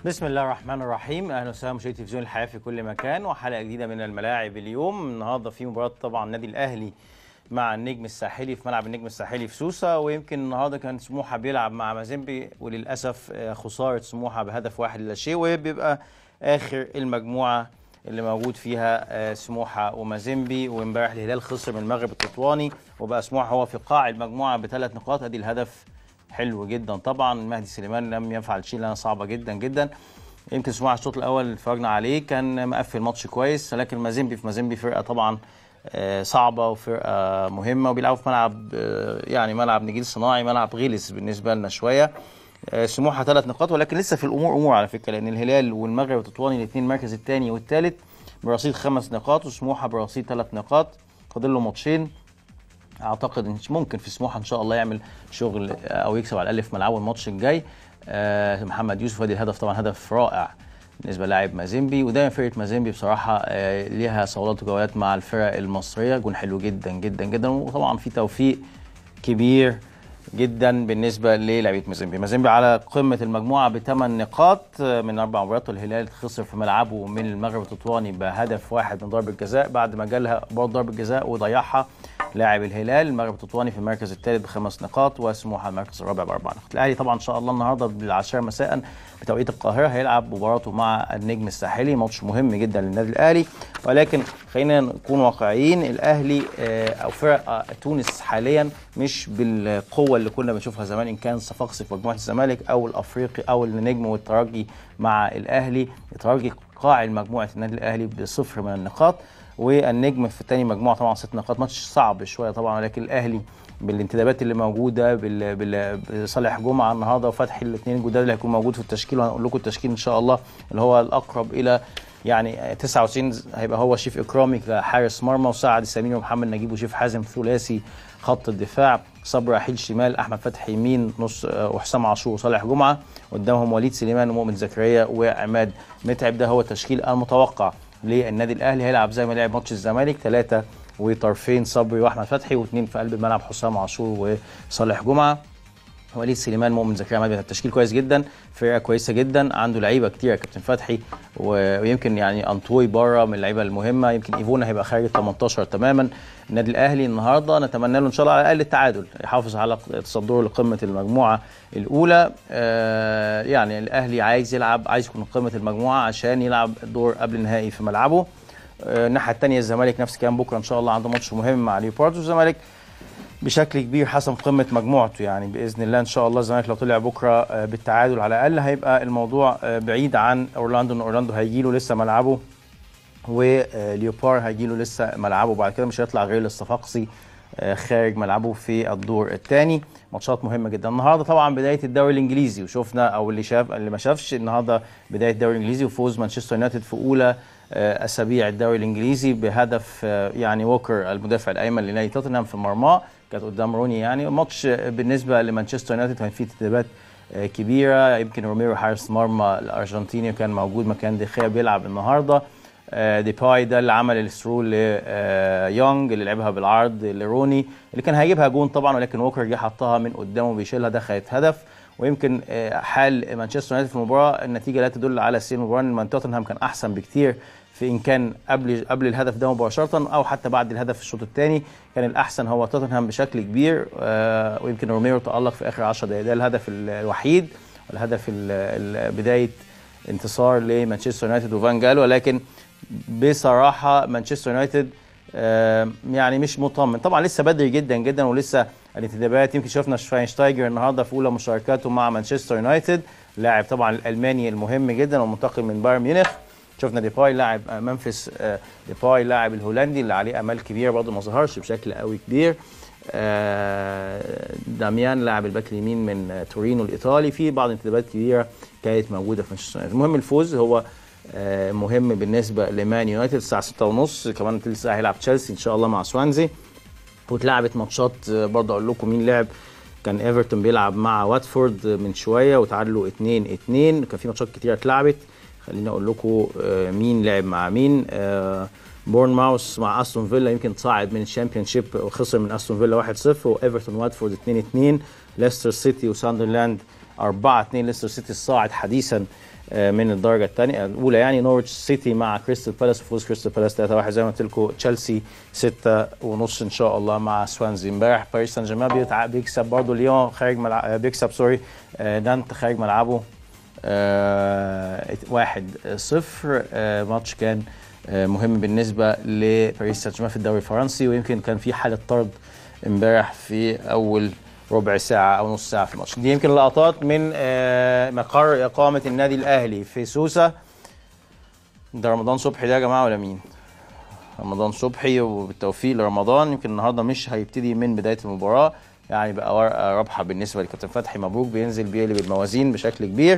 بسم الله الرحمن الرحيم اهلا وسهلا مشاهدي تلفزيون الحياه في كل مكان وحلقه جديده من الملاعب اليوم النهارده في مباراه طبعا النادي الاهلي مع النجم الساحلي في ملعب النجم الساحلي في سوسه ويمكن النهارده كان سموحه بيلعب مع مازيمبي وللاسف آه، خساره سموحه بهدف واحد لا شيء وبيبقى اخر المجموعه اللي موجود فيها آه، سموحه ومازيمبي وامبارح الهلال خسر من المغرب التطواني وبقى سموحه هو في قاع المجموعه بثلاث نقاط ادي الهدف حلو جدا طبعا مهدي سليمان لم يفعل شيء لانها صعبه جدا جدا يمكن سموحه الشوط الاول اللي اتفرجنا عليه كان مقفل ماتش كويس لكن مازيمبي في مازيمبي فرقه طبعا آه، صعبه وفرقه مهمه وبيلعبوا في ملعب آه، يعني ملعب نجيل صناعي ملعب غلس بالنسبه لنا شويه آه، سموحه ثلاث نقاط ولكن لسه في الامور امور على فكره لان الهلال والمغرب التطواني الاثنين المركز الثاني والثالث برصيد خمس نقاط وسموحه برصيد ثلاث نقاط فاضل له ماتشين اعتقد ان ممكن في سموحه ان شاء الله يعمل شغل آه، او يكسب على الاقل في ملعبه الماتش الجاي آه، محمد يوسف ادي الهدف طبعا هدف رائع بالنسبه للاعب مازيمبي ودايما فرقه مازيمبي بصراحه آه، ليها صولات وجولات مع الفرق المصريه جون حلو جدا جدا جدا وطبعا في توفيق كبير جدا بالنسبه للاعيبه مازيمبي مازيمبي على قمه المجموعه بثمان نقاط آه، من اربع مباريات والهلال خسر في ملعبه من المغرب التطواني بهدف واحد من ضربه جزاء بعد ما جالها برضه ضربه جزاء وضيعها لاعب الهلال المغرب التطواني في المركز الثالث بخمس نقاط وسموحه المركز الرابع باربع نقاط الاهلي طبعا ان شاء الله النهارده بالعشرة مساء بتوقيت القاهره هيلعب مباراته مع النجم الساحلي ماتش مهم جدا للنادي الاهلي ولكن خلينا نكون واقعيين الاهلي آه، او فرق آه، تونس حاليا مش بالقوه اللي كنا بنشوفها زمان ان كان صفاقسي في مجموعه الزمالك او الافريقي او النجم والترجي مع الاهلي الترجي قاعد مجموعه النادي الاهلي بصفر من النقاط والنجم في الثاني مجموعه طبعا ست نقاط ماتش صعب شويه طبعا ولكن الاهلي بالانتدابات اللي موجوده بال- بال- بصالح جمعه النهارده وفتحي الاثنين الجداد اللي هيكون موجود في التشكيل وهنقول لكم التشكيل ان شاء الله اللي هو الاقرب الى يعني 99 هيبقى هو شيف اكرامي كحارس مرمى وسعد السمين ومحمد نجيب وشيف حازم ثلاثي خط الدفاع صبري رحيل شمال احمد فتحي يمين نص آه، وحسام عاشور وصالح جمعه قدامهم وليد سليمان ومؤمن زكريا وعماد متعب ده هو التشكيل المتوقع للنادي الاهلي هيلعب زي ما لعب ماتش الزمالك ثلاثه وطرفين صبري واحمد فتحي واثنين في قلب الملعب حسام عاشور وصالح جمعه وليد سليمان مؤمن زكريا عماد التشكيل كويس جدا فرقه كويسه جدا عنده لعيبه كتير يا كابتن فتحي و- ويمكن يعني انطوي بره من اللعيبه المهمه يمكن ايفونا هيبقى خارج ال 18 تماما النادي الاهلي النهارده نتمنى له ان شاء الله على الاقل التعادل يحافظ على تصدره لقمه المجموعه الاولى آه يعني الاهلي عايز يلعب عايز يكون قمه المجموعه عشان يلعب دور قبل النهائي في ملعبه آه، الناحيه الثانيه الزمالك نفس الكلام بكره ان شاء الله عنده ماتش مهم مع ليوباردو الزمالك بشكل كبير حسم قمه مجموعته يعني باذن الله ان شاء الله الزمالك لو طلع بكره آه، بالتعادل على الاقل هيبقى الموضوع آه، بعيد عن اورلاندو ان اورلاندو هيجي له لسه ملعبه وليوبار هيجي له لسه ملعبه بعد كده مش هيطلع غير للصفاقسي آه، خارج ملعبه في الدور الثاني ماتشات مهمه جدا النهارده طبعا بدايه الدوري الانجليزي وشفنا او اللي شاف اللي ما شافش النهارده بدايه الدوري الانجليزي وفوز مانشستر يونايتد في اولى آه، اسابيع الدوري الانجليزي بهدف آه، يعني ووكر المدافع الايمن لنادي توتنهام في مرماه كانت قدام روني يعني ماتش آه، بالنسبه لمانشستر يونايتد كان فيه تدريبات آه، كبيره يمكن روميرو حارس مرمى الارجنتيني كان موجود مكان دخيا بيلعب النهارده آه، ديباي ده اللي عمل الثرو ليونج اللي لعبها بالعرض لروني اللي كان هيجيبها جون طبعا ولكن ووكر جه حطها من قدامه بيشيلها دخلت هدف ويمكن آه، حال مانشستر يونايتد في المباراه النتيجه لا تدل على سير المباراه ان توتنهام كان احسن بكتير في ان كان قبل قبل الهدف ده مباشره او حتى بعد الهدف في الشوط الثاني كان الاحسن هو توتنهام بشكل كبير آه، ويمكن روميرو تالق في اخر 10 دقائق ده الهدف الوحيد الهدف ال- ال- بدايه انتصار لمانشستر يونايتد وفان جال ولكن بصراحه مانشستر يونايتد آه، يعني مش مطمن طبعا لسه بدري جدا جدا ولسه الانتدابات يمكن شفنا شفاينشتايجر النهارده في اولى مشاركاته مع مانشستر يونايتد لاعب طبعا الالماني المهم جدا ومنتقل من بايرن ميونخ شفنا ديباي لاعب آه، منفس آه، ديباي لاعب الهولندي اللي عليه امال كبيره برضه ما ظهرش بشكل قوي كبير آه، داميان لاعب الباك اليمين من آه، تورينو الايطالي في بعض الانتدابات كبيره كانت موجوده في مانشستر يونايتد المهم الفوز هو آه، مهم بالنسبه لمان يونايتد الساعه 6:30 كمان تلت ساعه هيلعب تشيلسي ان شاء الله مع سوانزي واتلعبت ماتشات آه، برضه اقول لكم مين لعب كان ايفرتون بيلعب مع واتفورد من شويه وتعادلوا 2 2 كان في ماتشات كتيره اتلعبت خليني اقول لكم آه، مين لعب مع مين آه، بورن ماوس مع استون فيلا يمكن صعد من الشامبيون شيب وخسر من استون فيلا 1-0 وايفرتون واتفورد 2-2 ليستر سيتي وساندرلاند 4-2 ليستر سيتي الصاعد حديثا آه، من الدرجه الثانيه الاولى يعني نورwich سيتي مع كريستال بالاس فوز كريستال بالاس 3-1 زي ما قلت لكم تشيلسي 6 ونص ان شاء الله مع سوانزي امبارح باريس سان جيرمان بيتع- بيكسب برضه ليون خارج ملعب آه، بيكسب سوري آه، نانت خارج ملعبه آه، واحد صفر آه، ماتش كان آه، مهم بالنسبه لباريس سان جيرمان في الدوري الفرنسي ويمكن كان في حاله طرد امبارح في اول ربع ساعه او نص ساعه في الماتش دي يمكن لقطات من آه، مقر اقامه النادي الاهلي في سوسه ده رمضان صبحي ده يا جماعه ولا مين رمضان صبحي وبالتوفيق لرمضان يمكن النهارده مش هيبتدي من بدايه المباراه يعني بقى ورقه رابحه بالنسبه لكابتن فتحي مبروك بينزل بيقلب الموازين بشكل كبير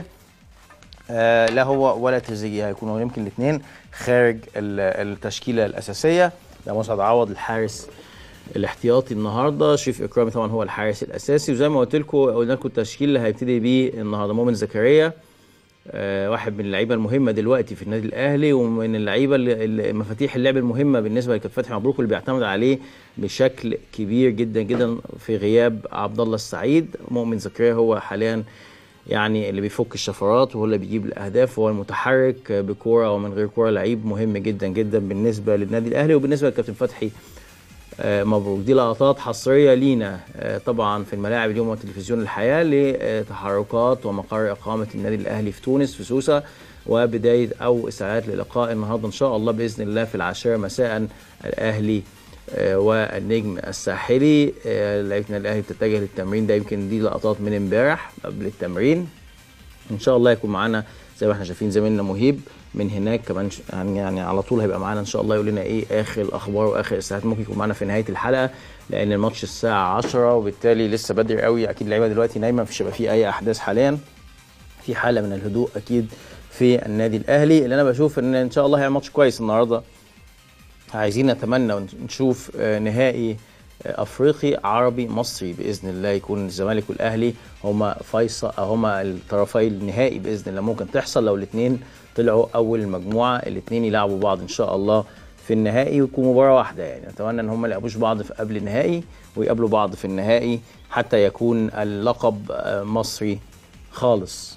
آه لا هو ولا تريزيجيه هيكونوا يمكن الاثنين خارج ال- التشكيله الاساسيه ده مسعد عوض الحارس الاحتياطي النهارده شريف اكرامي طبعا هو الحارس الاساسي وزي ما قلت لكم قلنا لكم التشكيل اللي هيبتدي بيه النهارده مؤمن زكريا آه، واحد من اللعيبه المهمه دلوقتي في النادي الاهلي ومن اللعيبه اللي- اللي مفاتيح اللعب المهمه بالنسبه لكابتن فتحي مبروك اللي بيعتمد عليه بشكل كبير جدا جدا في غياب عبد الله السعيد مؤمن زكريا هو حاليا يعني اللي بيفك الشفرات وهو اللي بيجيب الاهداف وهو المتحرك بكوره ومن غير كوره لعيب مهم جدا جدا بالنسبه للنادي الاهلي وبالنسبه لكابتن فتحي آه، مبروك دي لقطات حصريه لينا آه، طبعا في الملاعب اليوم وتلفزيون الحياه لتحركات ومقر اقامه النادي الاهلي في تونس في سوسه وبدايه او استعداد للقاء النهارده ان شاء الله باذن الله في العاشره مساء الاهلي آه، والنجم الساحلي آه، لعيبه النادي الاهلي بتتجه للتمرين ده يمكن دي لقطات من امبارح قبل التمرين ان شاء الله يكون معانا زي ما احنا شايفين زميلنا مهيب من هناك كمان ش- يعني يعني على طول هيبقى معانا ان شاء الله يقول لنا ايه اخر الاخبار واخر الساعات ممكن يكون معانا في نهايه الحلقه لان الماتش الساعه 10 وبالتالي لسه بدري قوي اكيد اللعيبه دلوقتي نايمه مفيش هيبقى فيه اي احداث حاليا في حاله من الهدوء اكيد في النادي الاهلي اللي انا بشوف ان ان شاء الله هيعمل ماتش كويس النهارده عايزين نتمنى ونشوف آه، نهائي آه، افريقي عربي مصري باذن الله يكون الزمالك والاهلي هما فيصل هما الطرفي النهائي باذن الله ممكن تحصل لو الاثنين طلعوا اول المجموعه الاثنين يلعبوا بعض ان شاء الله في النهائي ويكون مباراه واحده يعني اتمنى ان هما ما يلعبوش بعض في قبل النهائي ويقابلوا بعض في النهائي حتى يكون اللقب آه، مصري خالص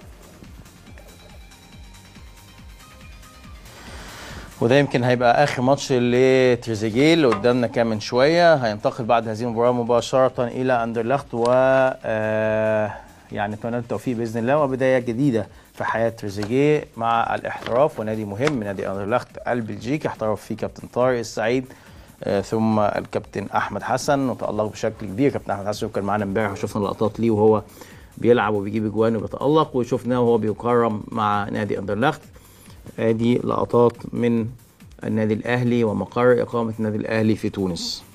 وده يمكن هيبقى اخر ماتش لتريزيجيه اللي قدامنا كام من شويه هينتقل بعد هذه المباراه مباشره الى اندرلخت و آه، يعني نتمنى له التوفيق باذن الله وبدايه جديده في حياه تريزيجيه مع الاحتراف ونادي مهم نادي اندرلخت البلجيكي احترف فيه كابتن طارق السعيد آه، ثم الكابتن احمد حسن وتالق بشكل كبير كابتن احمد حسن كان معانا امبارح وشفنا لقطات ليه وهو بيلعب وبيجيب اجوان وبيتالق وشفناه وهو بيكرم مع نادي اندرلخت ادي لقطات من النادي الاهلي ومقر اقامه النادي الاهلي في تونس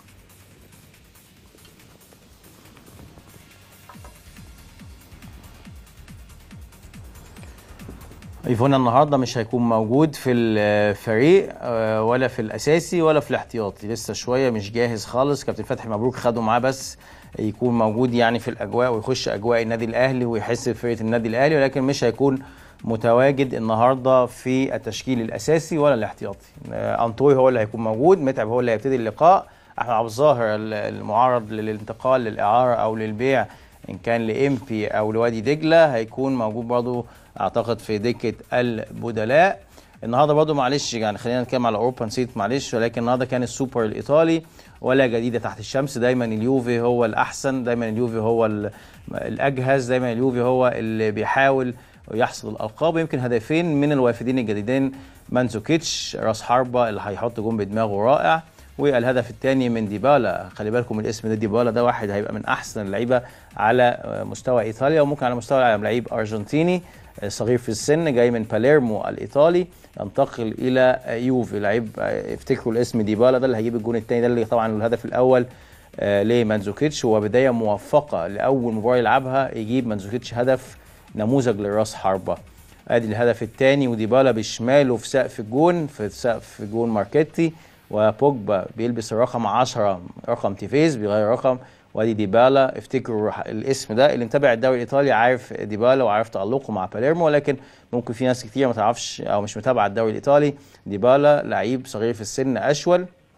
ايفونا النهارده مش هيكون موجود في الفريق آه، ولا في الاساسي ولا في الاحتياطي لسه شويه مش جاهز خالص كابتن فتحي مبروك خده معاه بس يكون موجود يعني في الاجواء ويخش اجواء النادي الاهلي ويحس بفرقه النادي الاهلي ولكن مش هيكون متواجد النهارده في التشكيل الاساسي ولا الاحتياطي آه، انطوي هو اللي هيكون موجود متعب هو اللي هيبتدي اللقاء احمد عبد الظاهر ال- المعرض للانتقال للاعاره او للبيع ان كان لامبي او لوادي دجله هيكون موجود برضه اعتقد في دكه البدلاء النهارده برضه معلش يعني خلينا نتكلم على اوروبا نسيت معلش ولكن النهارده كان السوبر الايطالي ولا جديده تحت الشمس دايما اليوفي هو الاحسن دايما اليوفي هو ال- الاجهز دايما اليوفي هو اللي بيحاول يحصد الالقاب يمكن هدفين من الوافدين الجديدين مانزوكيتش راس حربه اللي هيحط جون بدماغه رائع والهدف الثاني من ديبالا خلي بالكم من الاسم ده ديبالا ده واحد هيبقى من احسن اللعيبه على مستوى ايطاليا وممكن على مستوى العالم لعيب ارجنتيني صغير في السن جاي من باليرمو الايطالي ينتقل الى يوفي لعيب افتكروا الاسم ديبالا ده اللي هيجيب الجون الثاني ده اللي طبعا الهدف الاول آه، لمانزوكيتش وبدايه موفقه لاول مباراه يلعبها يجيب مانزوكيتش هدف نموذج للراس حربه ادي الهدف الثاني وديبالا بشماله في سقف الجون في سقف جون ماركيتي وبوجبا بيلبس الرقم 10 رقم تيفيز بيغير رقم وادي ديبالا افتكروا الاسم ده اللي متابع الدوري الايطالي عارف ديبالا وعارف تالقه مع باليرمو ولكن ممكن في ناس كتير ما تعرفش او مش متابعه الدوري الايطالي ديبالا لعيب صغير في السن اشول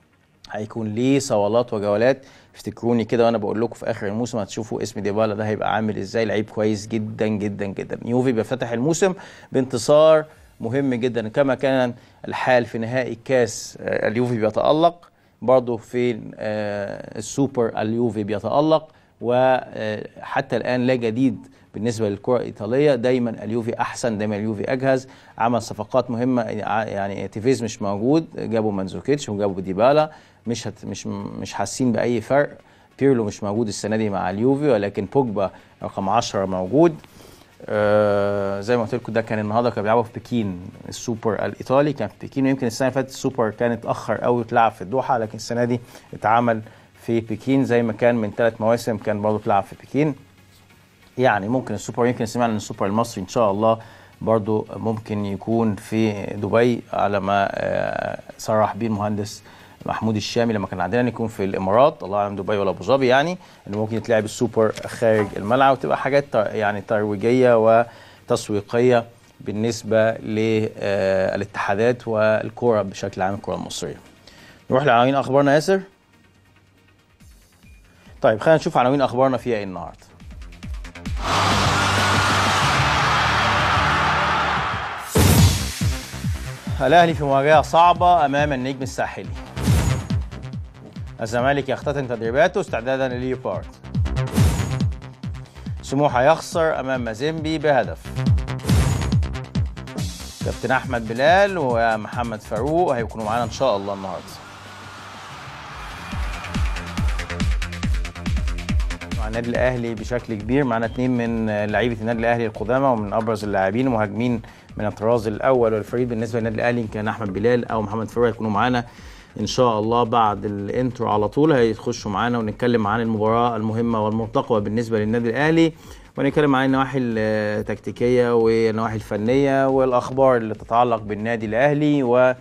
هيكون ليه صولات وجولات افتكروني كده وانا بقول لكم في اخر الموسم هتشوفوا اسم ديبالا ده هيبقى عامل ازاي لعيب كويس جدا جدا جدا يوفي بيفتتح الموسم بانتصار مهم جدا كما كان الحال في نهائي كاس آه، اليوفي بيتالق برضه في آه، السوبر اليوفي بيتالق وحتى الان لا جديد بالنسبه للكره الايطاليه دايما اليوفي احسن دايما اليوفي اجهز عمل صفقات مهمه يعني تيفيز مش موجود جابوا مانزوكيتش وجابوا ديبالا مش هت مش مش حاسين باي فرق بيرلو مش موجود السنه دي مع اليوفي ولكن بوجبا رقم 10 موجود آه زي ما قلت لكم ده كان النهارده كانوا بيلعبوا في بكين السوبر الايطالي كان في بكين ويمكن السنه اللي فاتت السوبر كان اتاخر قوي اتلعب في الدوحه لكن السنه دي اتعمل في بكين زي ما كان من ثلاث مواسم كان برضه اتلعب في بكين يعني ممكن السوبر يمكن سمعنا ان السوبر المصري ان شاء الله برضو ممكن يكون في دبي على ما آه، صرح به المهندس محمود الشامي لما كان عندنا يكون في الامارات الله اعلم دبي ولا ابو ظبي يعني انه ممكن يتلعب السوبر خارج الملعب وتبقى حاجات يعني ترويجيه وتسويقيه بالنسبه للاتحادات والكره بشكل عام الكره المصريه. نروح لعناوين اخبارنا ياسر. طيب خلينا نشوف عناوين اخبارنا فيها ايه النهارده. الاهلي في مواجهه صعبه امام النجم الساحلي الزمالك يختتم تدريباته استعدادا لليوبارد سموحه يخسر امام مازيمبي بهدف كابتن احمد بلال ومحمد فاروق هيكونوا معانا ان شاء الله النهارده مع النادي الاهلي بشكل كبير معانا اثنين من لعيبه النادي الاهلي القدامى ومن ابرز اللاعبين المهاجمين من الطراز الاول والفريق بالنسبه للنادي الاهلي كان احمد بلال او محمد فاروق هيكونوا معانا ان شاء الله بعد الانترو على طول هيخشوا معانا ونتكلم عن المباراه المهمه والمرتقبه بالنسبه للنادي الاهلي ونتكلم عن النواحي التكتيكيه والنواحي الفنيه والاخبار اللي تتعلق بالنادي الاهلي و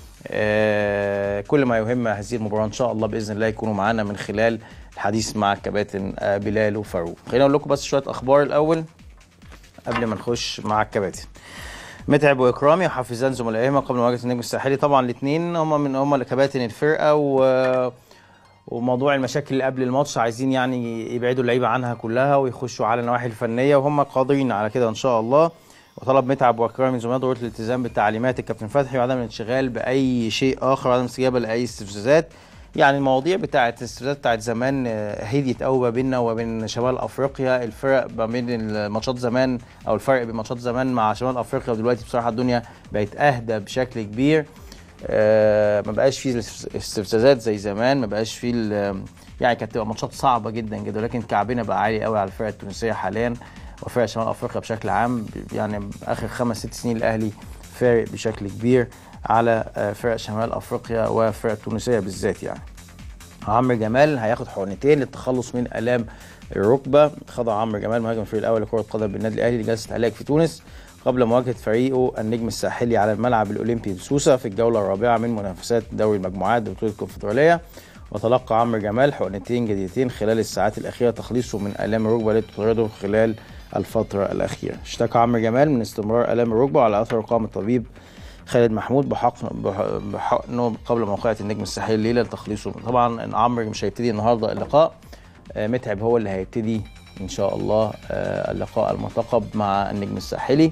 آه، كل ما يهم هذه المباراه ان شاء الله باذن الله يكونوا معانا من خلال الحديث مع الكباتن آه، بلال وفاروق خلينا اقول لكم بس شويه اخبار الاول قبل ما نخش مع الكباتن متعب واكرامي وحافزان زملائهما قبل مواجهه النجم الساحلي طبعا الاثنين هم من هم كباتن الفرقه و وموضوع المشاكل اللي قبل الماتش عايزين يعني يبعدوا اللعيبه عنها كلها ويخشوا على النواحي الفنيه وهم قادرين على كده ان شاء الله وطلب متعب واكرامي من زملائه ضروره الالتزام بالتعليمات الكابتن فتحي وعدم الانشغال باي شيء اخر وعدم استجابه لاي استفزازات يعني المواضيع بتاعه الاستفزازات بتاعه زمان آه، هديت قوي ما بيننا وبين شمال افريقيا الفرق ما بين الماتشات زمان او الفرق بين ماتشات زمان مع شمال افريقيا ودلوقتي بصراحه الدنيا بقت اهدى بشكل كبير آه، ما بقاش فيه استفزازات زي زمان ما بقاش فيه يعني كانت تبقى ماتشات صعبه جدا جدا ولكن كعبنا بقى عالي قوي على الفرق التونسيه حاليا وفرق شمال افريقيا بشكل عام يعني اخر خمس ست سنين الاهلي فارق بشكل كبير على آه، فرق شمال افريقيا وفرق التونسيه بالذات يعني عمرو جمال هياخد حقنتين للتخلص من الام الركبه خضع عمرو جمال مهاجم الفريق الاول لكره القدم بالنادي الاهلي لجلسه علاج في تونس قبل مواجهه فريقه النجم الساحلي على الملعب الاولمبي بسوسه في الجوله الرابعه من منافسات دوري المجموعات ببطوله الكونفدراليه وتلقى عمرو جمال حقنتين جديدتين خلال الساعات الاخيره تخليصه من الام الركبه التي تطرده خلال الفتره الاخيره اشتكى عمرو جمال من استمرار الام الركبه على اثر قام الطبيب خالد محمود بحق بحقنه قبل موقعة النجم الساحلي الليله لتخليصه طبعا عمرو مش هيبتدي النهارده اللقاء آه، متعب هو اللي هيبتدي ان شاء الله آه، اللقاء المرتقب مع النجم الساحلي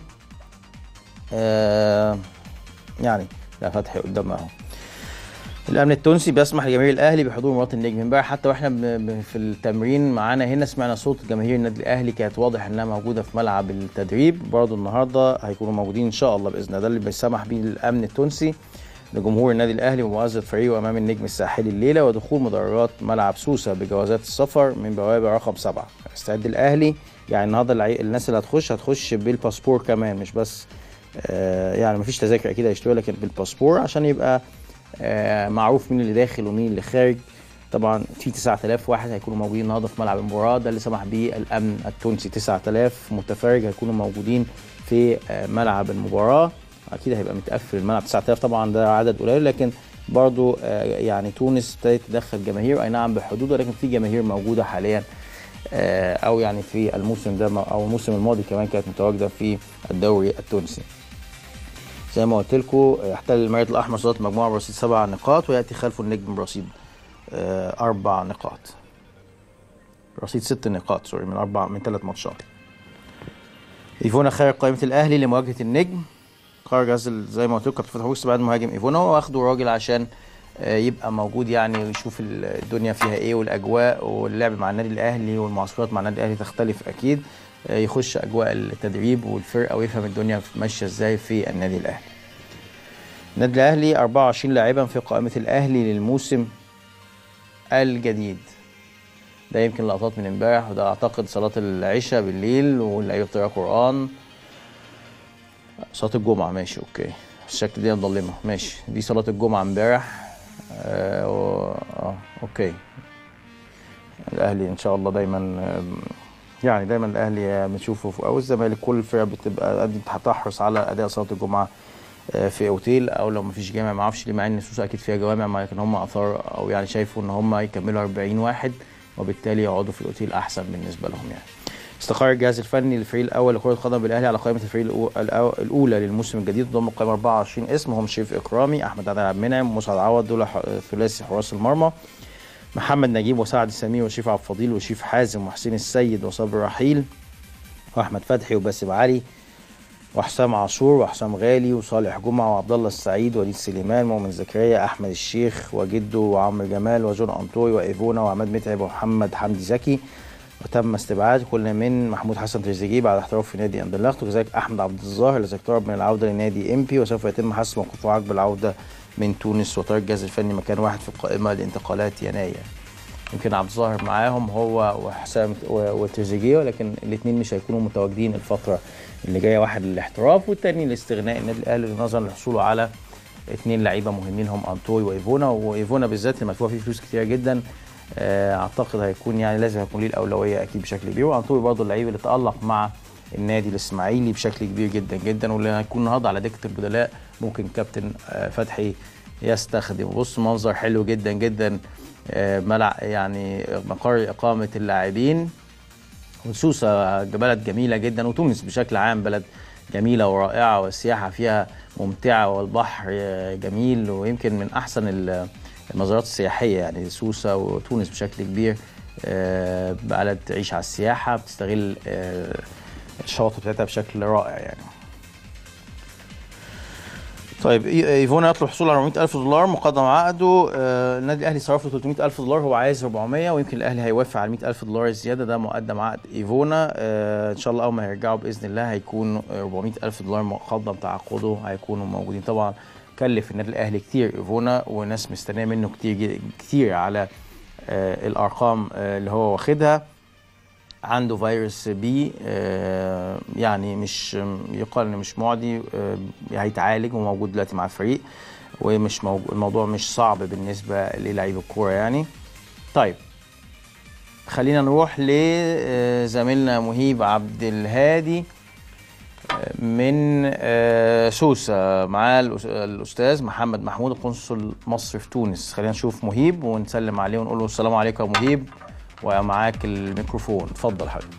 آه، يعني لا فتحي قدام اهو الامن التونسي بيسمح لجماهير الاهلي بحضور مباراه النجم امبارح حتى واحنا في التمرين معانا هنا سمعنا صوت جماهير النادي الاهلي كانت واضح انها موجوده في ملعب التدريب برضه النهارده هيكونوا موجودين ان شاء الله باذن الله ده اللي بيسمح بيه الامن التونسي لجمهور النادي الاهلي ومؤازره فريقه امام النجم الساحلي الليله ودخول مدرجات ملعب سوسه بجوازات السفر من بوابه رقم سبعه استعد الاهلي يعني النهارده الناس اللي هتخش هتخش بالباسبور كمان مش بس آه يعني مفيش تذاكر اكيد هيشتروا لكن بالباسبور عشان يبقى آه، معروف مين اللي داخل ومين اللي خارج طبعا في 9000 واحد هيكونوا موجودين النهارده في ملعب المباراه ده اللي سمح به الامن التونسي 9000 متفرج هيكونوا موجودين في آه، ملعب المباراه اكيد هيبقى متقفل الملعب 9000 طبعا ده عدد قليل لكن برضو آه، يعني تونس ابتدت تدخل جماهير اي نعم بحدود ولكن في جماهير موجوده حاليا او يعني في الموسم ده او الموسم الماضي كمان كانت متواجده في الدوري التونسي زي ما قلت لكم يحتل المريض الاحمر صداره مجموعه برصيد سبع نقاط وياتي خلفه النجم برصيد آه، اربع نقاط رصيد ست نقاط سوري من اربع من ثلاث ماتشات ايفونا خارج قائمه الاهلي لمواجهه النجم خرج غزل زي ما قلت لكم فتح بوكس بعد مهاجم ايفونا واخده راجل عشان آه، يبقى موجود يعني ويشوف الدنيا فيها ايه والاجواء واللعب مع النادي الاهلي والمعسكرات مع النادي الاهلي تختلف اكيد آه، يخش اجواء التدريب والفرقه ويفهم الدنيا ماشيه ازاي في النادي الاهلي النادي الاهلي 24 لاعبا في قائمه الاهلي للموسم الجديد ده يمكن لقطات من امبارح وده اعتقد صلاه العشاء بالليل واللعيبه بتقرا قران صلاه الجمعه ماشي اوكي الشكل دي مظلمه ماشي دي صلاه الجمعه امبارح آه و- اه اوكي الاهلي ان شاء الله دايما آم، يعني دايما الاهلي بنشوفه في- او الزمالك كل الفرق بتبقى قد هتحرص على اداء صلاه الجمعه آه، في اوتيل او لو مفيش جامع ما اعرفش ليه مع ان سوسه اكيد فيها جوامع ما لكن هم اثار او يعني شايفوا ان هم يكملوا 40 واحد وبالتالي يقعدوا في الاوتيل احسن بالنسبه لهم يعني استقر الجهاز الفني للفريق الاول لكره القدم بالاهلي على قائمه الفريق الأو- الأو- الاولى للموسم الجديد ضم القائمه 24 اسم هم شريف اكرامي احمد عادل عبد المنعم مسعد عوض دول ح- ثلاثي حراس المرمى محمد نجيب وسعد السمير وشريف عبد الفضيل وشريف حازم وحسين السيد وصبري رحيل واحمد فتحي وباسم علي وحسام عاشور وحسام غالي وصالح جمعه وعبد الله السعيد وليد سليمان مؤمن زكريا احمد الشيخ وجده وعمرو جمال وجون انطوي وايفونا وعماد متعب ومحمد حمدي زكي وتم استبعاد كل من محمود حسن تريزيجيه بعد احتراف في نادي اندرلخت وكذلك احمد عبد الظاهر الذي اقترب من العوده لنادي امبي وسوف يتم حسم موقفه عقب العوده من تونس وترك الجهاز الفني مكان واحد في القائمه لانتقالات يناير يمكن عبد الظاهر معاهم هو وحسام و- وتريزيجيه ولكن الاثنين مش هيكونوا متواجدين الفتره اللي جايه واحد للاحتراف والتاني لاستغناء النادي الاهلي نظرا لحصوله على اثنين لعيبه مهمين هم انطوي وايفونا وايفونا بالذات اللي مدفوع فيه فلوس كتيره جدا آه، اعتقد هيكون يعني لازم يكون ليه الاولويه اكيد بشكل كبير وانطوي برضه اللعيب اللي تالق مع النادي الاسماعيلي بشكل كبير جدا جدا واللي هيكون النهارده على دكه البدلاء ممكن كابتن آه، فتحي يستخدم بص منظر حلو جدا جدا آه، ملع يعني مقر اقامه اللاعبين وسوسة بلد جميلة جدا وتونس بشكل عام بلد جميلة ورائعة والسياحة فيها ممتعة والبحر جميل ويمكن من أحسن ال- المزارات السياحية يعني سوسة وتونس بشكل كبير آه، بلد تعيش على السياحة بتستغل آه، الشواطئ بتاعتها بشكل رائع يعني طيب إي- ايفونا يطلب الحصول على 400 الف دولار مقدم عقده آه، النادي الاهلي صرف له 300 الف دولار هو عايز 400 ويمكن الاهلي هيوافق على 100 الف دولار الزياده ده مقدم عقد ايفونا آه، ان شاء الله اول ما يرجعوا باذن الله هيكون 400 الف دولار مقدم تعاقده هيكونوا موجودين طبعا كلف النادي الاهلي كتير ايفونا وناس مستنيه منه كتير جد- كتير على آه، الارقام آه، اللي هو واخدها عنده فيروس بي آه، يعني مش يقال انه مش معدي آه، هيتعالج وموجود دلوقتي مع الفريق ومش موجود الموضوع مش صعب بالنسبه للعيب الكوره يعني طيب خلينا نروح لزميلنا مهيب عبد الهادي آه، من آه، سوسة معاه الأس- الأستاذ محمد محمود قنصل مصر في تونس خلينا نشوف مهيب ونسلم عليه ونقول له السلام عليكم يا مهيب ومعاك الميكروفون اتفضل حبيبي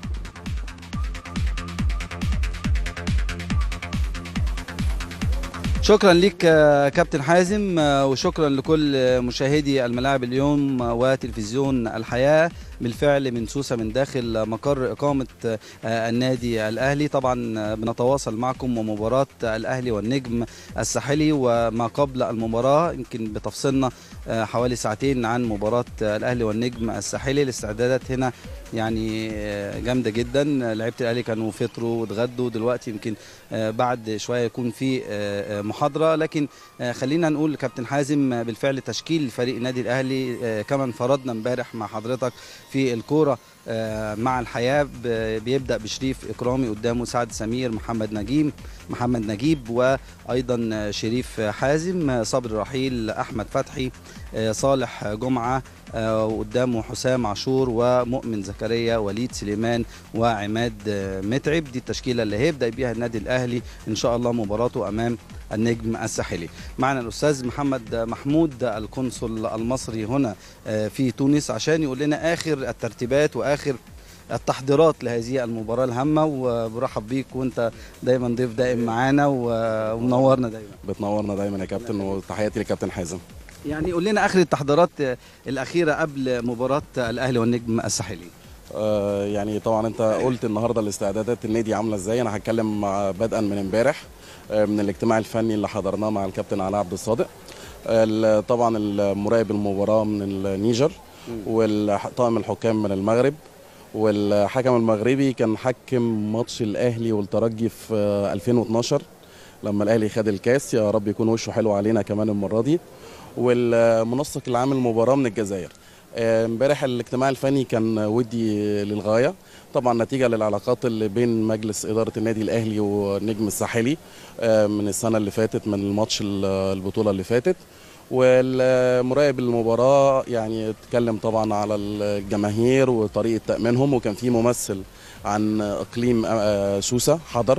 شكرا لك آه، كابتن حازم آه، وشكرا لكل آه، مشاهدي الملاعب اليوم آه، وتلفزيون الحياة بالفعل من سوسة من داخل مقر إقامة آه، النادي الأهلي طبعا آه، بنتواصل معكم ومباراة الأهلي والنجم الساحلي وما قبل المباراة يمكن بتفصلنا آه، حوالي ساعتين عن مباراة آه، الأهلي والنجم الساحلي الاستعدادات هنا يعني آه، جامدة جدا لعيبة الأهلي كانوا فطروا واتغدوا دلوقتي يمكن آه، بعد شوية يكون في آه، آه، محاضرة لكن آه، خلينا نقول كابتن حازم آه، بالفعل تشكيل فريق النادي الأهلي آه، كما انفردنا امبارح مع حضرتك في الكورة آه، مع الحياة ب- بيبدأ بشريف إكرامي قدامه سعد سمير محمد نجيب محمد نجيب وأيضا آه، شريف حازم آه، صبري رحيل أحمد فتحي آه، صالح جمعة آه، وقدامه حسام عاشور ومؤمن زكريا وليد سليمان وعماد آه، متعب دي التشكيله اللي هيبدا بيها النادي الاهلي ان شاء الله مباراته امام النجم الساحلي معنا الاستاذ محمد محمود القنصل المصري هنا آه، في تونس عشان يقول لنا اخر الترتيبات واخر التحضيرات لهذه المباراة الهامة وبرحب بيك وانت دايما ضيف دائم معانا و- ومنورنا دايما بتنورنا دايما يا كابتن وتحياتي لكابتن حازم يعني قول لنا اخر التحضيرات آه، الاخيره قبل مباراه الاهلي والنجم الساحلي آه، يعني طبعا انت قلت النهارده الاستعدادات النادي عامله ازاي انا هتكلم مع- بدءا من امبارح آه، من الاجتماع الفني اللي حضرناه مع الكابتن علاء عبد الصادق ال- طبعا المراقب المباراه من النيجر والطاقم الحكام من المغرب والحكم المغربي كان حكم ماتش الاهلي والترجي في آه، 2012 لما الاهلي خد الكاس يا رب يكون وشه حلو علينا كمان المره دي والمنسق العام المباراه من الجزائر آه، امبارح الاجتماع الفني كان ودي للغايه طبعا نتيجه للعلاقات اللي بين مجلس اداره النادي الاهلي والنجم الساحلي آه، من السنه اللي فاتت من الماتش ال- البطوله اللي فاتت والمراقب المباراه يعني اتكلم طبعا على الجماهير وطريقه تامينهم وكان في ممثل عن اقليم آه، سوسه حضر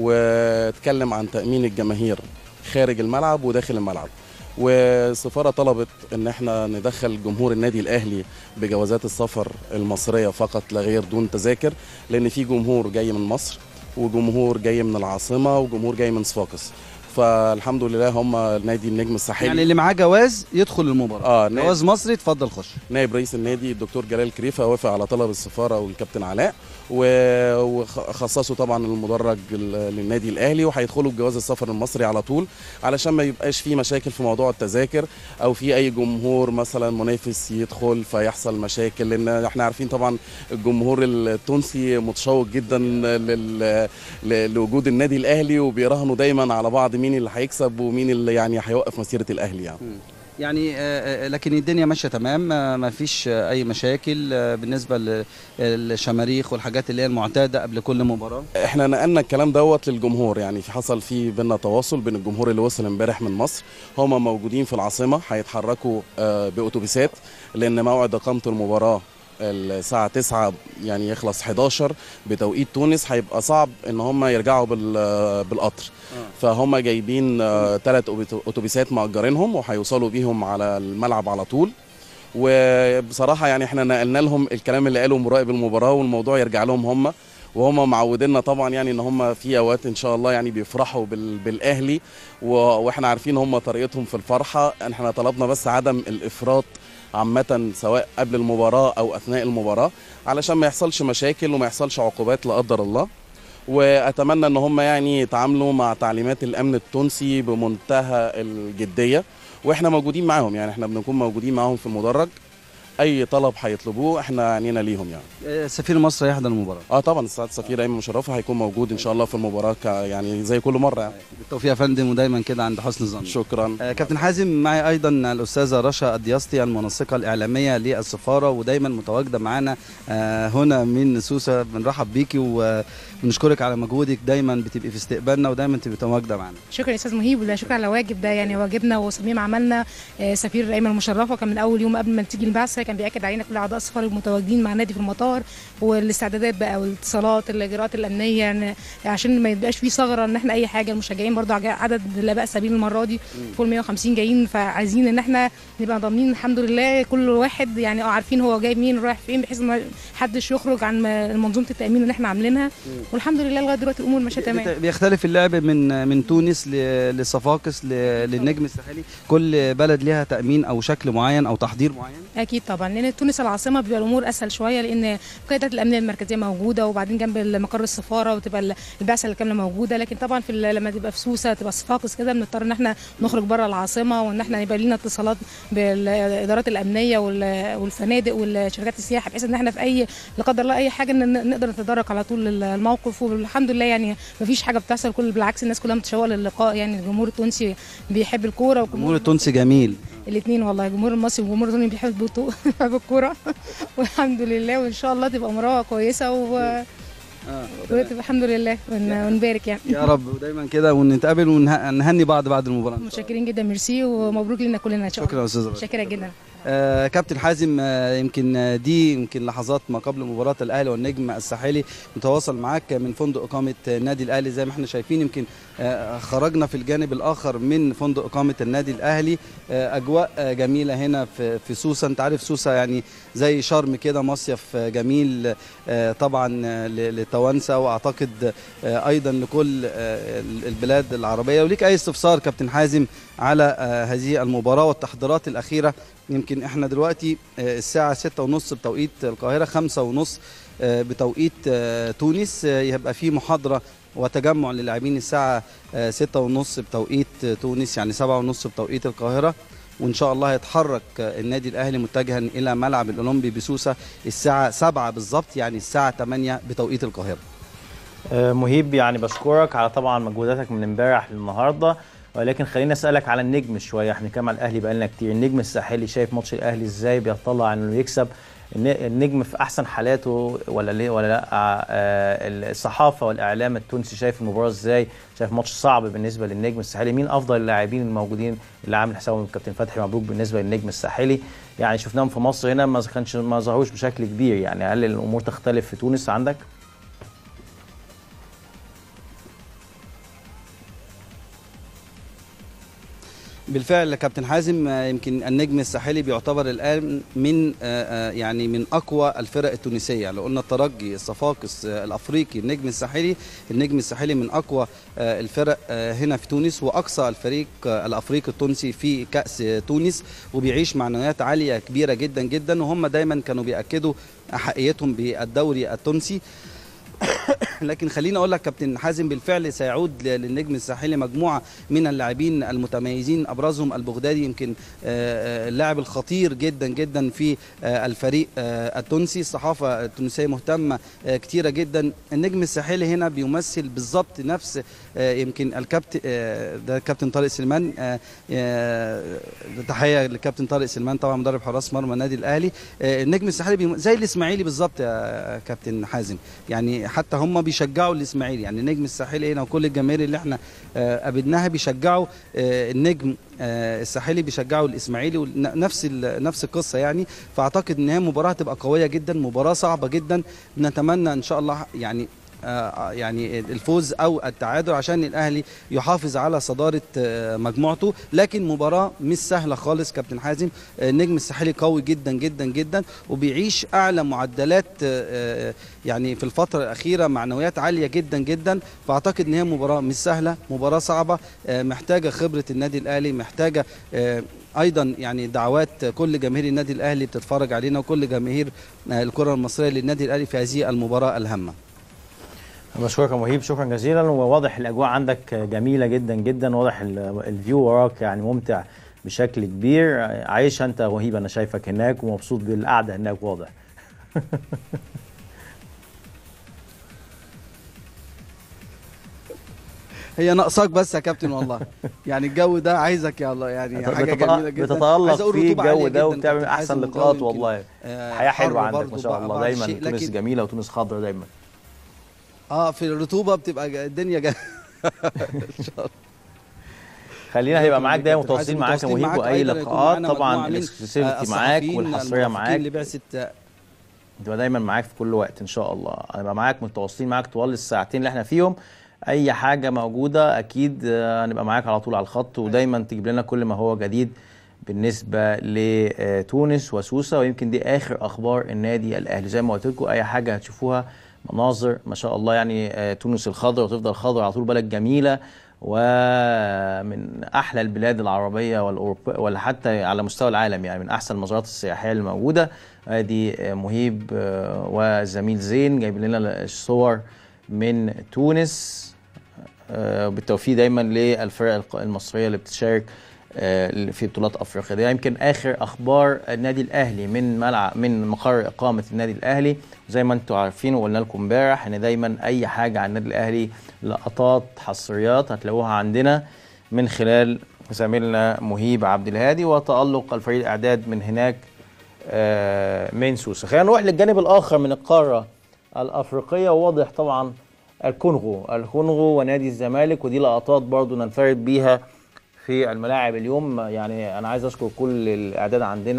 واتكلم عن تامين الجماهير خارج الملعب وداخل الملعب والسفاره طلبت ان احنا ندخل جمهور النادي الاهلي بجوازات السفر المصريه فقط لا غير دون تذاكر لان في جمهور جاي من مصر وجمهور جاي من العاصمه وجمهور جاي من صفاقس فالحمد لله هم نادي النجم الساحلي يعني اللي معاه جواز يدخل المباراه اه نادي جواز مصري اتفضل خش نائب رئيس النادي الدكتور جلال كريفه وافق على طلب السفاره والكابتن علاء و- وخصصوا طبعا المدرج ال- للنادي الاهلي وهيدخلوا بجواز السفر المصري على طول علشان ما يبقاش في مشاكل في موضوع التذاكر او في اي جمهور مثلا منافس يدخل فيحصل مشاكل لان احنا عارفين طبعا الجمهور التونسي متشوق جدا لل- ل- لوجود النادي الاهلي وبيراهنوا دايما على بعض مين اللي هيكسب ومين اللي يعني هيوقف مسيره الاهلي يعني يعني آه، آه، لكن الدنيا ماشيه تمام آه، ما فيش آه، اي مشاكل آه، بالنسبه للشماريخ والحاجات اللي هي المعتاده قبل كل مباراه احنا نقلنا الكلام دوت للجمهور يعني في حصل في بينا تواصل بين الجمهور اللي وصل امبارح من مصر هم موجودين في العاصمه هيتحركوا آه، باتوبيسات لان موعد اقامه المباراه الساعة 9 يعني يخلص 11 بتوقيت تونس هيبقى صعب ان هم يرجعوا بال- بالقطر فهم جايبين ثلاث اتوبيسات مأجرينهم وهيوصلوا بيهم على الملعب على طول وبصراحه يعني احنا نقلنا لهم الكلام اللي قاله مراقب المباراه والموضوع يرجع لهم هم وهم معودينا طبعا يعني ان هم في اوقات ان شاء الله يعني بيفرحوا بال... بالاهلي و... واحنا عارفين هم طريقتهم في الفرحه احنا طلبنا بس عدم الافراط عامة سواء قبل المباراة أو أثناء المباراة علشان ما يحصلش مشاكل وما يحصلش عقوبات لا قدر الله وأتمنى إن هم يعني يتعاملوا مع تعليمات الأمن التونسي بمنتهى الجدية واحنا موجودين معاهم يعني احنا بنكون موجودين معاهم في المدرج اي طلب هيطلبوه احنا عنينا ليهم يعني آه، سفير مصر هيحضر المباراه اه طبعا السعاده السفير ايمن مشرفه هيكون موجود ان شاء الله في المباراه ك- يعني زي كل مره يعني بالتوفيق يا فندم ودايما كده عند حسن الظن شكرا آه، كابتن حازم معي ايضا الاستاذه رشا الدياسطي المنسقه الاعلاميه للسفاره ودايما متواجده معانا آه، هنا من سوسه بنرحب بيكي وبنشكرك على مجهودك دايما بتبقي في استقبالنا ودايما تبقي متواجده معانا شكرا يا استاذ مهيب ولا شكرا على واجب ده يعني واجبنا وصميم عملنا آه، سفير ايمن مشرفه كان من اول يوم قبل ما تيجي البعثه كان بياكد علينا كل اعضاء السفاره المتواجدين مع النادي في المطار والاستعدادات بقى والاتصالات الاجراءات الامنيه يعني عشان ما يبقاش في ثغره ان احنا اي حاجه المشجعين برضه عج- عدد لا باس به المره دي فوق ال 150 جايين فعايزين ان احنا نبقى ضامنين الحمد لله كل واحد يعني اه عارفين هو جاي مين رايح فين بحيث ما حدش يخرج عن م- منظومه التامين اللي احنا عاملينها والحمد لله لغايه دلوقتي الامور ماشيه تمام بت- بيختلف اللعب من من تونس ل- لصفاقس ل- للنجم الساحلي كل بلد ليها تامين او شكل معين او تحضير معين اكيد طبعا لان تونس العاصمه بيبقى الامور اسهل شويه لان القيادات الامنيه المركزيه موجوده وبعدين جنب مقر السفاره وتبقى البعثه الكامله موجوده لكن طبعا في ال- لما تبقى في سوسه تبقى صفاقس كده بنضطر ان احنا نخرج بره العاصمه وان احنا يبقى لينا اتصالات بالادارات الامنيه وال- والفنادق والشركات السياحه بحيث ان احنا في اي لا قدر الله اي حاجه ن- نقدر نتدارك على طول الموقف والحمد لله يعني ما فيش حاجه بتحصل كل بالعكس الناس كلها متشوقه للقاء يعني الجمهور التونسي بيحب الكوره الجمهور التونسي جميل الاثنين والله الجمهور المصري والجمهور التونسي بيحب البطو- بيحب الكوره والحمد لله وان شاء الله تبقى مروه كويسه و... وتبقى الحمد لله ون... ونبارك يعني يا رب ودايما كده ونتقابل ونهني بعض بعد المباراه متشكرين جدا ميرسي ومبروك لنا كلنا ان شاء الله شكرا يا استاذ رشا. شاكره جدا آه كابتن حازم آه يمكن آه، دي يمكن لحظات ما قبل مباراه الاهلي والنجم الساحلي متواصل معاك من فندق اقامه النادي الاهلي زي ما احنا شايفين يمكن آه خرجنا في الجانب الاخر من فندق اقامه النادي الاهلي آه اجواء آه جميله هنا في في سوسه انت عارف سوسه يعني زي شرم كده مصيف آه جميل آه طبعا آه ل- للتوانسه واعتقد آه ايضا لكل آه البلاد العربيه وليك اي استفسار كابتن حازم على آه هذه المباراه والتحضيرات الاخيره يمكن احنا دلوقتي آه، الساعة ستة ونص بتوقيت القاهرة خمسة ونص آه، بتوقيت آه، تونس آه، يبقى في محاضرة وتجمع للاعبين الساعة آه، ستة ونص بتوقيت آه، تونس يعني سبعة ونص بتوقيت القاهرة وإن شاء الله هيتحرك آه، النادي الأهلي متجها إلى ملعب الأولمبي بسوسة الساعة سبعة بالظبط يعني الساعة 8 بتوقيت القاهرة آه، مهيب يعني بشكرك على طبعا مجهوداتك من امبارح للنهارده ولكن خليني اسالك على النجم شويه احنا كمان الاهلي بقالنا كتير النجم الساحلي شايف ماتش الاهلي ازاي بيطلع انه يكسب الن- النجم في احسن حالاته ولا ليه ولا لا آه، الصحافه والاعلام التونسي شايف المباراه ازاي شايف ماتش صعب بالنسبه للنجم الساحلي مين افضل اللاعبين الموجودين اللي عامل حسابهم الكابتن فتحي مبروك بالنسبه للنجم الساحلي يعني شفناهم في مصر هنا ما كانش ما ظهروش بشكل كبير يعني هل الامور تختلف في تونس عندك بالفعل كابتن حازم آه، يمكن النجم الساحلي بيعتبر الان من آه، آه، يعني من اقوى الفرق التونسيه لو قلنا الترجي الصفاقس آه، الافريقي النجم الساحلي النجم الساحلي من اقوى آه، الفرق آه، هنا في تونس واقصى الفريق آه، الافريقي التونسي في كاس آه، تونس وبيعيش معنويات عاليه كبيره جدا جدا وهم دايما كانوا بياكدوا احقيتهم بالدوري التونسي لكن خليني اقول لك كابتن حازم بالفعل سيعود ل- للنجم الساحلي مجموعه من اللاعبين المتميزين ابرزهم البغدادي يمكن آه، آه، اللاعب الخطير جدا جدا في آه، الفريق آه، التونسي الصحافه التونسيه مهتمه آه، كتيره جدا النجم الساحلي هنا بيمثل بالظبط نفس آه، يمكن الكابتن آه، ده كابتن طارق سليمان آه، آه، تحيه للكابتن طارق سليمان طبعا مدرب حراس مرمى النادي الاهلي آه، النجم الساحلي بيم- زي الاسماعيلي بالظبط يا كابتن حازم يعني حتى هم بيشجعوا الاسماعيلي يعني النجم الساحلي هنا وكل الجماهير اللي احنا آه، قابلناها بيشجعوا آه، النجم آه، الساحلي بيشجعوا الاسماعيلي ون- نفس ال- نفس القصه يعني فاعتقد ان هي مباراه هتبقى قويه جدا مباراه صعبه جدا نتمنى ان شاء الله يعني آه، يعني الفوز او التعادل عشان الاهلي يحافظ على صداره آه، مجموعته لكن مباراه مش سهله خالص كابتن حازم آه، النجم الساحلي قوي جدا جدا جدا وبيعيش اعلى معدلات آه، آه، يعني في الفتره الاخيره معنويات عاليه جدا جدا فاعتقد ان هي مباراه مش سهله مباراه صعبه آه، محتاجه خبره النادي الاهلي محتاجه آه، ايضا يعني دعوات كل جماهير النادي الاهلي بتتفرج علينا وكل جماهير آه، الكره المصريه للنادي الاهلي في هذه المباراه الهامه بشكرك يا مهيب شكرا جزيلا وواضح الاجواء عندك جميله جدا جدا واضح ال- الفيو وراك يعني ممتع بشكل كبير عايش انت وهيب انا شايفك هناك ومبسوط بالقعده هناك واضح هي ناقصاك بس يا كابتن والله يعني الجو ده عايزك يا الله يعني حاجه بتتأ- جميله جدا بتتالق عايز أقول في رطوبة عالية الجو ده جداً وبتعمل كابتن احسن حازم، والجو لقاءات يمكن، والله آه، حياه حر حلوه عندك برضه ما شاء بعض الله دايما الشيء، تونس لكن جميله وتونس خضراء دايما اه في الرطوبه بتبقى ج- الدنيا جا... ان شاء الله خلينا هيبقى معاك دايما كابتن متواصلين حازم، معاك يا متواصلين مهيب معاك واي أيضاً يكون لقاءات معانا مجموعة طبعا من، الاكسكلوسيفيتي آه، معاك الصحفيين والحصريه الموافقين معاك لبعثه آه، تبقى دايما معاك في كل وقت ان شاء الله هنبقى معاك متواصلين معاك طوال الساعتين اللي احنا فيهم اي حاجه موجوده اكيد آه، هنبقى معاك على طول على الخط ودايما تجيب لنا كل ما هو جديد بالنسبه لتونس وسوسه ويمكن دي اخر اخبار النادي الاهلي زي ما قلت لكم اي حاجه هتشوفوها مناظر ما شاء الله يعني آه، تونس الخضراء وتفضل خضراء على طول بلد جميله ومن احلى البلاد العربيه والاوروبيه ولا حتى على مستوى العالم يعني من احسن المزارات السياحيه الموجوده ادي آه، مهيب آه، وزميل زين جايب لنا الصور من تونس آه، بالتوفيق دايما للفرق الق- المصريه اللي بتشارك آه، في بطولات افريقيا ده يمكن اخر اخبار النادي الاهلي من ملعب من مقر اقامه النادي الاهلي زي ما انتم عارفين وقلنا لكم امبارح ان دايما اي حاجه عن النادي الاهلي لقطات حصريات هتلاقوها عندنا من خلال زميلنا مهيب عبد الهادي وتالق الفريق الاعداد من هناك آه، من سوسه خلينا نروح للجانب الاخر من القاره الافريقيه وواضح طبعا الكونغو الكونغو ونادي الزمالك ودي لقطات برضو ننفرد بيها في الملاعب اليوم يعني انا عايز اشكر كل الاعداد عندنا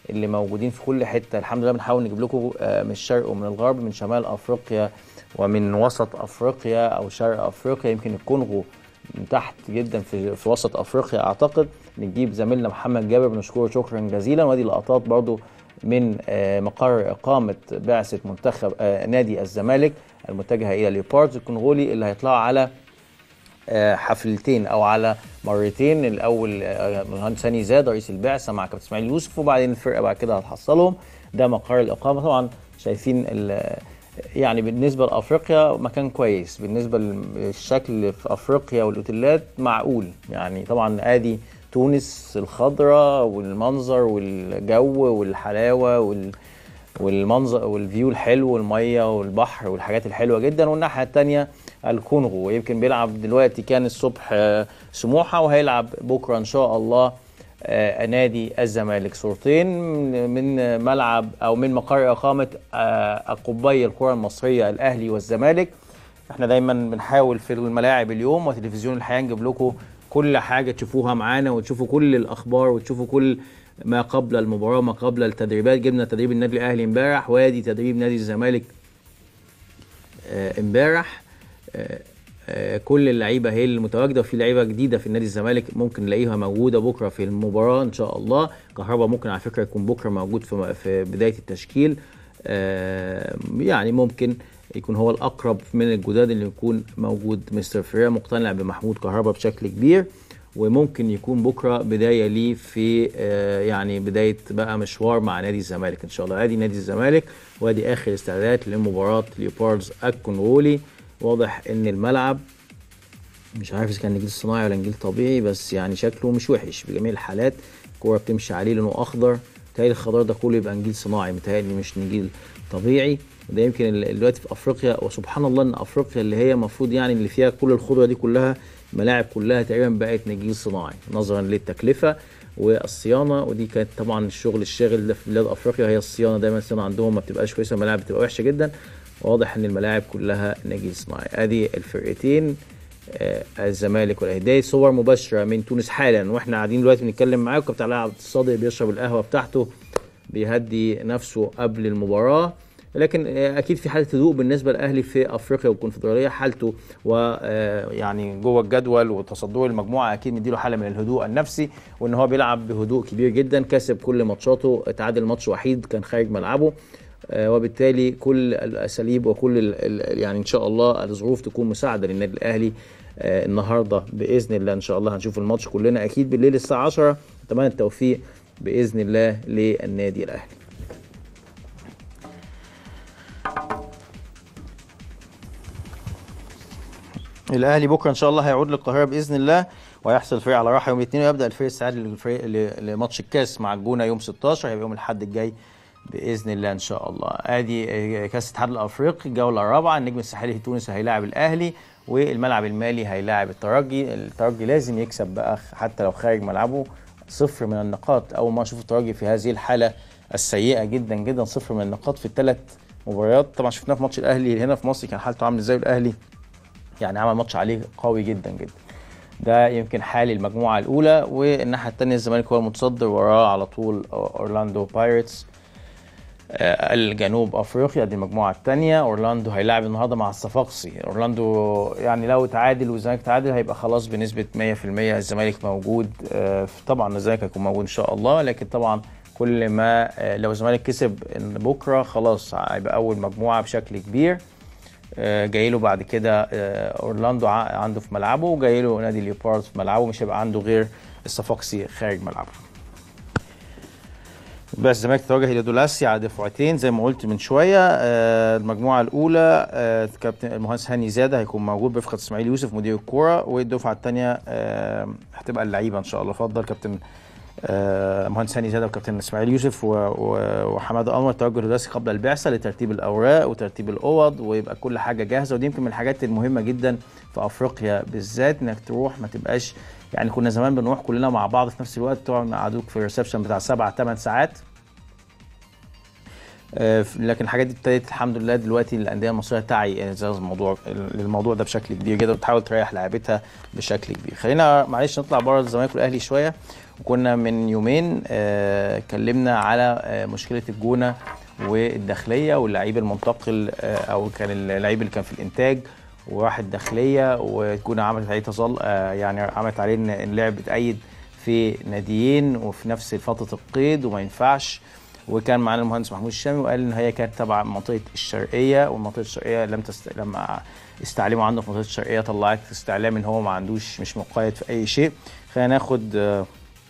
اللي موجودين في كل حته الحمد لله بنحاول نجيب لكم آه، من الشرق ومن الغرب من شمال افريقيا ومن وسط افريقيا او شرق افريقيا يمكن الكونغو من تحت جدا في, في وسط افريقيا اعتقد نجيب زميلنا محمد جابر بنشكره شكرا جزيلا وادي لقطات برضو من آه، مقر اقامه بعثه منتخب آه، نادي الزمالك المتجهه الى ليوباردز الكونغولي اللي هيطلعوا على آه، حفلتين او على مرتين الاول آه، المهندس هاني زاد رئيس البعثه مع كابتن اسماعيل يوسف وبعدين الفرقه بعد كده هتحصلهم ده مقر الاقامه طبعا شايفين ال- يعني بالنسبه لافريقيا مكان كويس بالنسبه للشكل في افريقيا والاوتيلات معقول يعني طبعا ادي تونس الخضراء والمنظر والجو والحلاوه وال والمنظر والفيو الحلو والميه والبحر والحاجات الحلوه جدا والناحيه الثانيه الكونغو يمكن بيلعب دلوقتي كان الصبح آه، سموحه وهيلعب بكره ان شاء الله آه، نادي الزمالك صورتين من- من ملعب او من مقر اقامه آه، قطبي الكره المصريه الاهلي والزمالك احنا دايما بنحاول في الملاعب اليوم وتلفزيون الحياه نجيب لكم كل حاجه تشوفوها معانا وتشوفوا كل الاخبار وتشوفوا كل ما قبل المباراه ما قبل التدريبات جبنا تدريب النادي الاهلي امبارح وادي تدريب نادي الزمالك آه، امبارح آه، آه، كل اللعيبه هي المتواجده وفي لعيبه جديده في النادي الزمالك ممكن نلاقيها موجوده بكره في المباراه ان شاء الله كهربا ممكن على فكره يكون بكره موجود في في بدايه التشكيل آه، يعني ممكن يكون هو الاقرب من الجداد اللي يكون موجود مستر فريرا مقتنع بمحمود كهربا بشكل كبير وممكن يكون بكره بدايه ليه في آه، يعني بدايه بقى مشوار مع نادي الزمالك ان شاء الله ادي نادي الزمالك وادي اخر استعدادات لمباراه ليوباردز الكونغولي واضح ان الملعب مش عارف اذا كان نجيل صناعي ولا نجيل طبيعي بس يعني شكله مش وحش بجميع الحالات الكوره بتمشي عليه لانه اخضر متهيألي الخضار ده كله يبقى نجيل صناعي متهيألي مش نجيل طبيعي وده يمكن ال- دلوقتي في افريقيا وسبحان الله ان افريقيا اللي هي المفروض يعني اللي فيها كل الخضره دي كلها الملاعب كلها تقريبا بقت نجيل صناعي نظرا للتكلفه والصيانه ودي كانت طبعا الشغل الشاغل ده في بلاد افريقيا هي الصيانه دايما الصيانه عندهم ما بتبقاش كويسه الملاعب بتبقى وحشه جدا واضح ان الملاعب كلها نجيل صناعي ادي الفرقتين آه، الزمالك والاهلي دي صور مباشره من تونس حالا واحنا قاعدين دلوقتي بنتكلم معاكم كابتن علاء عبد الصادق بيشرب القهوه بتاعته بيهدي نفسه قبل المباراه لكن آه، اكيد في حاله هدوء بالنسبه للاهلي في افريقيا والكونفدراليه حالته ويعني جوه الجدول وتصدره المجموعه اكيد مديله حاله من الهدوء النفسي وان هو بيلعب بهدوء كبير جدا كسب كل ماتشاته تعادل ماتش وحيد كان خارج ملعبه آه، وبالتالي كل الاساليب وكل ال- ال- يعني ان شاء الله الظروف تكون مساعده للنادي الاهلي آه، النهارده باذن الله ان شاء الله هنشوف الماتش كلنا اكيد بالليل الساعه 10 اتمنى التوفيق باذن الله للنادي الاهلي الاهلي بكره ان شاء الله هيعود للقاهره باذن الله وهيحصل الفريق على راحه يوم الاثنين ويبدا الفريق السعادي للفريق ل- لماتش الكاس مع الجونه يوم 16 هيبقى يوم الاحد الجاي باذن الله ان شاء الله ادي آه، كاس الاتحاد الافريقي الجوله الرابعه النجم الساحلي التونسي هيلاعب الاهلي والملعب المالي هيلاعب الترجي الترجي لازم يكسب بقى حتى لو خارج ملعبه صفر من النقاط اول ما اشوف الترجي في هذه الحاله السيئه جدا جدا صفر من النقاط في الثلاث مباريات طبعا شفناه في ماتش الاهلي هنا في مصر كان حالته عامله ازاي الاهلي يعني عمل ماتش عليه قوي جدا جدا ده يمكن حال المجموعه الاولى والناحيه الثانيه الزمالك هو المتصدر وراه على طول اورلاندو بايرتس آه، الجنوب افريقيا دي المجموعه الثانيه اورلاندو هيلاعب النهارده مع الصفاقسي اورلاندو يعني لو تعادل والزمالك تعادل هيبقى خلاص بنسبه 100% الزمالك موجود آه، طبعا الزمالك هيكون موجود ان شاء الله لكن طبعا كل ما آه، لو الزمالك كسب إن بكره خلاص هيبقى اول مجموعه بشكل كبير آه، جاي له بعد كده آه، اورلاندو ع- عنده في ملعبه وجاي له نادي ليوبارد في ملعبه مش هيبقى عنده غير الصفاقسي خارج ملعبه بس الزمالك تواجه الى دولاسيا على دفعتين زي ما قلت من شويه آه، المجموعه الاولى آه، كابتن المهندس هاني زاده هيكون موجود برفقه اسماعيل يوسف مدير الكوره والدفعه الثانيه هتبقى اللعيبه ان شاء الله اتفضل كابتن آه، مهندس هاني زاده وكابتن اسماعيل يوسف و- و- وحماده انور توجه دولاسي قبل البعثه لترتيب الاوراق وترتيب الاوض ويبقى كل حاجه جاهزه ودي يمكن من الحاجات المهمه جدا في افريقيا بالذات انك تروح ما تبقاش يعني كنا زمان بنروح كلنا مع بعض في نفس الوقت تقعد مع عدوك في الريسبشن بتاع سبع ثمان ساعات آه، ف- لكن الحاجات دي ابتدت الحمد لله دلوقتي الانديه المصريه تعي هذا الموضوع الموضوع ده بشكل كبير جدا وتحاول تريح لاعبتها بشكل كبير خلينا معلش نطلع بره الزمالك والاهلي شويه وكنا من يومين آه، اتكلمنا على آه، مشكله الجونه والداخليه واللعيب المنتقل آه، او كان اللعيب اللي كان في الانتاج وراح الداخليه والجونه عملت عليه تظل آه، يعني عملت عليه ان إن اللاعب بتأيد في ناديين وفي نفس فتره القيد وما ينفعش وكان معانا المهندس محمود الشامي وقال ان هي كانت تبع منطقه الشرقيه والمنطقه الشرقيه لم تست... لما استعلموا عنه في منطقه الشرقيه طلعت استعلام ان هو ما عندوش مش مقيد في اي شيء خلينا ناخد آه،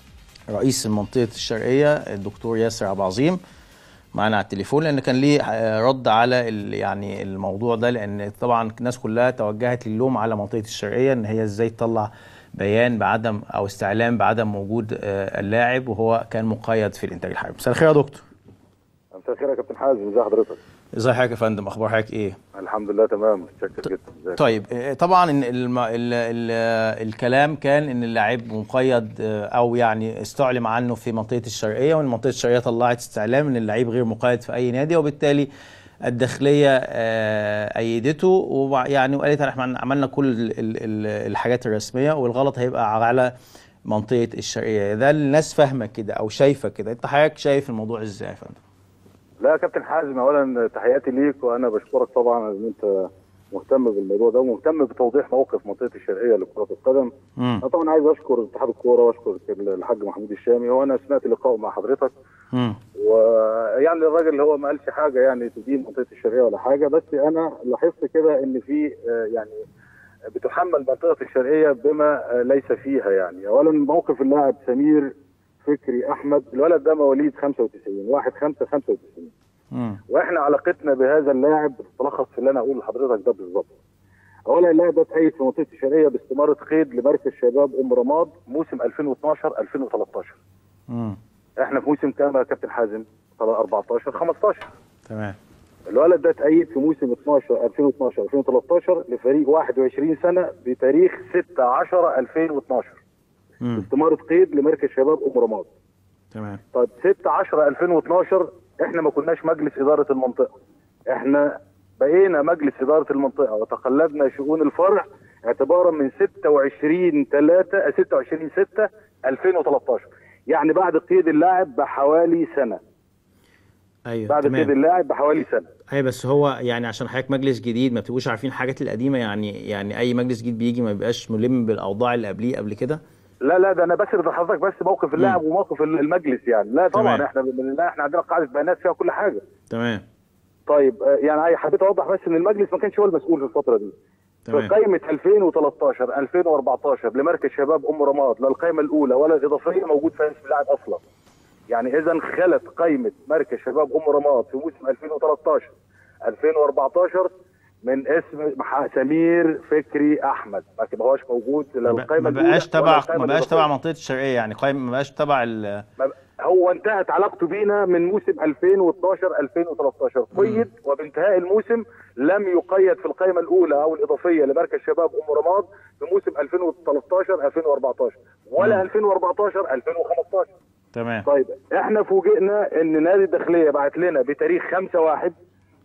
رئيس منطقه الشرقيه الدكتور ياسر عبد العظيم معانا على التليفون لان كان ليه آه، رد على ال- يعني الموضوع ده لان طبعا الناس كلها توجهت اللوم على منطقه الشرقيه ان هي ازاي تطلع بيان بعدم او استعلام بعدم وجود آه، اللاعب وهو كان مقيد في الانتاج الحربي مساء الخير يا دكتور مساء الخير يا كابتن حازم ازي حضرتك؟ ازي حضرتك يا فندم اخبار حضرتك ايه الحمد لله تمام متشكر جدا ازيك؟ طيب آه، طبعا إن الم... ال... ال... الكلام كان ان اللاعب مقيد آه، او يعني استعلم عنه في منطقه الشرقيه وان منطقه الشرقيه طلعت استعلام ان اللعيب غير مقيد في اي نادي وبالتالي الداخليه آه، ايدته ويعني وقالت احنا عملنا كل ال... ال... ال- الحاجات الرسميه والغلط هيبقى على منطقه الشرقيه ده الناس فاهمه كده او شايفه كده انت حضرتك شايف الموضوع ازاي يا فندم لا يا كابتن حازم اولا تحياتي ليك وانا بشكرك طبعا ان انت مهتم بالموضوع ده ومهتم بتوضيح موقف منطقه الشرقيه لكره القدم مم. انا طبعا عايز اشكر اتحاد الكوره واشكر الحاج محمود الشامي وانا سمعت لقاء مع حضرتك مم. ويعني الراجل اللي هو ما قالش حاجه يعني تدين منطقه الشرقيه ولا حاجه بس انا لاحظت كده ان في آه، يعني بتحمل منطقه الشرقيه بما آه، ليس فيها يعني اولا موقف اللاعب سمير فكري احمد الولد ده مواليد 95 1 5 95 مم. واحنا علاقتنا بهذا اللاعب بتتلخص في اللي انا اقول لحضرتك ده بالظبط. اولا اللاعب ده اتأيد في منطقه الشرقيه باستماره قيد لمركز شباب ام رماد موسم 2012 2013. مم. احنا في موسم كام يا كابتن حازم؟ 14 15 تمام الولد ده اتأيد في موسم 12 2012 2013 لفريق 21 سنه بتاريخ 6 10 2012 مم. باستماره قيد لمركز شباب ام رماد. تمام طيب 6 10 2012 احنا ما كناش مجلس اداره المنطقه احنا بقينا مجلس اداره المنطقه وتقلدنا شؤون الفرع اعتبارا من 26 3 26 6 2013 يعني بعد قيد اللاعب بحوالي سنه ايوه بعد تمام قيد اللاعب بحوالي سنه اي بس هو يعني عشان حضرتك مجلس جديد ما بتبقوش عارفين الحاجات القديمه يعني يعني اي مجلس جديد بيجي ما بيبقاش ملم بالاوضاع اللي قبليه قبل كده لا لا ده انا بسرد لحضرتك بس موقف اللاعب وموقف المجلس يعني لا طبعا تمام. احنا لا احنا عندنا قاعده بيانات فيها كل حاجه تمام طيب آه، يعني حبيت اوضح بس ان المجلس ما كانش هو المسؤول في الفتره دي في تمام قائمة 2013 2014 لمركز شباب ام رماد لا القائمة الأولى ولا الإضافية موجود فيها اسم اللاعب أصلا. يعني إذا خلت قائمة مركز شباب ام رماد في موسم 2013 2014 من اسم مح- سمير فكري أحمد ما هوش موجود لا ما ب- القائمة ما الأولى بقاش ولا تبع القائمة ما بقاش تبع الإضافية. منطقه الشرقيه يعني قايم ما بقاش تبع ال ما- هو انتهت علاقته بينا من موسم 2012 2013 قيد وبانتهاء الموسم لم يقيد في القائمه الاولى او الاضافيه لمركز شباب ام رماد في موسم 2013 2014 ولا مم. 2014 2015 تمام طيب احنا فوجئنا ان نادي الداخليه بعت لنا بتاريخ 5 1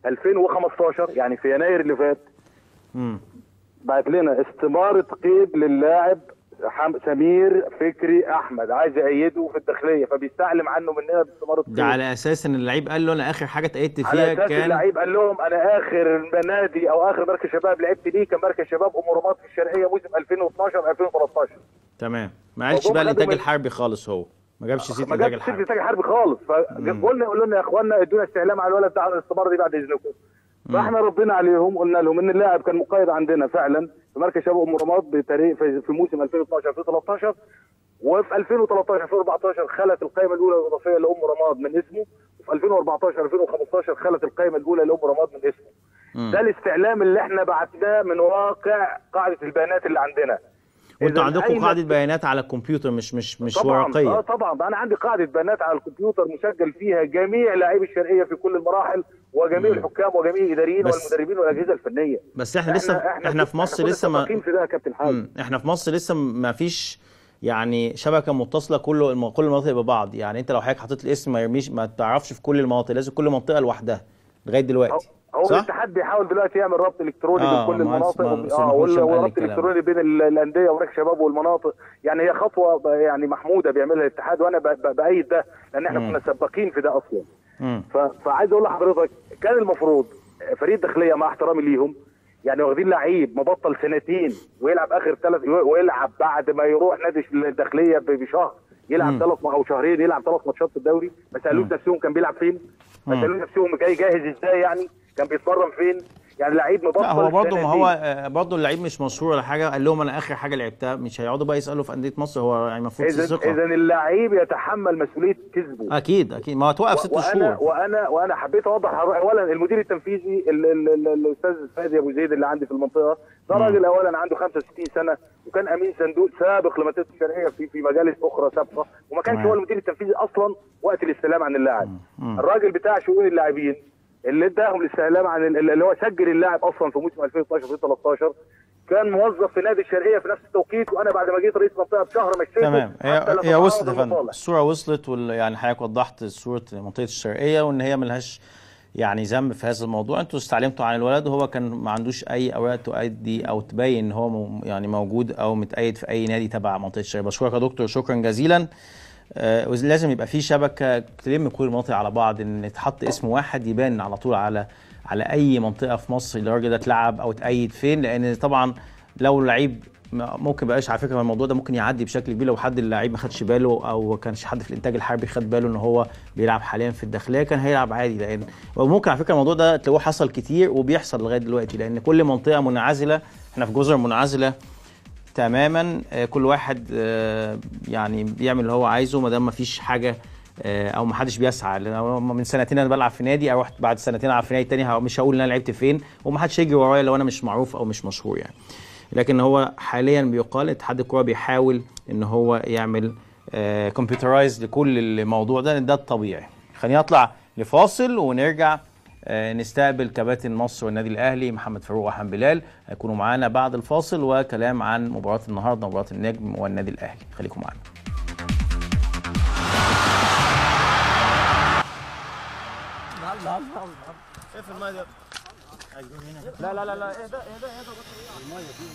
2015 يعني في يناير اللي فات امم بعت لنا استمارة قيد للاعب حم- سمير فكري احمد عايز يأيده في الداخليه فبيستعلم عنه مننا باستمارة قيد ده على اساس ان اللعيب قال له انا اخر حاجه اتأيدت على فيها اساس كان اللعيب قال لهم انا اخر نادي او اخر مركز شباب لعبت ليه كان مركز شباب ام رماد في الشرقيه موسم 2012 2013 تمام ما قالش فجم بقى خدوا الانتاج من- الحربي خالص هو ما جابش سيره ما الانتاج جابش سيره الحربي الانتاج الحربي خالص فقلنا قلنا لنا يا اخوانا ادونا استعلام على الولد ده على الاستماره دي بعد اذنكم فاحنا ردينا عليهم قلنا لهم ان اللاعب كان مقيد عندنا فعلا في مركز شباب ام رماد بتاريخ في في موسم 2012 2013 وفي 2013 2014 خلت القائمه الاولى الاضافيه لام رماد من اسمه وفي 2014 2015 خلت القائمه الاولى لام رماد من اسمه مم. ده الاستعلام اللي احنا بعتناه من واقع قاعده البيانات اللي عندنا وانتوا إذن عندكم أي قاعده مكتب- بيانات على الكمبيوتر مش مش مش طبعا اه ورقيه طبعا ده انا عندي قاعده بيانات على الكمبيوتر مسجل فيها جميع لاعبي الشرقيه في كل المراحل وجميع مم. الحكام وجميع الاداريين بس- والمدربين والاجهزه الفنيه بس احنا لسه احنا, في مصر كنا لسه ما متفقين في ده يا كابتن حازم مم. احنا في مصر لسه ما فيش يعني شبكه متصله كل الم- كل المناطق ببعض يعني انت لو حضرتك حطيت الاسم ما يرميش ما تعرفش في كل المناطق لازم كل منطقه لوحدها لغايه دلوقتي هو صح؟ الاتحاد بيحاول دلوقتي يعمل ربط الكتروني آه، بين كل مهندس- المناطق مهندس اه محمود وال- شمال قال وربط الكلام. الكتروني بين ال- الانديه وراك شباب والمناطق يعني هي خطوه ب- يعني محموده بيعملها الاتحاد وانا ب- ب- بايد ده لان احنا مم. كنا سباقين في ده اصلا مم. ف- فعايز اقول لحضرتك كان المفروض فريق الداخليه مع احترامي ليهم يعني واخدين لعيب مبطل سنتين ويلعب اخر ثلاث ويلعب بعد ما يروح نادي الداخليه ب- بشهر يلعب مم. ثلاث او شهرين يلعب ثلاث ماتشات في الدوري ما سالوش مم. نفسهم كان بيلعب فين ما مم. سالوش نفسهم جاي جاهز ازاي يعني كان بيتمرن فين يعني لعيب مبطل لا هو برضه ما سنتين. هو آه، برضه اللعيب مش مشهور ولا حاجه قال لهم انا اخر حاجه لعبتها مش هيقعدوا بقى يسالوا في انديه مصر هو يعني المفروض اذا ثقه اذا اللعيب يتحمل مسؤوليه كسبه اكيد اكيد ما هتوقف ست وانا شهور وانا وانا حبيت اوضح اولا المدير التنفيذي ال- ال- ال- الاستاذ فادي ابو زيد اللي عندي في المنطقه ده مم. راجل اولا عنده 65 سنه وكان امين صندوق سابق لمنطقه الشرقيه في في مجالس اخرى سابقه وما كانش تمام. هو المدير التنفيذي اصلا وقت الاستلام عن اللاعب مم. الراجل بتاع شؤون اللاعبين اللي اداهم الاستعلام عن ال- اللي هو سجل اللاعب اصلا في موسم 2012 2013 كان موظف في نادي الشرقيه في نفس التوقيت وانا بعد ما جيت رئيس منطقه بشهر مشيته تمام هي حتى لما هي وصلت يا تعرض فندم للمصالح. الصوره وصلت وال يعني حضرتك وضحت صوره منطقه الشرقيه وان هي ملهاش يعني ذنب في هذا الموضوع انتوا استعلمتوا عن الولد وهو كان ما عندوش اي اوراق تؤدي او تبين ان هو م- يعني موجود او متأيد في اي نادي تبع منطقه الشرقيه بشكرك يا دكتور شكرا جزيلا آه، لازم يبقى في شبكه تلم كل المناطق على بعض ان يتحط اسم واحد يبان على طول على على اي منطقه في مصر الراجل ده اتلعب او اتأيد فين لان طبعا لو لعيب ما- ممكن بقاش على فكره الموضوع ده ممكن يعدي بشكل كبير لو حد اللعيب ما خدش باله او كانش حد في الانتاج الحربي خد باله ان هو بيلعب حاليا في الداخليه كان هيلعب عادي لان وممكن على فكره الموضوع ده تلاقوه حصل كتير وبيحصل لغايه دلوقتي لان كل منطقه منعزله احنا في جزر منعزله تماما آه، كل واحد آه، يعني بيعمل اللي هو عايزه ما دام ما فيش حاجه آه، او ما حدش بيسعى لان أنا من سنتين انا بلعب في نادي اروح بعد سنتين العب في نادي تاني ه- مش هقول ان انا لعبت فين وما حدش يجري ورايا لو انا مش معروف او مش مشهور يعني لكن هو حاليا بيقال اتحاد الكوره بيحاول ان هو يعمل كمبيوترايز لكل الموضوع ده لأن ده الطبيعي خلينا نطلع لفاصل ونرجع آه، نستقبل كباتن مصر والنادي الاهلي محمد فاروق وحمد بلال هيكونوا معانا بعد الفاصل وكلام عن مباراه النهارده مباراه النجم والنادي الاهلي خليكم معانا لا لا لا لا ايه ده ايه ده ايه ده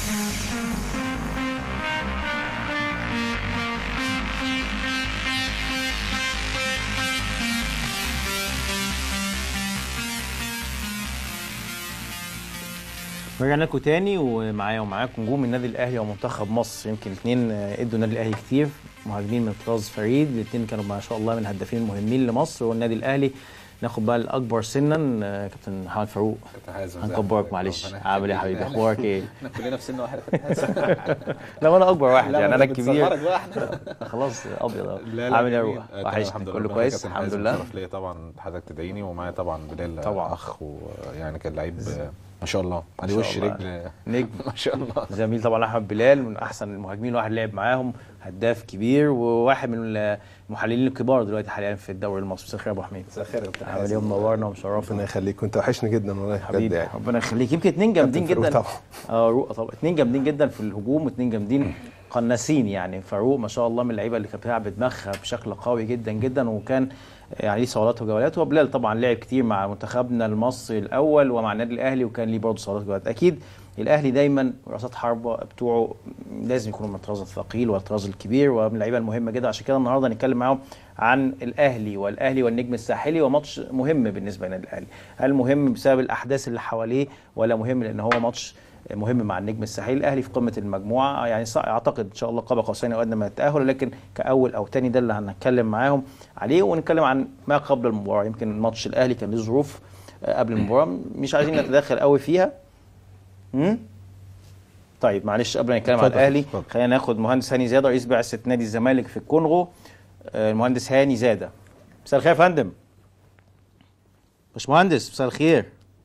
رجعنا لكم تاني ومعايا ومعاكم نجوم النادي الاهلي ومنتخب مصر يمكن الاثنين ادوا النادي الاهلي كتير مهاجمين من طراز فريد الاثنين كانوا ما شاء الله من الهدافين المهمين لمصر والنادي الاهلي ناخد بقى الاكبر سنا آه، كابتن محمد فاروق هنكبرك معلش عامل ايه يا حبيبي اخبارك ايه؟ احنا كلنا في سن واحد لا وانا اكبر واحد يعني انا بتصغرك الكبير بقى احنا خلاص ابيض أهو. لا لا عامل ايه يا جميل. روح؟ آه، تمام، وحشني الحمد كله لله كويس كابتن الحمد حازم، لله شرف ليا طبعا حضرتك تدعيني ومعايا طبعا بلال طبعا. اخ ويعني كان لعيب آه، ما شاء الله عليه شاء وش الله. رجل نجم ما شاء الله زميل طبعا احمد بلال من احسن المهاجمين الواحد لعب معاهم هداف كبير وواحد من المحللين الكبار دلوقتي حاليا في الدوري المصري مساء الخير يا ابو حميد مساء الخير يا كابتن عامل ايه حازم. منورنا ربنا ومشرفنا يخليك كنت وحشني جدا والله بجد حبيبي يعني ربنا يخليك يمكن اتنين جامدين كابتن فاروق جدا طبعا. اه روق طبعا اتنين جامدين جدا في الهجوم واتنين جامدين قناصين يعني فاروق ما شاء الله من اللعيبه اللي كانت بتلعب بدماغها بشكل قوي جدا جدا وكان يعني ليه صولات وجولات وبلال طبعا لعب كتير مع منتخبنا المصري الاول ومع النادي الاهلي وكان ليه برضه صولات وجولات اكيد الاهلي دايما راسات حربه بتوعه لازم يكونوا من الطراز الثقيل والطراز الكبير ومن اللعيبه المهمه جدا عشان كده النهارده هنتكلم معاهم عن الاهلي والاهلي والنجم الساحلي وماتش مهم بالنسبه للنادي الاهلي هل مهم بسبب الاحداث اللي حواليه ولا مهم لان هو ماتش مهم مع النجم الساحلي الاهلي في قمه المجموعه يعني صع- اعتقد ان شاء الله قاب قوسين او ادنى من التاهل لكن كاول او تاني ده اللي هنتكلم معاهم عليه ونتكلم عن ما قبل المباراه يمكن ماتش الاهلي كان له ظروف آه، قبل المباراه مش عايزين نتدخل قوي فيها امم طيب معلش قبل ما نتكلم عن اتفضل، الاهلي اتفضل. خلينا ناخد مهندس هاني زاده رئيس بعثه نادي الزمالك في الكونغو آه، المهندس هاني زاده مساء الخير يا فندم باشمهندس مساء الخير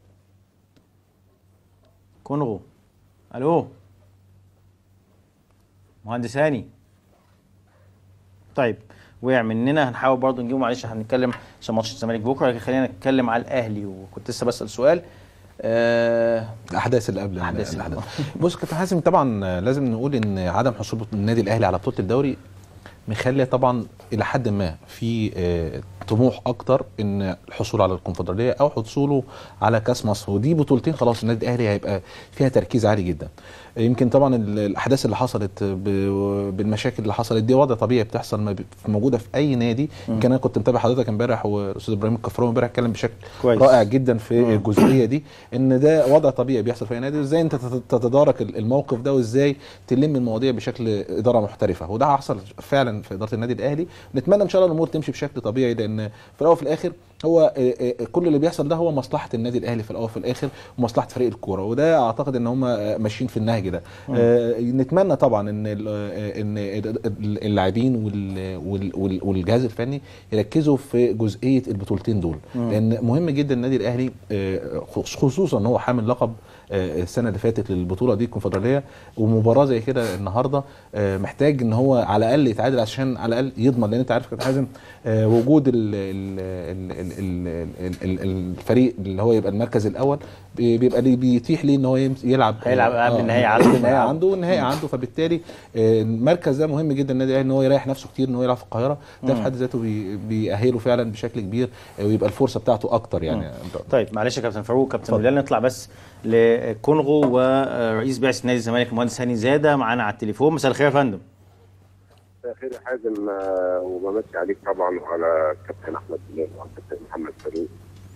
كونغو الو مهندس هاني طيب وقع مننا هنحاول برضه نجيبه معلش هنتكلم عشان ماتش الزمالك بكره لكن خلينا نتكلم على الاهلي وكنت لسه بسال سؤال آه الاحداث اللي قبل الأحداث اللي الاحداث بص كابتن حازم طبعا لازم نقول ان عدم حصول النادي الاهلي على بطوله الدوري مخلي طبعا الى حد ما في آه، طموح اكتر ان الحصول على الكونفدراليه او حصوله على كاس مصر ودي بطولتين خلاص النادي الاهلي هيبقى فيها تركيز عالي جدا يمكن طبعا ال- الاحداث اللي حصلت ب- بالمشاكل اللي حصلت دي وضع طبيعي بتحصل ما ب- موجوده في اي نادي يمكن انا كنت متابع حضرتك امبارح والاستاذ ابراهيم الكفراوي امبارح اتكلم بشكل كويس. رائع جدا في الجزئيه دي ان ده وضع طبيعي بيحصل في اي نادي وازاي انت تت- تتدارك ال- الموقف ده وازاي تلم المواضيع بشكل اداره محترفه وده حصل فعلا في اداره النادي الاهلي نتمنى ان شاء الله الامور تمشي بشكل طبيعي لان في الاول وفي الاخر هو آه، آه، كل اللي بيحصل ده هو مصلحه النادي الاهلي في الاول وفي الاخر ومصلحه فريق الكوره وده اعتقد ان هم آه، ماشيين في النهج ده آه، نتمنى طبعا ان ال- آه، ان ال- اللاعبين وال- وال- وال- والجهاز الفني يركزوا في جزئيه البطولتين دول لان مهم جدا النادي الاهلي آه، خصوصا ان هو حامل لقب آه، السنه اللي فاتت للبطوله دي الكونفدراليه ومباراه زي كده النهارده آه، محتاج ان هو على الاقل يتعادل عشان على الاقل يضمن لان انت عارف كابتن حازم آه، وجود ال ال ال ال ال ال ال الفريق اللي هو يبقى المركز الاول بي- بيبقى ليه بيتيح ليه ان هو يمس- يلعب هيلعب آه، قبل آه، النهائي عنده. النهائي عنده والنهائي عنده فبالتالي آه، المركز ده مهم جدا النادي الاهلي ان هو يريح نفسه كتير ان هو يلعب في القاهره ده في حد ذاته بي- بيأهله فعلا بشكل كبير آه، ويبقى الفرصه بتاعته اكتر يعني طيب معلش يا كابتن فاروق كابتن بلال نطلع بس لكونغو ورئيس بعثه نادي الزمالك المهندس هاني زاده معانا على التليفون مساء الخير يا فندم مساء الخير يا حازم آه، وبمسي عليك طبعا وعلى الكابتن احمد بلال وعلى الكابتن محمد فاروق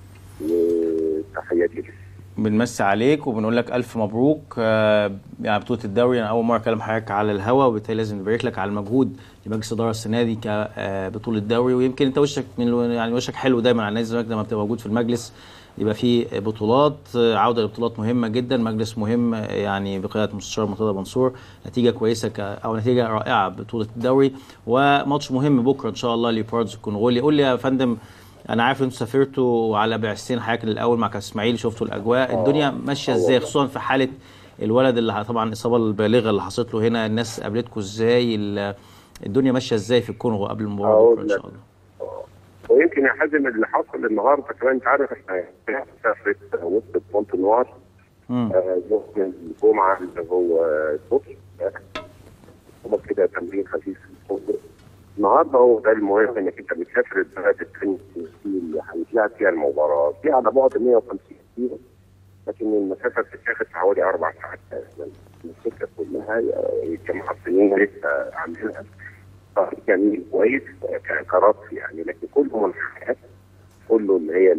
وتحياتي لك بنمسي عليك وبنقول لك الف مبروك آه، يعني بطوله الدوري انا اول مره اكلم حضرتك على الهوا وبالتالي لازم نبارك لك على المجهود لمجلس الاداره السنه دي كبطوله دوري ويمكن انت وشك من يعني وشك حلو دايما على نادي الزمالك لما بتبقى موجود في المجلس يبقى في بطولات آه، عوده لبطولات مهمه جدا مجلس مهم آه، يعني بقياده مستشار مرتضى منصور نتيجه كويسه ك او نتيجه رائعه بطوله الدوري وماتش مهم بكره ان شاء الله لباردز الكونغولي قول لي يا فندم انا عارف انتوا سافرتوا على بعثتين حضرتك الاول مع كاس اسماعيل شفتوا الاجواء الدنيا ماشيه ازاي خصوصا في حاله الولد اللي طبعا الاصابه البالغه اللي حصلت له هنا الناس قابلتكم ازاي ال- الدنيا ماشيه ازاي في الكونغو قبل المباراه أقول بكره ان لك. شاء الله ويمكن يا حازم اللي حصل النهارده كمان انت عارف احنا سافرت وسط بونت نوار مم. آه، يوم الجمعه اللي هو الصبح امبارح. هو كده تمرين خفيف في الفندق النهارده هو ده المهم انك انت بتسافر البلد الثاني اللي هيتلعب فيها المباراه في على بعد 150 كيلو لكن المسافه بتتاخد في حوالي اربع ساعات تقريباً. الفكره كلها الجماعه الصينيين لسه عاملينها طريق جميل كويس ك- كرص يعني لكن كله منحنيات كله اللي هي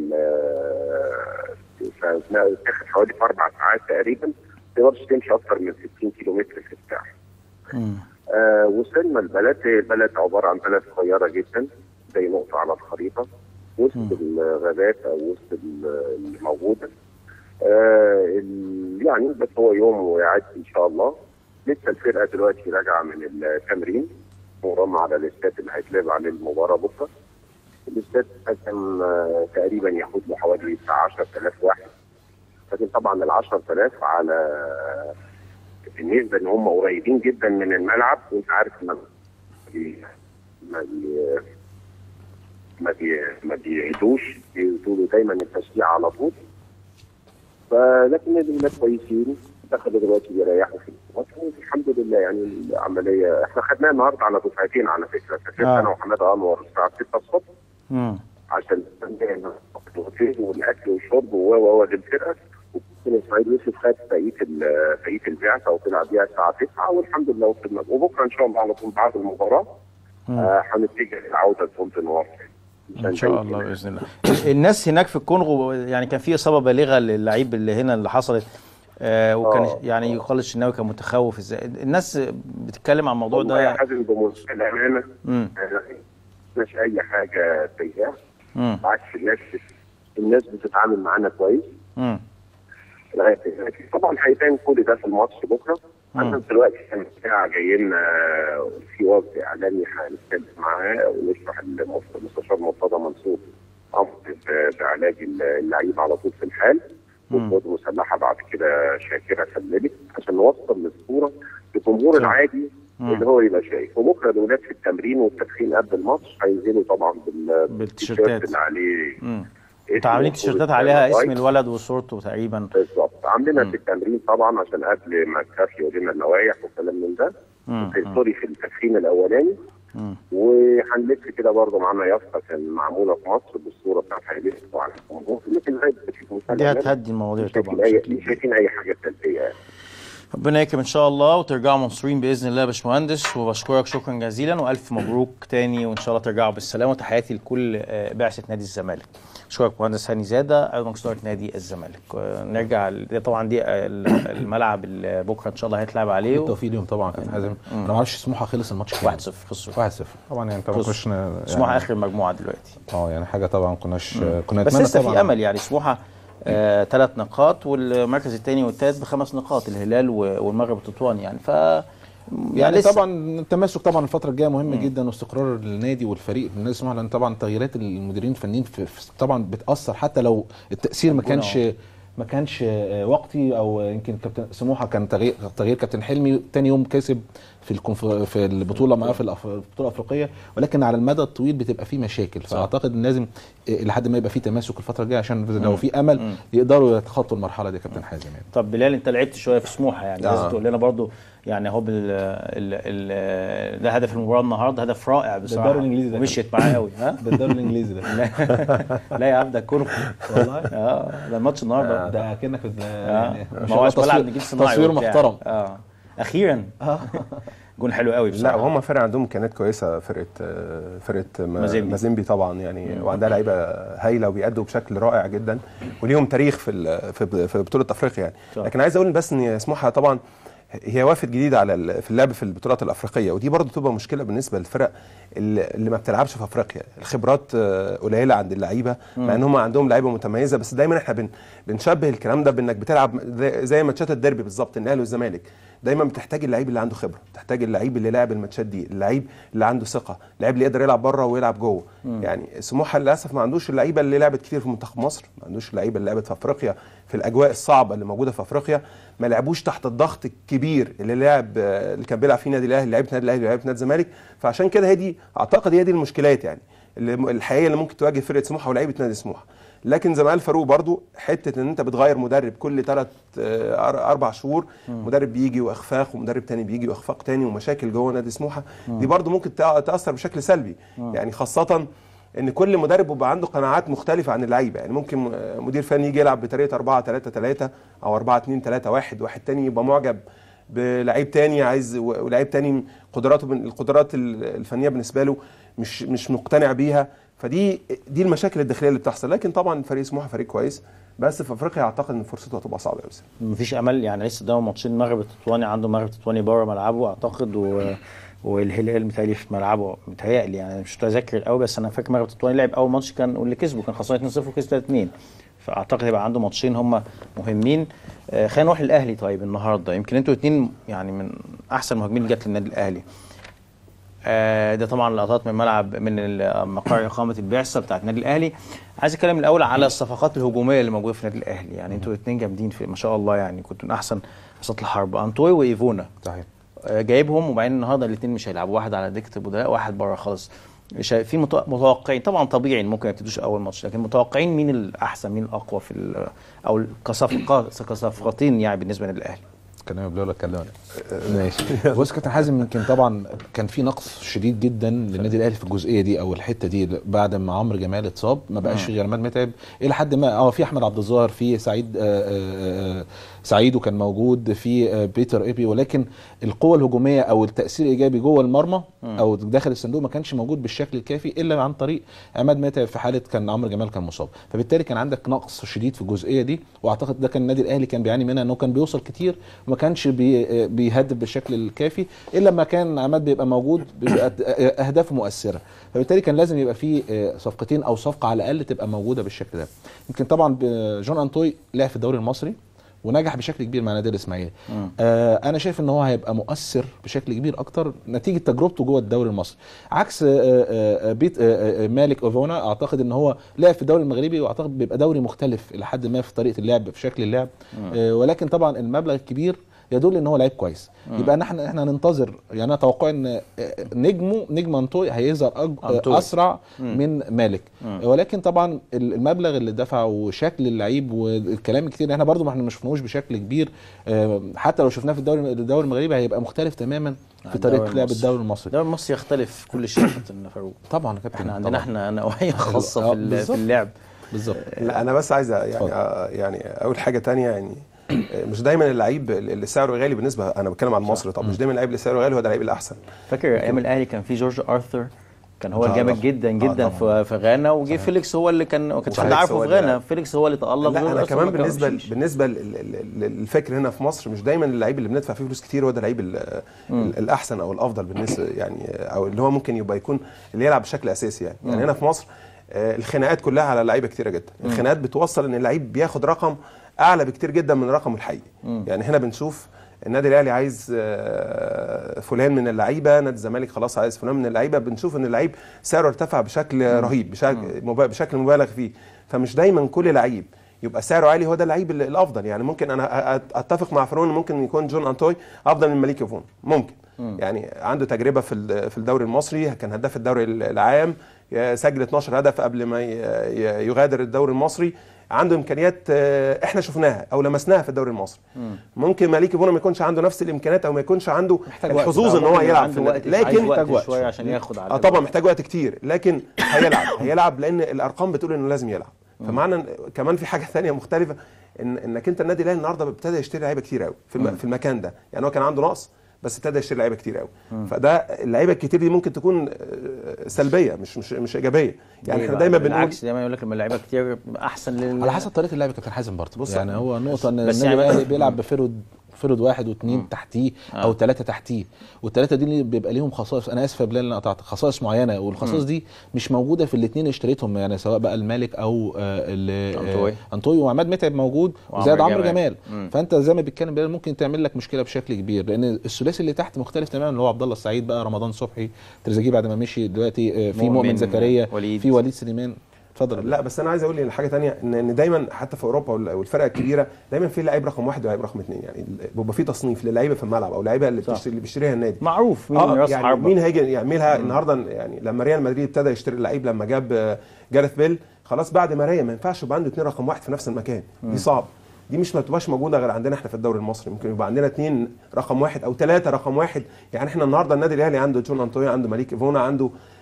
ال- فبتاخد حوالي في اربع ساعات تقريبا ما تقدرش تمشي اكتر من 60 كيلو متر في الساعه. مم. آه وصلنا البلد البلد عباره عن بلد صغيره جدا زي نقطه على الخريطه وسط الغابات او وسط ال- اللي موجوده آه ال- يعني بس هو يوم ويعدي ان شاء الله لسه الفرقه دلوقتي راجعه من التمرين مرمى على الاستاد اللي هيتلعب عليه المباراه بكره الاستاد كان آه، تقريبا ياخد له حوالي بتاع 10000 واحد لكن طبعا ال 10000 على بالنسبه ان هم قريبين جدا من الملعب وانت عارف ما بي ما بي ما بي ما بيعيدوش بيقولوا دايما التشجيع على طول فلكن الولاد كويسين دخلوا دلوقتي بيريحوا في الماتش والحمد لله يعني العمليه احنا خدناها النهارده على دفعتين على فكره سافرت آه. انا وحماده انور الساعه 6 الصبح مم. عشان الهوتيل والاكل والشرب و و و للفرقه وكابتن اسماعيل يوسف خد بقيه ال- بقيه البعثه وطلع بيها الساعه 9 والحمد لله وصلنا وبكره ان شاء الله على طول بعد المباراه آه، هنتجه للعوده لبونت نوار ان شاء الله باذن الله الناس هناك في الكونغو يعني كان في اصابه بالغه للعيب اللي هنا اللي حصلت آه وكان آه. يعني يقال الشناوي كان متخوف ازاي الناس بتتكلم عن الموضوع والله يا ده حازم بمنتهى الامانه مم. آه، مش اي حاجه سيئه مم. بالعكس الناس الناس بتتعامل معانا كويس مم. لغايه دلوقتي. طبعا هيبان كل ده في الماتش بكره مم. احنا دلوقتي كان ساعه جاي لنا في وفد اعلامي هنتكلم معاه ونشرح المست- المستشار مرتضى منصور امر ب- بعلاج اللعيب على طول في الحال مم. والقوات المسلحه بعد كده شاكره سلمت عشان نوصل الصوره للجمهور العادي مم. اللي هو يبقى شايف وبكره الاولاد في التمرين والتدخين قبل الماتش هينزلوا طبعا بال- بالتيشيرتات. اللي عليه مم. اسم انتوا عاملين وصورة تيشيرتات عليها اسم الرايت. الولد وصورته تقريبا بالظبط عاملينها مم. في التمرين طبعا عشان قبل ما الكاف يقول لنا اللوائح وكلام من ده مم. في سوري في التدخين الاولاني مم. وهنلف كده برضه معانا يافطه كان معموله في مصر بالصوره بتاعت هيلف وعلى الجمهور لكن هاي دي هتهدي المواضيع مش طبعا شايفين اي بشكل مش شايفين اي حاجه سلبيه يعني ربنا يكرم ان شاء الله وترجعوا منصورين باذن الله يا باشمهندس وبشكرك شكرا جزيلا والف مبروك تاني وان شاء الله ترجعوا بالسلامه وتحياتي لكل آه، بعثه نادي الزمالك اشكرك مهندس هاني زاده ايضا مصدر نادي الزمالك آه، نرجع ل- ده طبعا دي آه، ال- الملعب اللي بكره ان شاء الله هيتلعب عليه بالتوفيق ليهم طبعا كابتن حازم انا ما اعرفش سموحه خلص الماتش كام 1-0 خسروا 1-0 طبعا يعني انت ما خلص. كناش يعني سموحه اخر المجموعه دلوقتي اه يعني حاجه طبعا كناش كنا بس نتمنى لسه طبعا في امل يعني سموحه آه، ثلاث نقاط والمركز الثاني والثالث بخمس نقاط الهلال و- والمغرب التطواني يعني ف يعني لسه. طبعا التماسك طبعا الفتره الجايه مهم جدا واستقرار النادي والفريق النادي سموحه لان طبعا تغييرات المديرين الفنيين في في- طبعا بتاثر حتى لو التاثير ما كانش ما كانش آه، وقتي او يمكن كابتن سموحه كان تغيير تغيير كابتن حلمي تاني يوم كسب في الكونف... في البطوله معاه في الأف- البطوله الافريقيه ولكن على المدى الطويل بتبقى في مشاكل فاعتقد ان لازم آه، لحد ما يبقى في تماسك الفتره الجايه عشان لو في امل يقدروا يتخطوا المرحله دي يا كابتن حازم يعني طب بلال انت لعبت شويه في سموحه يعني آه. لازم تقول لنا برضو يعني اهو بال ال ال ده هدف المباراه النهارده هدف رائع بصراحه الدوري الإنجليزي ده. ومشيت معاه قوي ها ده الدوري الانجليزي ده لا لا يا عم ده كورة والله اه ده الماتش النهارده ده كانك في اه يعني ما هوش بلعب نجيل صناعي تصوير وبتاع. محترم اه اخيرا جون حلو قوي لا بصراحه وهم فرقه عندهم امكانيات كويسه فرقه آه، فرقه ما- مازيمبي. مازيمبي طبعا يعني وعندها لعيبه هايله وبيأدوا بشكل رائع جدا وليهم تاريخ في ال- في في بطوله افريقيا يعني صح. لكن عايز اقول بس ان سموحه طبعا هي وافد جديد على ال- في اللعب في البطولات الافريقيه ودي برضو تبقى مشكله بالنسبه للفرق اللي اللي ما بتلعبش في افريقيا الخبرات آه، قليله عند اللعيبه مع ان هم عندهم لعيبه متميزه بس دايما احنا بن بنشبه الكلام ده بانك بتلعب زي- زي ماتشات الديربي بالظبط الاهلي والزمالك دايما بتحتاج اللعيب اللي عنده خبره بتحتاج اللعيب اللي لعب الماتشات دي اللعيب اللي عنده ثقه اللعيب اللي يقدر يلعب بره ويلعب جوه يعني سموحه للاسف ما عندوش اللعيبه اللي لعبت كتير في منتخب مصر ما عندوش اللعيبه اللي لعبت في افريقيا في الاجواء الصعبه اللي موجوده في افريقيا ما لعبوش تحت الضغط الكبير اللي لعب آه، اللي كان بيلعب فيه نادي الاهلي لعيبه نادي الاهلي ولعيبه نادي الزمالك فعشان كده هي دي اعتقد هي دي المشكلات يعني اللي الحقيقيه اللي ممكن تواجه فرقه سموحه ولاعيبه نادي سموحه لكن زي ما قال فاروق برضو حته ان انت بتغير مدرب كل ثلاث اربع شهور مدرب بيجي واخفاق ومدرب تاني بيجي واخفاق تاني ومشاكل جوه نادي سموحه دي برضو ممكن تأ- تاثر بشكل سلبي يعني خاصه ان كل مدرب بيبقى عنده قناعات مختلفه عن اللعيبه يعني ممكن م- مدير فني يجي يلعب بطريقه 4 3 3 او 4 2 3 1 واحد تاني يبقى معجب بلعيب تاني عايز و- ولعيب تاني قدراته بن- القدرات ال- الفنيه بالنسبه له مش مش مقتنع بيها فدي دي المشاكل الداخليه اللي بتحصل لكن طبعا فريق سموحه فريق كويس بس في افريقيا اعتقد ان فرصته هتبقى صعبه قوي مفيش امل يعني لسه قدامه ماتشين المغرب التطواني عنده المغرب التطواني بره ملعبه اعتقد و... والهلال متهيألي في ملعبه متهيألي يعني مش متذكر قوي بس انا فاكر المغرب التطواني لعب اول ماتش كان واللي كسبه كان خسران 2-0 وكسب 3-2 فاعتقد هيبقى عنده ماتشين هم مهمين آه خلينا نروح للاهلي طيب النهارده يمكن انتوا الاثنين يعني من احسن المهاجمين اللي جت للنادي الاهلي آه، ده طبعا لقطات من ملعب من ال- مقر اقامه البعثه بتاعت النادي الاهلي عايز اتكلم الاول على الصفقات الهجوميه اللي موجوده في النادي الاهلي يعني انتوا الاثنين جامدين في ما شاء الله يعني كنتوا من احسن وسط الحرب انطوي وايفونا صحيح آه، جايبهم وبعدين النهارده الاثنين مش هيلعبوا واحد على دكه البدلاء واحد بره خالص شايف- في متو- متوقعين طبعا طبيعي إن ممكن ما يبتدوش اول ماتش لكن متوقعين مين الاحسن مين الاقوى في ال- او كصفقات كصفقتين يعني بالنسبه للنادي الاهلي كلام بلا ولا اتكلم انا ماشي بص كابتن حازم يمكن طبعا كان في نقص شديد جدا للنادي الاهلي في الجزئيه دي او الحته دي بعد ما عمرو جمال اتصاب ما بقاش في غير عماد متعب الى حد ما اه في احمد عبد الظاهر في سعيد آه آه آه سعيد وكان موجود في آه بيتر ايبي ولكن القوه الهجوميه او التاثير الايجابي جوه المرمى او داخل الصندوق ما كانش موجود بالشكل الكافي الا عن طريق عماد متعب في حاله كان عمرو جمال كان مصاب فبالتالي كان عندك نقص شديد في الجزئيه دي واعتقد ده كان النادي الاهلي كان بيعاني منها انه كان بيوصل كتير وما كانش بي بيهدف بالشكل الكافي الا لما كان عماد بيبقى موجود بيبقى اهدافه مؤثره فبالتالي كان لازم يبقى في صفقتين او صفقه على الاقل تبقى موجوده بالشكل ده يمكن طبعا جون انطوي لعب في الدوري المصري ونجح بشكل كبير مع نادي الاسماعيلي آه انا شايف ان هو هيبقى مؤثر بشكل كبير اكتر نتيجه تجربته جوه الدوري المصري عكس آه آه بيت آه آه مالك اوفونا اعتقد ان هو لعب في الدوري المغربي واعتقد بيبقى دوري مختلف الى حد ما في طريقه اللعب في شكل اللعب آه ولكن طبعا المبلغ الكبير يدل ان هو لعيب كويس يبقى احنا احنا هننتظر يعني انا اتوقع ان نجمه نجم انطوي هيظهر أج- اسرع من مالك ولكن طبعا المبلغ اللي دفعه وشكل اللعيب والكلام الكتير احنا برضو ما احنا ما شفناهوش بشكل كبير آه، حتى لو شفناه في الدوري الدوري المغربي هيبقى مختلف تماما في عن طريقه الدوري لعب المصري. الدوري المصري الدوري المصري يختلف في كل شيء يا كابتن فاروق طبعا يا كابتن احنا عندنا طبعاً. احنا نوعيه خاصه آه، في ال- في بالظبط. اللعب بالظبط لا انا بس عايز يعني اتفضل. آه، يعني اول حاجه تانية يعني آه، مش دايما اللعيب اللي سعره غالي بالنسبه انا بتكلم عن مصر طب مش دايما اللعيب اللي سعره غالي هو ده اللعيب الاحسن فاكر ايام الاهلي كان في جورج ارثر كان هو آه، الجامد طبعاً. جدا آه، جدا في في غانا وجه فيليكس هو اللي كان ما كانش حد وفيليكس عارفه هو في اللي غانا لعب. فيليكس هو اللي تالق لا وجورج انا أرثر كمان ما بالنسبه كانش. بالنسبه لل- لل- للفكر هنا في مصر مش دايما اللعيب اللي بندفع فيه فلوس كتير هو ده اللعيب ال- ال- الاحسن او الافضل بالنسبه يعني او اللي هو ممكن يبقى يكون اللي يلعب بشكل اساسي يعني يعني هنا في مصر آه، الخناقات كلها على لعيبه كتيره جدا الخناقات بتوصل ان اللعيب بياخد رقم اعلى بكتير جدا من رقمه الحقيقي يعني هنا بنشوف النادي الاهلي عايز آه، فلان من اللعيبه نادي الزمالك خلاص عايز فلان من اللعيبه بنشوف ان اللعيب سعره ارتفع بشكل رهيب بشكل مبا- بشكل مبالغ فيه فمش دايما كل لعيب يبقى سعره عالي هو ده اللعيب ال- الافضل يعني ممكن انا أ- أ- اتفق مع فرون ممكن يكون جون انتوي افضل من مالك يوفون ممكن يعني عنده تجربه في ال- في الدوري المصري كان هداف الدوري ال- العام ي- سجل 12 هدف قبل ما ي- ي- يغادر الدوري المصري عنده امكانيات آه، احنا شفناها او لمسناها في الدوري المصري ممكن مالك يوفون ما يكونش عنده نفس الامكانيات او ما يكونش عنده محتاج وقت. الحظوظ ان آه، هو ممكن يلعب عنده في وقت النادي. عايز لكن وقت وقت. شويه عشان ياخد على اه طبعا محتاج وقت كتير لكن هيلعب هيلعب لان الارقام بتقول انه لازم يلعب فمعنى إن- كمان في حاجه ثانيه مختلفه ان انك انت النادي الاهلي النهارده ابتدى يشتري لعيبه كتير قوي في, الم... في المكان ده يعني هو كان عنده نقص بس ابتدى يشتري لعيبه كتير قوي فده اللعيبه الكتير دي ممكن تكون آه، سلبيه مش مش مش ايجابيه يعني احنا دايما بنقول بالعكس دايما يقول لك لما اللعيبه كتير احسن لل على حسب طريقه اللعب يا كابتن حازم برضه بص- يعني هو نقطه ان بس النادي يعني- الاهلي بيلعب بفرد فرد واحد واثنين تحتيه او ثلاثه تحتيه والثلاثه دي اللي بيبقى ليهم خصائص انا اسف يا بلال إن انا قطعت خصائص معينه والخصائص دي مش موجوده في الاثنين اللي اشتريتهم يعني سواء بقى المالك او آه، ال- أنطوي. آه، انطوي وعماد متعب موجود وعمرو وزائد عمرو جمال. جمال مم. فانت زي ما بيتكلم بلال ممكن تعمل لك مشكله بشكل كبير لان الثلاثي اللي تحت مختلف تماما اللي هو عبد الله السعيد بقى رمضان صبحي تريزيجيه بعد ما مشي دلوقتي آه، في مؤمن، مؤمن زكريا وليد. في وليد سليمان اتفضل يا بلال. لا بس انا عايز اقول ان حاجه تانية ان ان دايما حتى في اوروبا وال- والفرق الكبيره دايما في لعيب رقم واحد ولاعيب رقم اثنين يعني ال- بيبقى في تصنيف للعيبه في الملعب او لعيبه اللي, صح. بتشتري اللي بيشتريها النادي معروف مين اه راس يعني حربة مين هيجي يعملها النهارده يعني لما ريال مدريد ابتدى يشتري اللعيب لما جاب آه، جارث بيل خلاص بعد ما ريال ما ينفعش يبقى عنده اثنين رقم واحد في نفس المكان دي صعب دي مش ما تبقاش موجوده غير عندنا احنا في الدوري المصري ممكن يبقى عندنا اثنين رقم واحد او ثلاثه رقم واحد يعني احنا النهارده النادي الاهلي عنده جون انطوي عنده مالك ايفونا عنده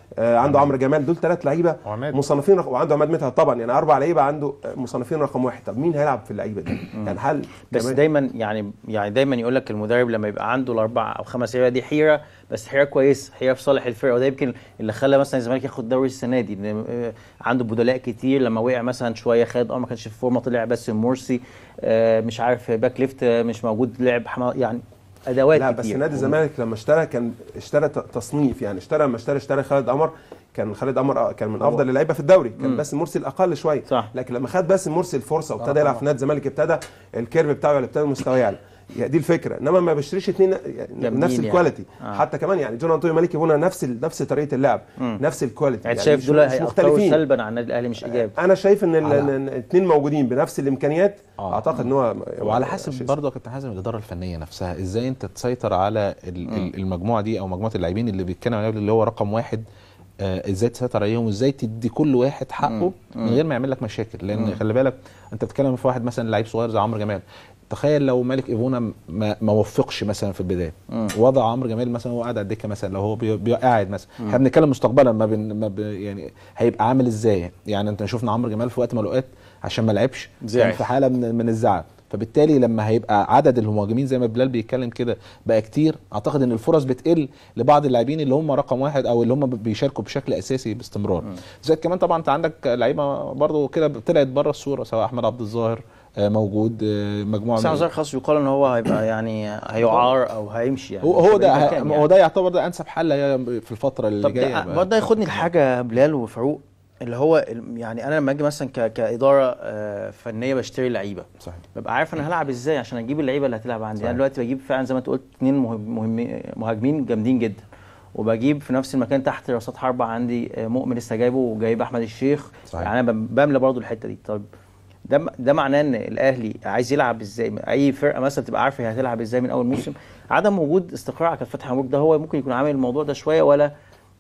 آه عنده عمرو جمال دول ثلاث لعيبه وعماد. مصنفين رقم وعنده عماد متعب طبعا يعني اربع لعيبه عنده آه، مصنفين رقم واحد طب مين هيلعب في اللعيبه دي؟ يعني هل بس كمان- دايما يعني يعني دايما يقول لك المدرب لما يبقى عنده الاربع او خمس لعيبه دي حيره بس حيره كويس حيره في صالح الفرقه وده يمكن اللي خلى مثلا الزمالك ياخد الدوري السنه دي ان آه، عنده بدلاء كتير لما وقع مثلا شويه خالد اه ما كانش في فورمه طلع بس مرسي آه، مش عارف باك ليفت آه، مش موجود لعب حما يعني ادوات لا كتير بس نادي الزمالك لما اشترى كان اشترى ت- تصنيف يعني اشترى لما اشترى اشترى خالد قمر كان خالد قمر آه، كان من افضل اللعيبه في الدوري كان بس مرسي الاقل شويه صح. لكن لما خد بس مرسي الفرصه وابتدى يلعب في نادي الزمالك ابتدى الكيرف بتاعه ولا ابتدى مستواه يعلى يعني دي الفكره انما ما بيشتريش اثنين يعني جامدين نفس يعني. الكواليتي آه. حتى كمان يعني جون انطونيو مالكي بونا نفس ال- نفس طريقه اللعب نفس الكواليتي يعني شايف مش- دول مش هيأثروا سلبا على النادي الاهلي مش ايجابي انا شايف ان على- الاثنين موجودين بنفس الامكانيات آه. اعتقد ان هو وعلى شيء حسب برضه يا كابتن حازم الاداره الفنيه نفسها ازاي انت تسيطر على ال- ال- المجموعه دي او مجموعه اللاعبين اللي بيتكلم عليهم اللي هو رقم واحد آه ازاي تسيطر عليهم وازاي تدي كل واحد حقه من غير ما يعمل لك مشاكل لان خلي بالك انت بتتكلم في واحد مثلا لعيب صغير زي عمرو جمال تخيل لو مالك ايفونا ما, ما وفقش مثلا في البدايه وضع عمرو جمال مثلا هو قاعد على الدكه مثلا لو هو بي- بي- قاعد مثلا احنا بنتكلم مستقبلا ما, بن ما ب يعني هيبقى عامل ازاي يعني انت شفنا عمرو جمال في وقت من الاوقات عشان ما لعبش زعل. كان في حاله من, من الزعل فبالتالي لما هيبقى عدد المهاجمين زي ما بلال بيتكلم كده بقى كتير اعتقد ان الفرص بتقل لبعض اللاعبين اللي هم رقم واحد او اللي هم بيشاركوا بشكل اساسي باستمرار زائد كمان طبعا انت عندك لعيبه برضو كده طلعت بره الصوره سواء احمد عبد الظاهر آه، موجود آه، مجموعه بس من- عاوز خاص يقال ان هو هيبقى يعني هيعار او هيمشي يعني هو مش هو هيبقى ليه ده مكان هو ده يعتبر ده انسب حل هي في الفتره اللي طب جايه ده بقى. برضه ياخدني لحاجه بلال وفاروق اللي هو ال- يعني انا لما اجي مثلا ك- كاداره آه، فنيه بشتري لعيبه صحيح ببقى عارف انا هلعب ازاي عشان اجيب اللعيبه اللي هتلعب عندي صحيح. انا دلوقتي بجيب فعلا زي ما انت قلت اثنين مهمين مهاجمين جامدين جدا وبجيب في نفس المكان تحت راسات حربة عندي آه، مؤمن لسه جايبه وجايب احمد الشيخ صحيح. يعني انا بم- بملى برضه الحته دي طب ده م- ده معناه ان الاهلي عايز يلعب ازاي اي فرقه مثلا تبقى عارفه هي هتلعب ازاي من اول موسم عدم وجود استقرار على كابتن فتحي مبروك ده هو ممكن يكون عامل الموضوع ده شويه ولا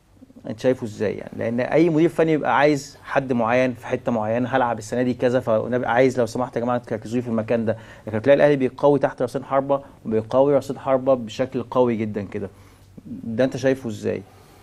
انت شايفه ازاي يعني لان اي مدير فني بيبقى عايز حد معين في حته معينه هلعب السنه دي كذا فنبقى عايز لو سمحت يا جماعه تركزوا لي في المكان ده لكن تلاقي الاهلي بيقوي تحت راسين حربه وبيقوي راسين حربه بشكل قوي جدا كده ده انت شايفه ازاي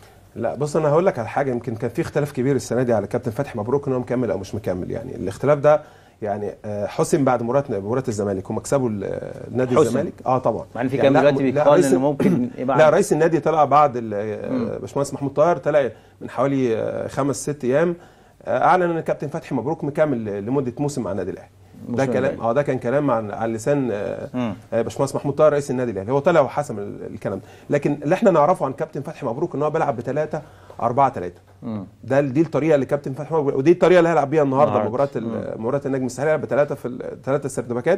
لا بص انا هقول لك على حاجه يمكن كان في اختلاف كبير السنه دي على كابتن فتحي مبروك ان هو مكمل او مش مكمل يعني الاختلاف ده يعني آه، حسم بعد مباراه مباراه الزمالك هم كسبوا ال- آه، نادي حسم. الزمالك اه طبعا مع ان في يعني كلام لا، دلوقتي لا، بيقال رئيس- ان ممكن يبقى لا رئيس النادي طلع بعد ال- آه، باشمهندس محمود طاهر طلع من حوالي آه، خمس ست ايام آه، اعلن ان كابتن فتحي مبروك مكمل لمده موسم مع النادي الاهلي ده موسم كلام الأهلي. اه ده كان كلام عن على لسان آه، مم. آه، باشمهندس محمود طاهر رئيس النادي الاهلي هو طلع وحسم ال- الكلام ده لكن اللي احنا نعرفه عن كابتن فتحي مبروك ان هو بيلعب بثلاثه 4 3 ده دي الطريقه اللي كابتن فتحي مبروك ودي الطريقه اللي هيلعب بيها النهارده النهاردة. مباراه ال- مباراه النجم الساحلي هيلعب بثلاثه في ثلاثه سردباكات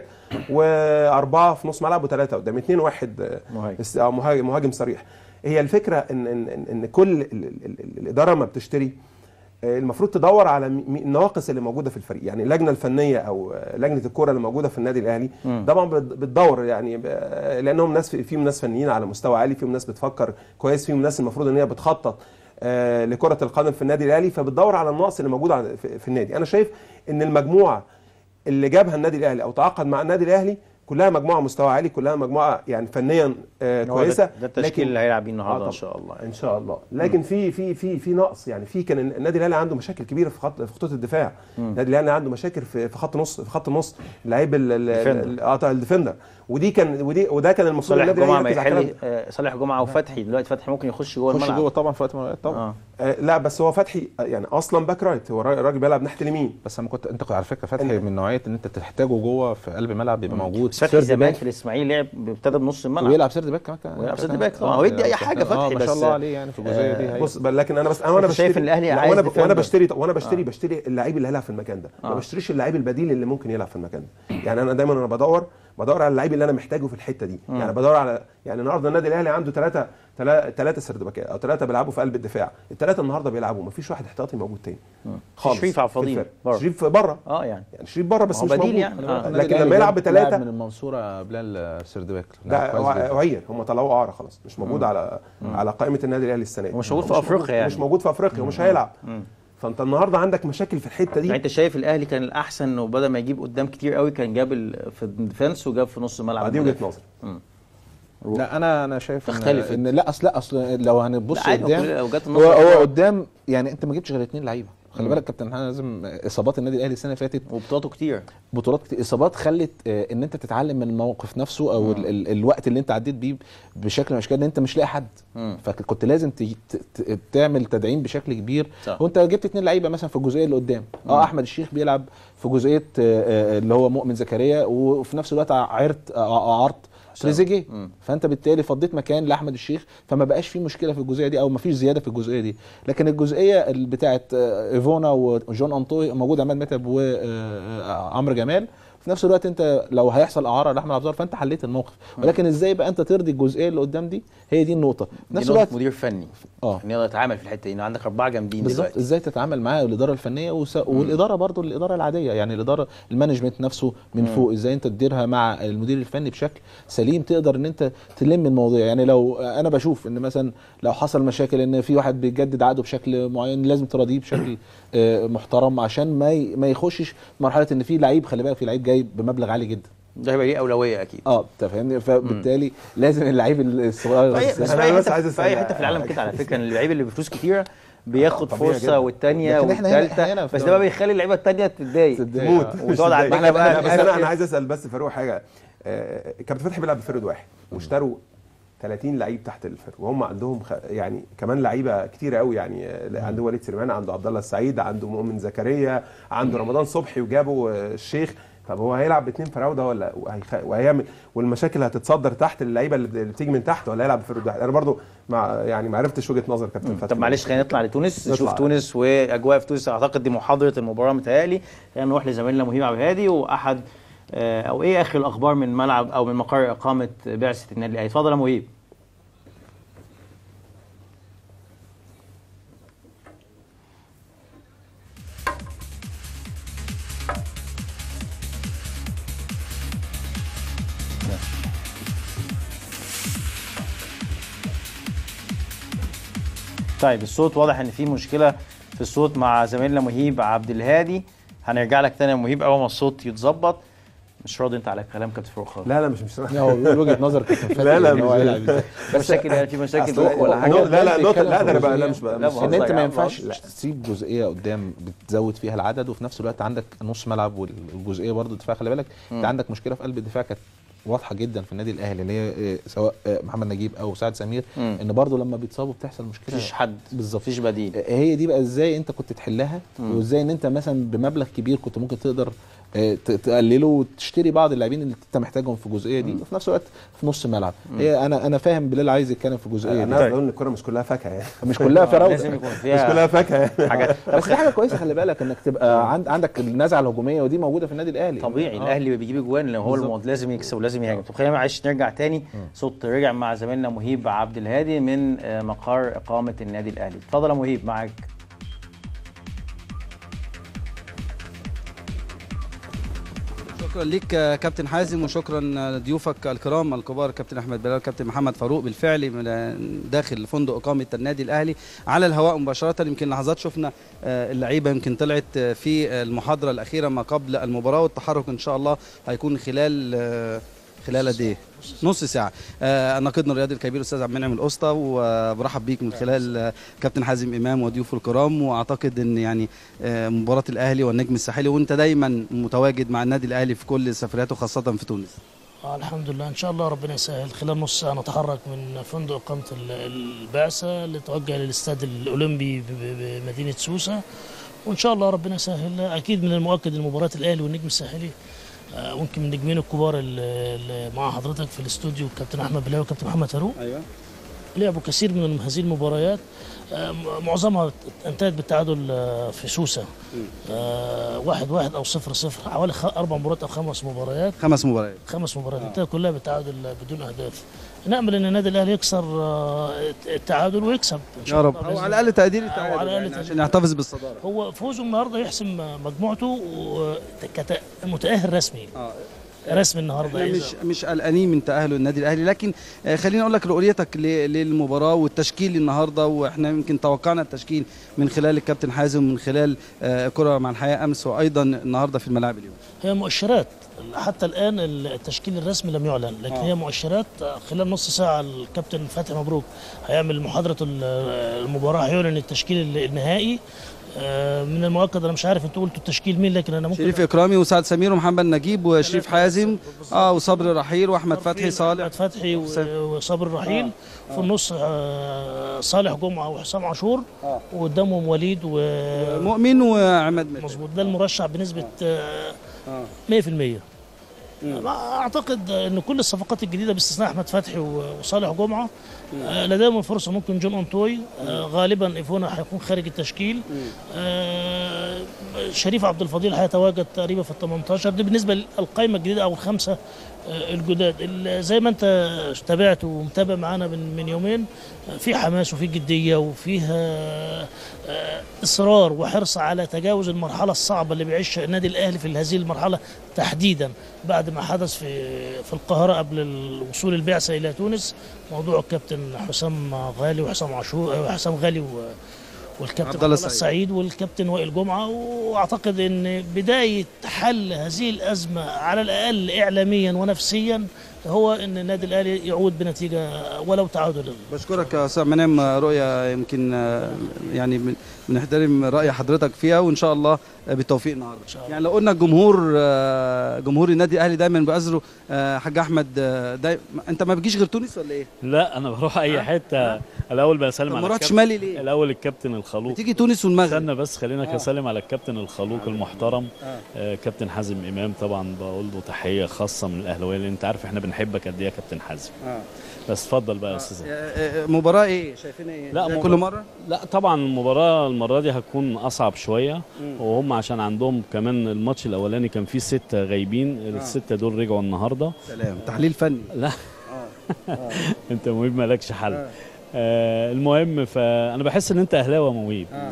واربعه في نص ملعب وثلاثه قدام اثنين واحد آه، مهاجم. است- آه، مهاجم مهاجم صريح هي الفكره ان ان ان, إن كل ال- ال- ال- الاداره ما بتشتري آه، المفروض تدور على م- م- النواقص اللي موجوده في الفريق يعني اللجنه الفنيه او آه، لجنه الكره اللي موجوده في النادي الاهلي طبعا بت- بتدور يعني آه، لانهم ناس في- فيهم ناس فنيين على مستوى عالي فيهم ناس بتفكر كويس فيهم ناس المفروض ان هي بتخطط آه، لكره القدم في النادي الاهلي فبتدور على النقص اللي موجود عن- في في النادي انا شايف ان المجموعه اللي جابها النادي الاهلي او تعاقد مع النادي الاهلي كلها مجموعه مستوى عالي كلها مجموعه يعني فنيا آه، هو ده- كويسه ده التشكيل لكن- اللي هيلعب بيه النهارده آه ان طبعاً. شاء الله ان شاء الله لكن في في في في نقص يعني في كان النادي الاهلي عنده مشاكل كبيره في خط في خطوط الدفاع النادي الاهلي عنده مشاكل في في خط نص في خط النص اللعيب ال- ال- ديفندر. ال- اه طبعاً الديفندر ودي كان ودي وده كان المفروض صالح النادي جمعه ما الاهلي يركز على يحل الكلام ده. آه، صالح جمعه وفتحي دلوقتي فتحي ممكن يخش جوه خش الملعب جوه طبعا في وقت من الأوقات طبعا اه آه لا بس هو فتحي آه، يعني اصلا باك رايت هو الراجل الراجل بيلعب ناحيه اليمين بس انا كنت انت كنت على فكره فتحي من نوعيه ان انت تحتاجه جوه في قلب الملعب يبقى موجود فتحي سيرد زمان باك في الاسماعيلي لعب ابتدى بنص الملعب ويلعب سيرد باك كمان كان- ويلعب سيرد كان- باك طبعاً. آه، هو يدي أي يلعب حاجة سيرد- فتحي آه، ما بس- شاء الله عليه يعني في الجزئيه دي هي. بص لكن انا بس وانا أنت بشتري شايف إن الأهلي لا، عايز وانا ديفندر. وانا بشتري وانا بشتري بشتري اللعيب اللي هيلعب في المكان ده ما بشتريش اللعيب البديل اللي ممكن يلعب في المكان ده يعني انا دايما انا بدور بدور على اللعيب اللي انا محتاجه في الحته دي يعني بدور على يعني النهارده النادي الاهلي عنده ثلاثه ثلاثه سردباكات او ثلاثه بيلعبوا في قلب الدفاع الثلاثه النهارده بيلعبوا ما فيش واحد احتياطي موجود تاني خالص شريف عبد في الفضيل الفرق. بره. شريف بره اه يعني يعني شريف بره بس هو مش بديل موجود يعني. آه. النادي لكن الأهلي لما يلعب جاب بثلاثه لاعب من المنصوره بلال سيرد باك لاعب لا كويس جدا. عير هم طلعوه اعاره خلاص مش موجود على على قائمه النادي الاهلي السنه دي ومش موجود في مش أفريقيا يعني. مش موجود في افريقيا ومش هيلعب فانت النهارده عندك مشاكل في الحته دي يعني انت شايف الاهلي كان الاحسن انه بدل ما يجيب قدام كتير قوي كان جاب ال- في الديفنس وجاب في نص الملعب آه، دي وجهه المدافع. نظري لا انا انا شايف تختلف ان, إن لا اصل لا اصل لو هنبص لا عادي، هو كل قدام الأوجات هو النظر هو قدام يعني انت ما جبتش غير اثنين لعيبه خلي بالك كابتن حنا لازم اصابات النادي الاهلي السنه اللي فاتت وبطولاته كتير بطولات كتير اصابات خلت آه، ان انت تتعلم من الموقف نفسه او ال ال الوقت اللي انت عديت بيه بشكل من الاشكال ان انت مش لاقي حد مم. فكنت لازم ت- ت- ت- تعمل تدعيم بشكل كبير صح. وانت جبت اتنين لعيبه مثلا في الجزئيه اللي قدام اه احمد الشيخ بيلعب في جزئيه آه، آه، اللي هو مؤمن زكريا وفي نفس الوقت عرت آه، عرض تريزيجيه مم. فانت بالتالي فضيت مكان لاحمد الشيخ فما بقاش في مشكله في الجزئيه دي او ما فيش زياده في الجزئيه دي لكن الجزئيه اللي بتاعه آه، ايفونا وجون انطوي موجود عماد متعب وعمرو جمال في نفس الوقت انت لو هيحصل اعاره لاحمد عبد الظاهر فانت حليت الموقف ولكن ازاي بقى انت ترضي الجزئيه اللي قدام دي هي دي النقطه في دي نفس نقطة الوقت مدير فني اه ان يقدر يتعامل في الحته دي ان عندك اربعه جامدين بالظبط دلوقتي ازاي تتعامل معاه الاداره الفنيه وس... والاداره برضو الاداره العاديه يعني الاداره المانجمنت نفسه من فوق ازاي انت تديرها مع المدير الفني بشكل سليم تقدر ان انت تلم المواضيع يعني لو انا بشوف ان مثلا لو حصل مشاكل ان في واحد بيجدد عقده بشكل معين لازم تراضيه بشكل آه، محترم عشان ما ي... ما يخشش مرحله ان في لعيب خلي بالك في لعيب جاي بمبلغ عالي جدا ده هيبقى ليه اولويه اكيد اه انت فاهمني فبالتالي لازم اللعيب الصغير في أي- بس في أنا اي بس حته عايز في اي أسأل- حته في العالم كده على فكره ان اللعيبه اللي بفلوس كتيره بياخد طبيعي فرصه جدا. والثانيه لكن إحنا هنا- والثالثه إحنا هنا في بس ده بقى بيخلي اللعيبه الثانيه تتضايق تتضايق. موت آه. وتقعد على مش الدكه بقى لا، بس عارف انا انا إيه؟ عايز اسال بس فاروق حاجه آه، كابتن فتحي بيلعب بفرد واحد واشتروا 30 لعيب تحت الفرد وهم عندهم خ... يعني كمان لعيبه كتير قوي يعني آه، عنده وليد سليمان عنده عبد الله السعيد عنده مؤمن زكريا عنده رمضان صبحي وجابوا آه، الشيخ طب هو هيلعب باثنين فراوده ولا وهيخ... وهيعمل والمشاكل هتتصدر تحت اللعيبه اللي اللي بتيجي من تحت ولا هيلعب بفرد واحد انا برضو مع يعني ما عرفتش وجهه نظر كابتن فتحي طب معلش خلينا نطلع لتونس نشوف نطلع. تونس واجواء في تونس اعتقد دي محاضره المباراه متهيألي خلينا نروح لزميلنا مهيب عبد الهادي واحد آه، او ايه اخر الاخبار من ملعب او من مقر اقامه بعثه النادي الاهلي اتفضل يا مهيب طيب الصوت واضح ان في مشكله في الصوت مع زميلنا مهيب عبد الهادي هنرجع لك تاني يا مهيب اول ما الصوت يتظبط مش راضي انت على كلام كابتن فاروق خالص لا لا مش مش لا هو بيقول وجهه نظر كابتن فتحي لا، لا، إن هو مش- هيلعب إزاي. في مشاكل يعني في مشاكل أصل ضوء ولا حاجه نقطة- لا لا ده نقطة بيتكلم لا في ده انا بقى جزئية. لا مش بقى لا، مش بهزر ان انت يا ما عم، ينفعش لا. تسيب جزئيه قدام بتزود فيها العدد وفي نفس الوقت عندك نص ملعب والجزئيه برضو الدفاع خلي بالك انت عندك مشكله في قلب الدفاع كانت واضحه جدا في النادي الاهلي اللي هي آه، سواء آه، محمد نجيب او سعد سمير مم. ان برضو لما بيتصابوا بتحصل مشكله مفيش حد بالظبط مفيش بديل هي دي بقى ازاي انت كنت تحلها وازاي ان انت مثلا بمبلغ كبير كنت ممكن تقدر آه، ت- تقلله وتشتري بعض اللاعبين اللي انت محتاجهم في الجزئيه دي وفي نفس الوقت في نص ملعب هي انا انا فاهم بلال عايز يتكلم في الجزئيه دي انا عايز اقول ان الكوره مش كلها فاكهه يعني مش كلها لازم فراوده يكون مش فيها كلها فاكهه يعني حاجات بس دي حاجه كويسه خلي بالك انك تبقى عند عندك النزعه الهجوميه ودي موجوده في النادي الاهلي طبيعي آه. الاهلي بيجيب اجوان لان هو بالظبط. الموضوع لازم يكسب ولازم يهاجم طب خلينا معلش نرجع تاني صوت رجع مع زميلنا مهيب عبد الهادي من آه، مقر اقامه النادي الاهلي اتفضل يا مهيب معاك شكرا ليك آه، كابتن حازم وشكرا لضيوفك الكرام الكبار كابتن احمد بلال كابتن محمد فاروق بالفعل من آه، داخل فندق اقامه النادي الاهلي على الهواء مباشره يمكن لحظات شفنا آه، اللعيبه يمكن طلعت آه، في المحاضره الاخيره ما قبل المباراه والتحرك ان شاء الله هيكون خلال آه، خلال قد ايه؟ نص ساعة آه ناقدنا الرياضي الكبير أستاذ عبد المنعم الأسطى وبرحب بيك من خلال آه كابتن حازم إمام وضيوفه الكرام وأعتقد إن يعني آه مباراة الأهلي والنجم الساحلي وأنت دايما متواجد مع النادي الأهلي في كل سفرياته خاصة في تونس آه الحمد لله ان شاء الله ربنا يسهل خلال نص ساعه نتحرك من فندق اقامه ال- البعثه لتوجه للاستاد الاولمبي ب- ب- بمدينه سوسه وان شاء الله ربنا يسهل اكيد من المؤكد ان مباراه الاهلي والنجم الساحلي آه، ممكن من النجمين الكبار اللي اللي مع حضرتك في الاستوديو الكابتن احمد بلاوي والكابتن محمد فاروق أيوه لعبوا كثير من هذه المباريات آه، م- معظمها انتهت بالتعادل آه، في سوسه آه، واحد واحد او صفر صفر حوالي خ- اربع مباريات او خمس مباريات خمس مباريات خمس مباريات انتهت كلها بالتعادل بدون اهداف نامل ان النادي الاهلي يكسر آه، التعادل ويكسب ان يا شاء رب الله أو بإذن على الأقل تقدير أو التعادل على الأقل يعني تقدير. عشان يحتفظ بالصدارة هو فوزه النهارده يحسم مجموعته ومتاهل رسمي آه. رسمي النهارده احنا إذا- مش مش قلقانين من تاهل النادي الاهلي لكن آه، خليني اقول لك رؤيتك ل- للمباراه والتشكيل النهارده واحنا يمكن توقعنا التشكيل من خلال الكابتن حازم ومن خلال آه، كره مع الحياه امس وايضا النهارده في الملاعب اليوم هي مؤشرات حتى الان التشكيل الرسمي لم يعلن لكن آه. هي مؤشرات خلال نص ساعه الكابتن فتحي مبروك هيعمل محاضره ال- المباراه هيعلن التشكيل النهائي آه، من المؤكد انا مش عارف انتوا قلتوا التشكيل مين لكن انا ممكن شريف اكرامي وسعد سمير ومحمد نجيب وشريف ثلاثة حازم بالظبط. اه وصبري رحيل واحمد فتحي احمد صالح فتحي و- حسام. وصابر رحيل في النص آه، صالح جمعه وحسام عاشور آه. وقدامهم وليد و مؤمن وعماد متعب مظبوط ده المرشح بنسبه آه، آه. 100% اعتقد ان كل الصفقات الجديده باستثناء احمد فتحي و- وصالح جمعه آه، لديهم الفرصه ممكن جون اونتوي آه، غالبا ايفونا هيكون خارج التشكيل آه، شريف عبد الفضيل هيتواجد تقريبا في ال 18 دي بالنسبه للقائمه الجديده او الخمسه آه، الجداد ال- زي ما انت تابعت ومتابع معانا من من يومين آه، في حماس وفي جديه وفيها آه، اصرار وحرص على تجاوز المرحله الصعبه اللي بيعيشها النادي الاهلي في هذه المرحله تحديدا بعد ما حدث في في القاهره قبل الوصول البعثه الى تونس موضوع الكابتن حسام غالي وحسام عاشور وحسام غالي و والكابتن عبد عبد الله الله السعيد. السعيد والكابتن وائل جمعه واعتقد ان بدايه حل هذه الازمه على الاقل اعلاميا ونفسيا هو ان النادي الاهلي يعود بنتيجه ولو تعادل بشكرك يا استاذ منام رؤيه يمكن آه، يعني بن- بنحترم راي حضرتك فيها وان شاء الله آه، بالتوفيق النهارده شاء الله. يعني لو قلنا الجمهور آه، جمهور النادي الاهلي دايما بيأزروا آه، حاج احمد آه، داي... انت ما بتجيش غير تونس ولا ايه؟ لا انا بروح اي حته الاول بسلم طب على ما رحتش الكابتن- مالي ليه؟ الاول الكابتن الخلوق بتيجي تونس والمغرب استنى بس خلينا آه. اسلم على الكابتن الخلوق المحترم آه. آه كابتن حازم امام طبعا بقول له تحيه خاصه من الاهلاويه لان انت عارف احنا بنحبك قد ايه يا كابتن حازم آه. بس اتفضل بقى يا استاذ آه، آه، مباراه ايه شايفين ايه؟ لا، زي مباراة- كل مره؟ لا طبعا المباراه المره دي هتكون اصعب شويه مم. وهم عشان عندهم كمان الماتش الاولاني كان فيه سته غايبين السته دول رجعوا النهارده سلام تحليل فني لا آه. انت مهم مالكش حل آه. آه المهم فانا بحس ان انت اهلاوي يا مويب آه.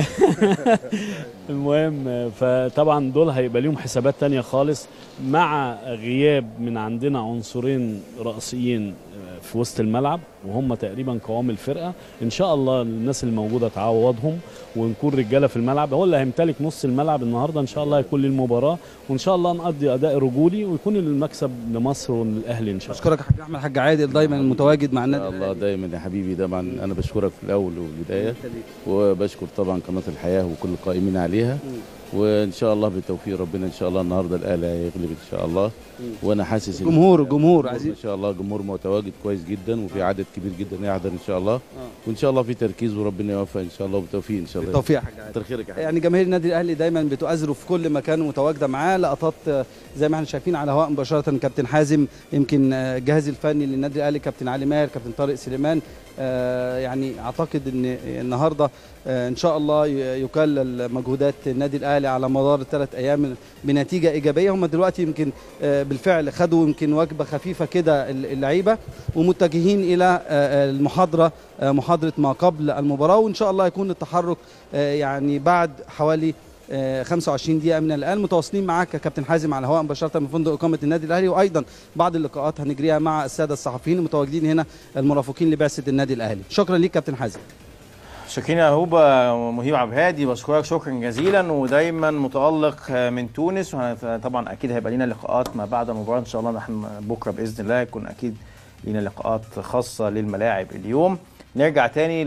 المهم آه، فطبعا دول هيبقى ليهم حسابات تانية خالص مع غياب من عندنا عنصرين رئيسيين آه، في وسط الملعب وهم تقريبا قوام الفرقه ان شاء الله الناس الموجوده تعوضهم ونكون رجاله في الملعب هو اللي هيمتلك نص الملعب النهارده ان شاء الله هيكون للمباراه وان شاء الله نقضي اداء رجولي ويكون المكسب لمصر وللاهلي ان شاء الله بشكرك يا حاج احمد حاج عادل دايما متواجد مع النادي الله دايما يا حبيبي طبعا انا بشكرك في الاول والبدايه وبشكر طبعا قناه الحياه وكل القائمين عليها وان شاء الله بالتوفيق ربنا ان شاء الله النهارده الاهلي هيغلب ان شاء الله وانا حاسس إن- جمهور جمهور عايزين ان شاء الله جمهور متواجد كويس جدا وفي عدد كبير جدا يحضر ان شاء الله وان شاء الله في تركيز وربنا يوفق ان شاء الله وبالتوفيق ان شاء الله بالتوفيق يا حاج عادل كتر خيرك يا حبيبي يعني جماهير النادي الاهلي دايما بتؤازره في كل مكان ومتواجده معاه لقطات آه، زي ما احنا شايفين على هواء مباشره كابتن حازم يمكن آه، الجهاز الفني للنادي الاهلي كابتن علي ماهر كابتن طارق سليمان آه، يعني اعتقد ان النهارده آه، ان شاء الله ي- يكلل مجهودات النادي الاهلي على مدار الثلاث ايام بنتيجه ايجابيه هم دلوقتي يمكن آه، بالفعل خدوا يمكن وجبه خفيفه كده اللعيبه ومتجهين الى آه، آه، المحاضره آه، محاضره ما قبل المباراه وان شاء الله يكون التحرك آه، يعني بعد حوالي آه، 25 دقيقة من الآن متواصلين معاك يا كابتن حازم على هواء مباشرة من فندق إقامة النادي الأهلي وأيضا بعض اللقاءات هنجريها مع السادة الصحفيين المتواجدين هنا المرافقين لبعثة النادي الأهلي شكرا ليك كابتن حازم شاكرين يا هوبا مهيب عبد الهادي بشكرك شكرا جزيلا ودايما متالق من تونس وطبعا اكيد هيبقى لنا لقاءات ما بعد المباراه ان شاء الله نحن بكره باذن الله يكون اكيد لنا لقاءات خاصه للملاعب اليوم نرجع تاني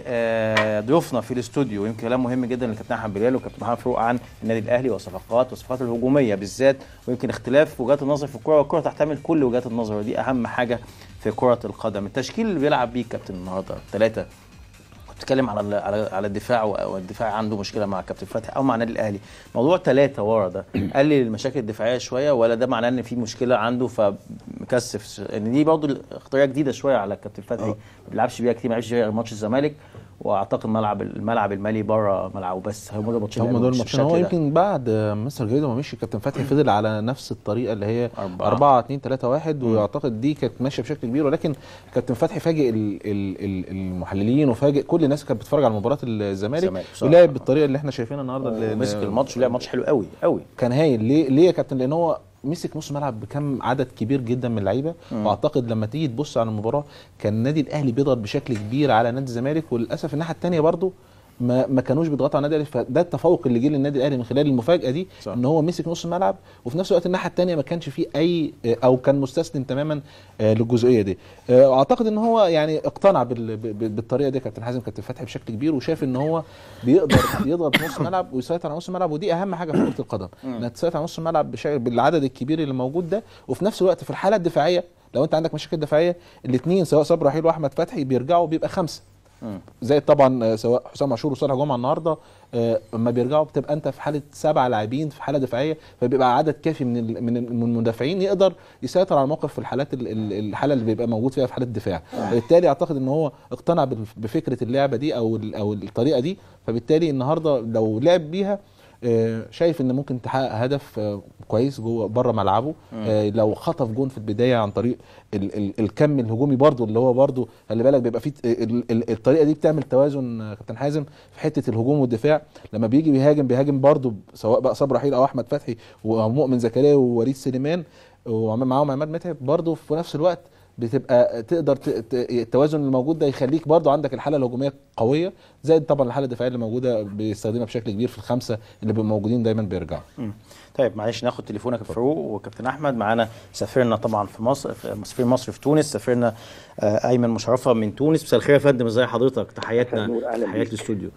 لضيوفنا في الاستوديو يمكن كلام مهم جدا للكابتن احمد بلال والكابتن محمد فاروق عن النادي الاهلي والصفقات والصفقات الهجوميه بالذات ويمكن اختلاف وجهات النظر في الكره والكره تحتمل كل وجهات النظر ودي اهم حاجه في كره القدم التشكيل اللي بيلعب بيه الكابتن النهارده ثلاثه بتتكلم على ال- على على الدفاع و- والدفاع عنده مشكله مع كابتن فتحي او مع النادي الاهلي موضوع ثلاثه ورا ده قلل المشاكل الدفاعيه شويه ولا ده معناه ان في مشكله عنده فمكثف ش- ان دي برضه اختياريه جديده شويه على كابتن فتحي ما بيلعبش بيها كتير ما لعبش بيها غير ماتش الزمالك واعتقد ملعب الملعب المالي بره ملعبه بس هم دول الماتشين هم اللي دول لعبوا الماتشين هو بالشكل ده. يمكن بعد مستر جريدو ما مشي كابتن فتحي فضل على نفس الطريقه اللي هي أربعة. 4 2 3 1 واعتقد دي كانت ماشيه بشكل كبير ولكن كابتن فتحي فاجئ ال- ال- ال- المحللين وفاجئ كل الناس كانت بتتفرج على مباراه الزمالك الزمالك بصراحة. ولعب بالطريقه اللي احنا شايفينها النهارده اللي- مسك الماتش ولعب ماتش حلو قوي قوي كان هايل ليه ليه يا كابتن لان هو مسك نص ملعب بكم عدد كبير جدا من اللعيبه واعتقد لما تيجي تبص على المباراه كان النادي الاهلي بيضغط بشكل كبير على نادي الزمالك وللاسف الناحيه الثانيه برضو ما ما كانوش بيضغطوا على النادي الاهلي فده التفوق اللي جه للنادي الاهلي من خلال المفاجاه دي صح. ان هو مسك نص الملعب وفي نفس الوقت الناحيه الثانيه ما كانش فيه اي او كان مستسلم تماما آه، للجزئيه دي آه، اعتقد ان هو يعني اقتنع بال- ب- ب- بالطريقه دي كابتن حازم كابتن فتحي بشكل كبير وشاف ان هو بيقدر يضغط نص الملعب ويسيطر على نص الملعب ودي اهم حاجه في كره القدم انك تسيطر على نص الملعب بشكل بالعدد الكبير اللي موجود ده وفي نفس الوقت في الحاله الدفاعيه لو انت عندك مشاكل دفاعيه الاثنين سواء صبري رحيل واحمد فتحي بيرجعوا بيبقى خمسه زي طبعا آه، سواء حسام عاشور وصالح جمعه النهارده آه، اما بيرجعوا بتبقى انت في حاله سبعه لاعبين في حاله دفاعيه فبيبقى عدد كافي من ال- من ال- من المدافعين يقدر يسيطر على الموقف في الحالات ال- ال- الحاله اللي بيبقى موجود فيها في حاله الدفاع فبالتالي اعتقد ان هو اقتنع بال- بفكره اللعبه دي او ال- او الطريقه دي فبالتالي النهارده لو لعب بيها آه، شايف ان ممكن تحقق هدف آه، كويس جوه بره ملعبه آه، لو خطف جون في البدايه عن طريق ال ال الكم الهجومي برضو اللي هو برضو خلي بالك بيبقى فيه ال ال الطريقه دي بتعمل توازن آه، كابتن حازم في حته الهجوم والدفاع لما بيجي بيهاجم بيهاجم برضو سواء بقى صبري رحيل او احمد فتحي ومؤمن زكريا ووليد سليمان ومعاهم عماد متعب برضو في نفس الوقت بتبقى تقدر ت- ت- التوازن الموجود ده يخليك برضو عندك الحاله الهجوميه قويه زائد طبعا الحاله الدفاعيه اللي موجوده بيستخدمها بشكل كبير في الخمسه اللي بيبقوا موجودين دايما بيرجعوا مم. طيب معلش ناخد تليفونك يا فاروق وكابتن احمد معانا سافرنا طبعا في مصر في سفير مصر في تونس سافرنا آه، ايمن مشرفه من تونس مساء الخير يا فندم ازي حضرتك تحياتنا مساء النور، أهلا تحيات بيك. الاستوديو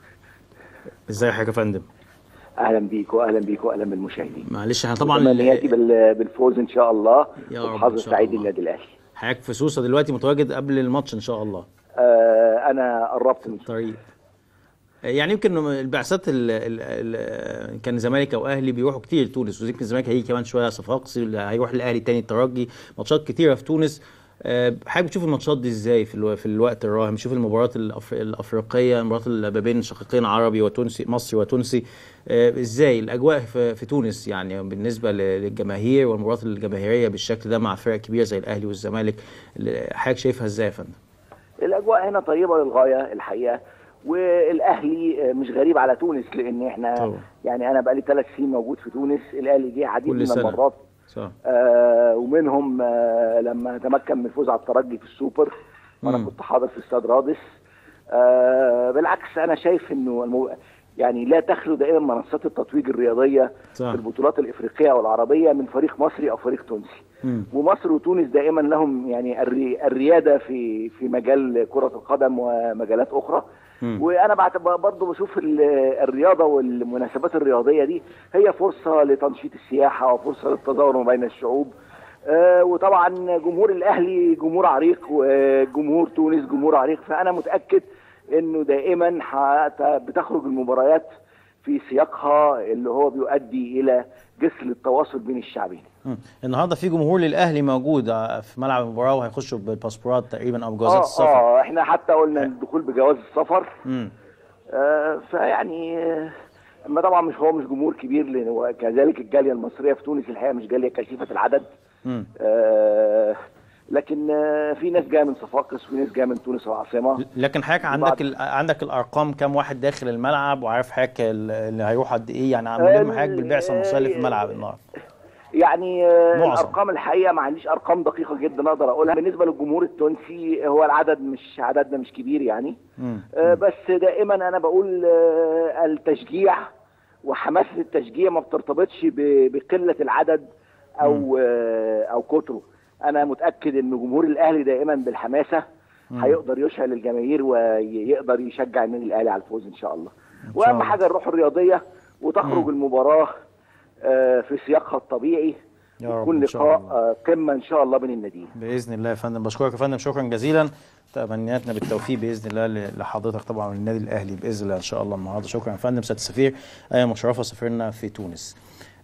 ازي حضرتك يا فندم اهلا بيك واهلا بيك واهلا بالمشاهدين معلش احنا طبعا تمنياتي بال- بالفوز ان شاء الله يا رب وحظ إن شاء سعيد الله. للنادي الاهلي حضرتك في سوسه دلوقتي متواجد قبل الماتش ان شاء الله آه انا قربت من طريق يعني يمكن البعثات ال ال ال كان زمالك او اهلي بيروحوا كتير تونس ويمكن الزمالك هيجي كمان شويه صفاقسي هيروح الاهلي تاني الترجي ماتشات كتيره في تونس آه، حابب تشوف الماتشات دي ازاي في, الو... في الوقت الراهن نشوف المباريات الأف... الافريقيه المباريات اللي ما بين شقيقين عربي وتونسي مصري وتونسي آه، ازاي الاجواء في... في تونس يعني بالنسبه ل- للجماهير والمباريات الجماهيريه بالشكل ده مع فرق كبيره زي الاهلي والزمالك اللي- حضرتك شايفها ازاي يا فندم؟ الاجواء هنا طيبه للغايه الحقيقه والاهلي آه، مش غريب على تونس لان احنا طبعا. يعني انا بقالي ثلاث سنين موجود في تونس الاهلي جه عديد كل من سنة. المرات صح آه ومنهم آه لما تمكن من الفوز على الترجي في السوبر وانا مم. كنت حاضر في استاد رادس آه بالعكس انا شايف انه المو... يعني لا تخلو دائما منصات التتويج الرياضيه صح. في البطولات الافريقيه والعربيه من فريق مصري او فريق تونسي مم. ومصر وتونس دائما لهم يعني الري... الرياده في في مجال كره القدم ومجالات اخرى مم. وانا بعتبر برضه بشوف ال- الرياضه والمناسبات الرياضيه دي هي فرصه لتنشيط السياحه وفرصه للتزاور ما بين الشعوب آه، وطبعا جمهور الاهلي جمهور عريق وجمهور تونس جمهور عريق فانا متاكد انه دائما حت- بتخرج المباريات في سياقها اللي هو بيؤدي الى جسر التواصل بين الشعبين مم. النهارده في جمهور للاهلي موجود آه، في ملعب المباراه وهيخشوا بالباسبورات تقريبا او بجوازات اه السفر اه احنا حتى قلنا الدخول بجواز السفر مم. آه، فيعني آه، اما طبعا مش هو مش جمهور كبير لان هو كذلك الجاليه المصريه في تونس الحقيقه مش جاليه كثيفه العدد مم. آه، لكن آه، في ناس جايه من صفاقس وفي ناس جايه من تونس العاصمه لكن حضرتك عندك ال... عندك الارقام كم واحد داخل الملعب وعارف حضرتك ال- اللي هيروح قد ايه يعني ملم حضرتك بالبعثه المصريه اللي في الملعب النهارده يعني آه، معظم. الارقام الحقيقه ما عنديش ارقام دقيقه جدا اقدر اقولها بالنسبه للجمهور التونسي هو العدد مش عددنا مش كبير يعني مم. آه، بس دائما انا بقول آه، التشجيع وحماسه التشجيع ما بترتبطش ب- بقله العدد او آه، او كتره انا متاكد ان جمهور الاهلي دائما بالحماسه هيقدر يشعل الجماهير ويقدر يشجع النادي الاهلي على الفوز ان شاء الله واهم الله. حاجه الروح الرياضيه وتخرج المباراه آه، في سياقها الطبيعي يا رب يكون إن شاء لقاء الله. آه، قمه ان شاء الله بين الناديين باذن الله يا فندم بشكرك يا فندم شكرا جزيلا تمنياتنا بالتوفيق باذن الله ل- لحضرتك طبعا والنادي الاهلي باذن الله ان شاء الله النهارده شكرا يا فندم سياده السفير ايمن مشرفه سفيرنا في تونس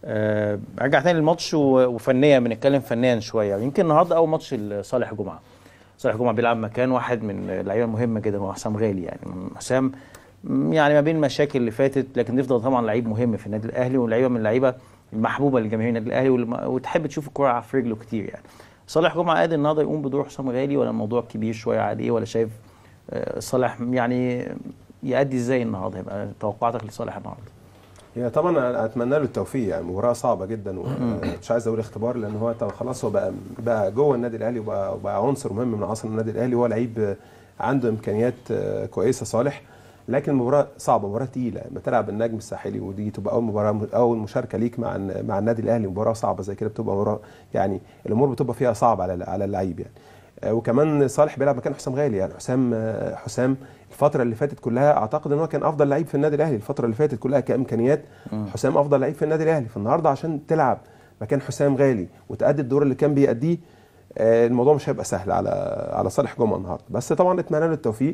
أه ارجع تاني للماتش و- وفنيا بنتكلم فنيا شويه يمكن النهارده اول ماتش لصالح جمعه صالح جمعه بيلعب مكان واحد من اللعيبه المهمه جدا هو حسام غالي يعني حسام م- يعني ما بين المشاكل اللي فاتت لكن يفضل طبعا لعيب مهم في النادي الاهلي ولعيبه من اللعيبه المحبوبه لجماهير النادي الاهلي والم- وتحب تشوف الكوره في رجله كتير يعني صالح جمعه قادر النهارده يقوم بدور حسام غالي ولا الموضوع كبير شويه عليه ولا شايف آه، صالح يعني يأدي ازاي النهارده يبقى توقعاتك لصالح النهارده هي طبعا أنا اتمنى له التوفيق يعني مباراه صعبه جدا ومش عايز اقول اختبار لان هو طبعا خلاص هو بقى بقى جوه النادي الاهلي وبقى, وبقى عنصر مهم من عناصر النادي الاهلي هو لعيب عنده امكانيات آه، كويسه صالح لكن المباراه صعبه مباراه تقيله لما تلعب النجم الساحلي ودي تبقى اول مباراه اول مشاركه ليك مع مع النادي الاهلي مباراه صعبه زي كده بتبقى مباراه يعني الامور بتبقى فيها صعبه على على اللعيب يعني آه، وكمان صالح بيلعب مكان حسام غالي يعني حسام آه، حسام الفتره اللي فاتت كلها اعتقد ان هو كان افضل لعيب في النادي الاهلي الفتره اللي فاتت كلها كامكانيات حسام افضل لعيب في النادي الاهلي فالنهارده عشان تلعب مكان حسام غالي وتأدي الدور اللي كان بيأديه آه، الموضوع مش هيبقى سهل على على صالح جمعه النهارده بس طبعا اتمنى له التوفيق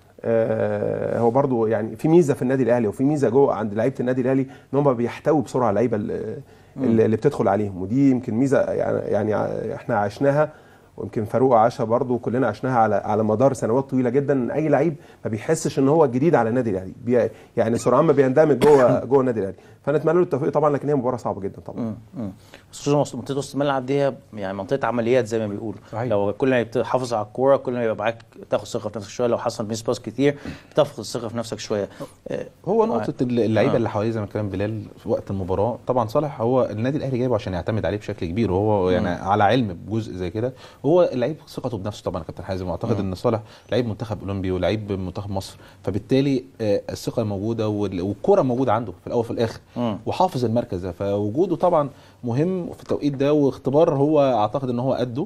آه، هو برضو يعني في ميزه في النادي الاهلي وفي ميزه جوه عند لعيبه النادي الاهلي ان هم بيحتووا بسرعه اللعيبه اللي, اللي بتدخل عليهم ودي يمكن ميزه يعني يعني احنا عشناها ويمكن فاروق عاشها برضو كلنا عشناها على على مدار سنوات طويله جدا ان اي لعيب ما بيحسش ان هو جديد على النادي الاهلي بي يعني سرعان ما بيندمج جوه جوه النادي الاهلي فنتمنى له التوفيق طبعا لكن هي مباراه صعبه جدا طبعا خصوصا منطقه وسط الملعب دي هي يعني منطقه عمليات زي ما بيقولوا صحيح. لو كل ما بتحافظ على الكوره كل ما يبقى معاك تاخد ثقه في نفسك شويه لو حصل ميس باس كتير بتفقد الثقه في نفسك شويه آه، هو نقطة اللعيبة آه. اللي حواليه زي ما كان بلال في وقت المباراة طبعا صالح هو النادي الأهلي جايبه عشان يعتمد عليه بشكل كبير وهو يعني على علم بجزء زي كده هو اللعيب ثقته بنفسه طبعا يا كابتن حازم واعتقد ان صالح لعيب منتخب اولمبي ولعيب منتخب مصر فبالتالي آه، الثقة موجودة وال- والكرة موجودة عنده في الأول وفي الآخر مم. وحافظ المركز ده فوجوده طبعا مهم في التوقيت ده واختبار هو اعتقد ان هو قده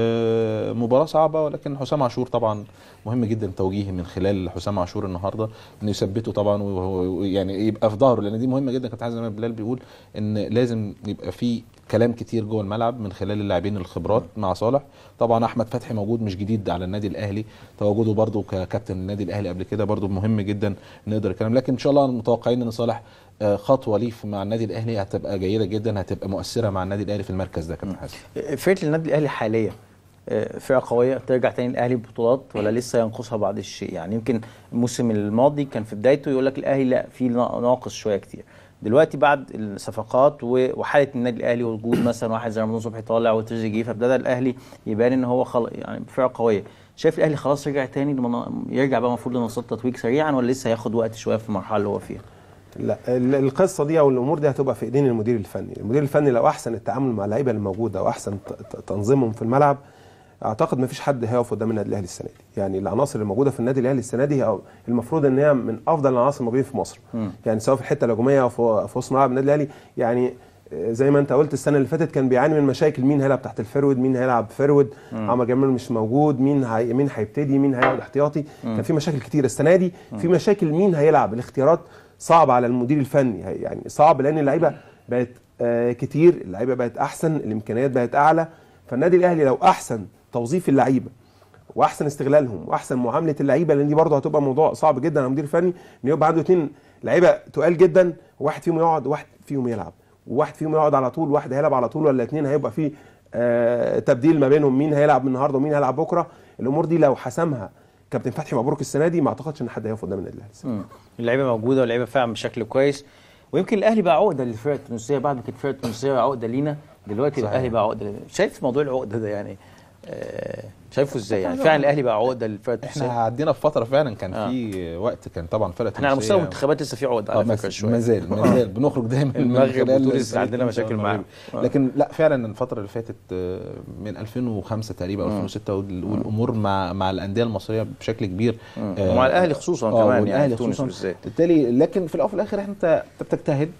آه مباراه صعبه ولكن حسام عاشور طبعا مهم جدا توجيه من خلال حسام عاشور النهارده انه يثبته طبعا وهو يعني يبقى في ظهره لان دي مهمه جدا كابتن حازم زي ما بلال بيقول ان لازم يبقى في كلام كتير جوه الملعب من خلال اللاعبين الخبرات مع صالح طبعا احمد فتحي موجود مش جديد على النادي الاهلي تواجده برده ككابتن النادي الاهلي قبل كده برده مهم جدا نقدر الكلام لكن ان شاء الله متوقعين ان صالح آه، خطوه ليه في- مع النادي الاهلي هتبقى جيده جدا هتبقى مؤثره مع النادي الاهلي في المركز ده كابتن حازم فرقه النادي الاهلي حاليا آه، فرقه قويه ترجع تاني الاهلي ببطولات ولا لسه ينقصها بعض الشيء يعني يمكن الموسم الماضي كان في بدايته يقول لك الاهلي لا في نا- ناقص شويه كتير دلوقتي بعد الصفقات و- وحاله النادي الاهلي وجود مثلا واحد زي رمضان صبحي طالع وتريزيجيه فابتدى الاهلي يبان ان هو خل... يعني فرقه قويه شايف الاهلي خلاص رجع تاني لمنا- يرجع بقى المفروض لنقطه تتويج سريعا ولا لسه هياخد وقت شويه في المرحله اللي هو فيها لا ال- القصه دي او الامور دي هتبقى في ايدين المدير الفني المدير الفني لو احسن التعامل مع اللعيبه اللي موجوده واحسن ت- ت- تنظيمهم في الملعب اعتقد ما فيش حد هيقف قدام النادي الاهلي السنه دي يعني العناصر اللي موجوده في النادي الاهلي السنه دي هي المفروض ان هي من افضل العناصر الموجودين في مصر يعني سواء في الحته الهجوميه او في في وسط ملعب النادي الاهلي يعني آه، زي ما انت قلت السنه اللي فاتت كان بيعاني من مشاكل مين هيلعب تحت الفرود مين هيلعب فرود عمر جمال مش موجود مين هي مين هيبتدي مين هيقعد احتياطي كان في مشاكل كتير السنه دي في مشاكل مين هيلعب الاختيارات صعب على المدير الفني هي- يعني صعب لان اللعيبه بقت آه، كتير اللعيبه بقت احسن الامكانيات بقت اعلى فالنادي الاهلي لو احسن توظيف اللعيبه واحسن استغلالهم واحسن معامله اللعيبه لان دي برضه هتبقى موضوع صعب جدا على المدير الفني ان يبقى عنده اثنين لعيبه تقال جدا وواحد فيهم يقعد وواحد فيهم يلعب وواحد فيهم يقعد على طول وواحد هيلعب على طول ولا اثنين هيبقى فيه آه تبديل ما بينهم مين هيلعب النهارده ومين هيلعب بكره الامور دي لو حسمها كابتن فتحي مبروك السنه دي ما اعتقدش ان حد هيقف قدام النادي الاهلي السنة دي. مم. اللعيبه موجوده واللعيبه فعلا بشكل كويس ويمكن الاهلي بقى عقده للفرق التونسيه بعد ما كانت الفرق التونسيه عقده لينا دلوقتي صحيح. الاهلي بقى عقده لينا شايف موضوع العقده ده يعني آه شايفه ازاي يعني فعلا الاهلي بقى عقده للفرق التونسيه احنا عدينا في فتره فعلا كان آه. في وقت كان طبعا فرقه احنا على مستوى تونسية- المنتخبات لسه في عقده اه على فكره ما شويه ما زال ما زال بنخرج دايما من المغرب خلال وتونس الفريق عندنا مشاكل المغربي. معاهم. آه. لكن لا فعلا الفتره اللي فاتت آه، من 2005 تقريبا او 2006 وال- والامور مع مع الانديه المصريه بشكل كبير آه، ومع الاهلي خصوصا آه، كمان يعني والاهلي في تونس خصوصا بالذات بالتالي لكن في الاول وفي الاخر انت أنت بتجتهد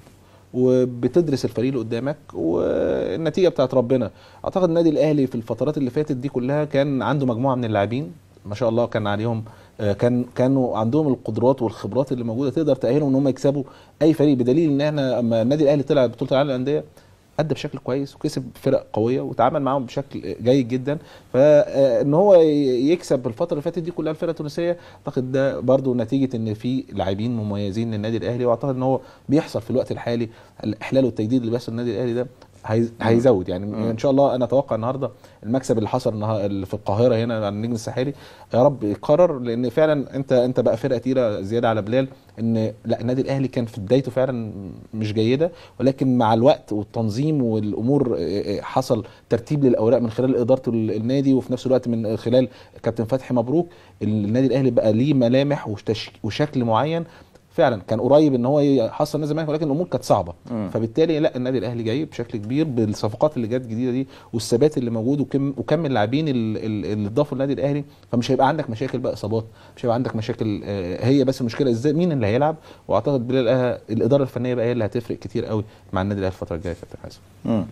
وبتدرس الفريق اللي قدامك والنتيجه بتاعت ربنا اعتقد النادي الاهلي في الفترات اللي فاتت دي كلها كان عنده مجموعه من اللاعبين ما شاء الله كان عليهم آه، كان كانوا عندهم القدرات والخبرات اللي موجوده تقدر تاهلهم ان هم يكسبوا اي فريق بدليل ان احنا اما النادي الاهلي طلع بطوله العالم للانديه ادى بشكل كويس وكسب فرق قويه وتعامل معاهم بشكل جيد جدا فان هو يكسب الفتره اللي فاتت دي كلها الفرق التونسيه اعتقد ده برضو نتيجه ان في لاعبين مميزين للنادي الاهلي واعتقد ان هو بيحصل في الوقت الحالي الاحلال والتجديد اللي بيحصل للنادي الاهلي ده هي- هيزود يعني ان شاء الله انا اتوقع النهارده المكسب اللي حصل النها- اللي في القاهره هنا على النجم الساحلي يا رب يتكرر لان فعلا انت انت بقى فرقه تقيله زياده على بلال ان لا النادي الاهلي كان في بدايته فعلا مش جيده ولكن مع الوقت والتنظيم والامور آه، آه، حصل ترتيب للاوراق من خلال اداره ال- النادي وفي نفس الوقت من خلال كابتن فتحي مبروك النادي الاهلي بقى ليه ملامح وتش- وشكل معين فعلا كان قريب ان هو يحصل نادي الزمالك ولكن الامور كانت صعبه مم. فبالتالي لا النادي الاهلي جاي بشكل كبير بالصفقات اللي جت جديده دي والثبات اللي موجود وكم وكم اللاعبين ال- ال- اللي اتضافوا للنادي الاهلي فمش هيبقى عندك مشاكل بقى اصابات مش هيبقى عندك مشاكل آه، هي بس المشكله ازاي مين اللي هيلعب واعتقد بلال آه، الاداره الفنيه بقى هي اللي هتفرق كتير قوي مع النادي الاهلي الفتره الجايه يا كابتن حازم مم.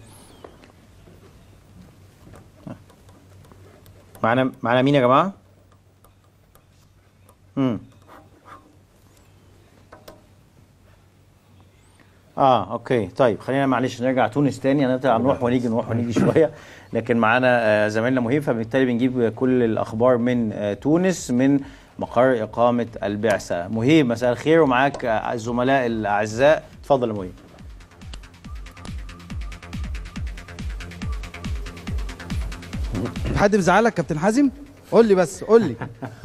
معنا معنا مين يا جماعه؟ امم اه اوكي طيب خلينا معلش نرجع تونس تاني هنطلع نروح ونيجي نروح ونيجي شويه لكن معانا آه، زميلنا مهيب فبالتالي بنجيب كل الاخبار من آه، تونس من مقر اقامه البعثه مهيب مساء الخير ومعاك آه، الزملاء الاعزاء اتفضل يا مهيب حد مزعلك كابتن حازم قول لي بس قول لي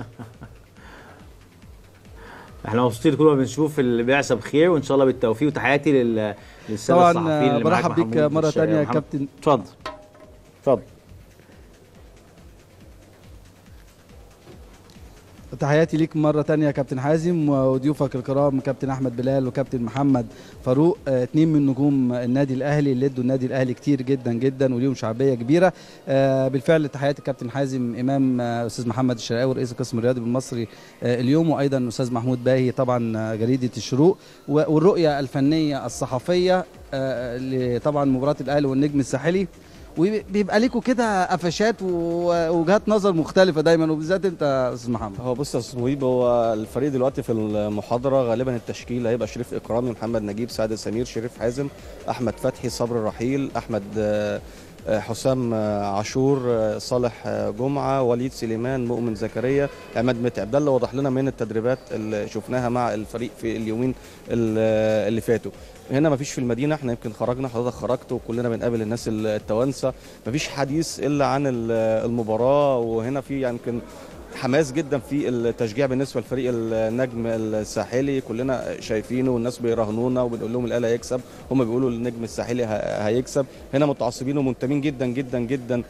احنا مبسوطين كل ما بنشوف البعثه بخير وان شاء الله بالتوفيق وتحياتي لل للساده طبعا الصحفيين آه، اللي معاك برحب بيك محمود مره الشاعر. تانية يا محمد. كابتن اتفضل اتفضل تحياتي ليك مرة تانية يا كابتن حازم وضيوفك الكرام كابتن أحمد بلال وكابتن محمد فاروق آه، اتنين من نجوم النادي الأهلي اللي ادوا النادي الأهلي كتير جدا جدا وليهم شعبية كبيرة آه، بالفعل تحياتي كابتن حازم إمام آه، أستاذ محمد الشرقاوي رئيس القسم الرياضي بالمصري آه، اليوم وأيضا أستاذ محمود باهي طبعا آه، جريدة الشروق و- والرؤية الفنية الصحفية آه، لطبعا مباراة الأهلي والنجم الساحلي وبيبقى ليكوا كده قفشات ووجهات نظر مختلفة دايما وبالذات أنت يا أستاذ محمد هو بص يا استاذ مهيب هو الفريق دلوقتي في المحاضره غالبا التشكيل هيبقى شريف اكرامي محمد نجيب سعد سمير شريف حازم احمد فتحي صبر رحيل احمد آه، آه، حسام آه، عاشور آه، صالح آه، جمعه وليد سليمان مؤمن زكريا عماد متعب ده اللي وضح لنا من التدريبات اللي شفناها مع الفريق في اليومين ال- اللي فاتوا هنا مفيش في المدينه احنا يمكن خرجنا حضرتك خرجت وكلنا بنقابل الناس التوانسه مفيش حديث الا عن ال- المباراه وهنا في يمكن حماس جدا في التشجيع بالنسبه لفريق النجم الساحلي كلنا شايفينه والناس بيراهنونا وبنقول لهم الاهلي هيكسب هم بيقولوا النجم الساحلي ه- هيكسب هنا متعصبين ومنتمين جدا جدا جدا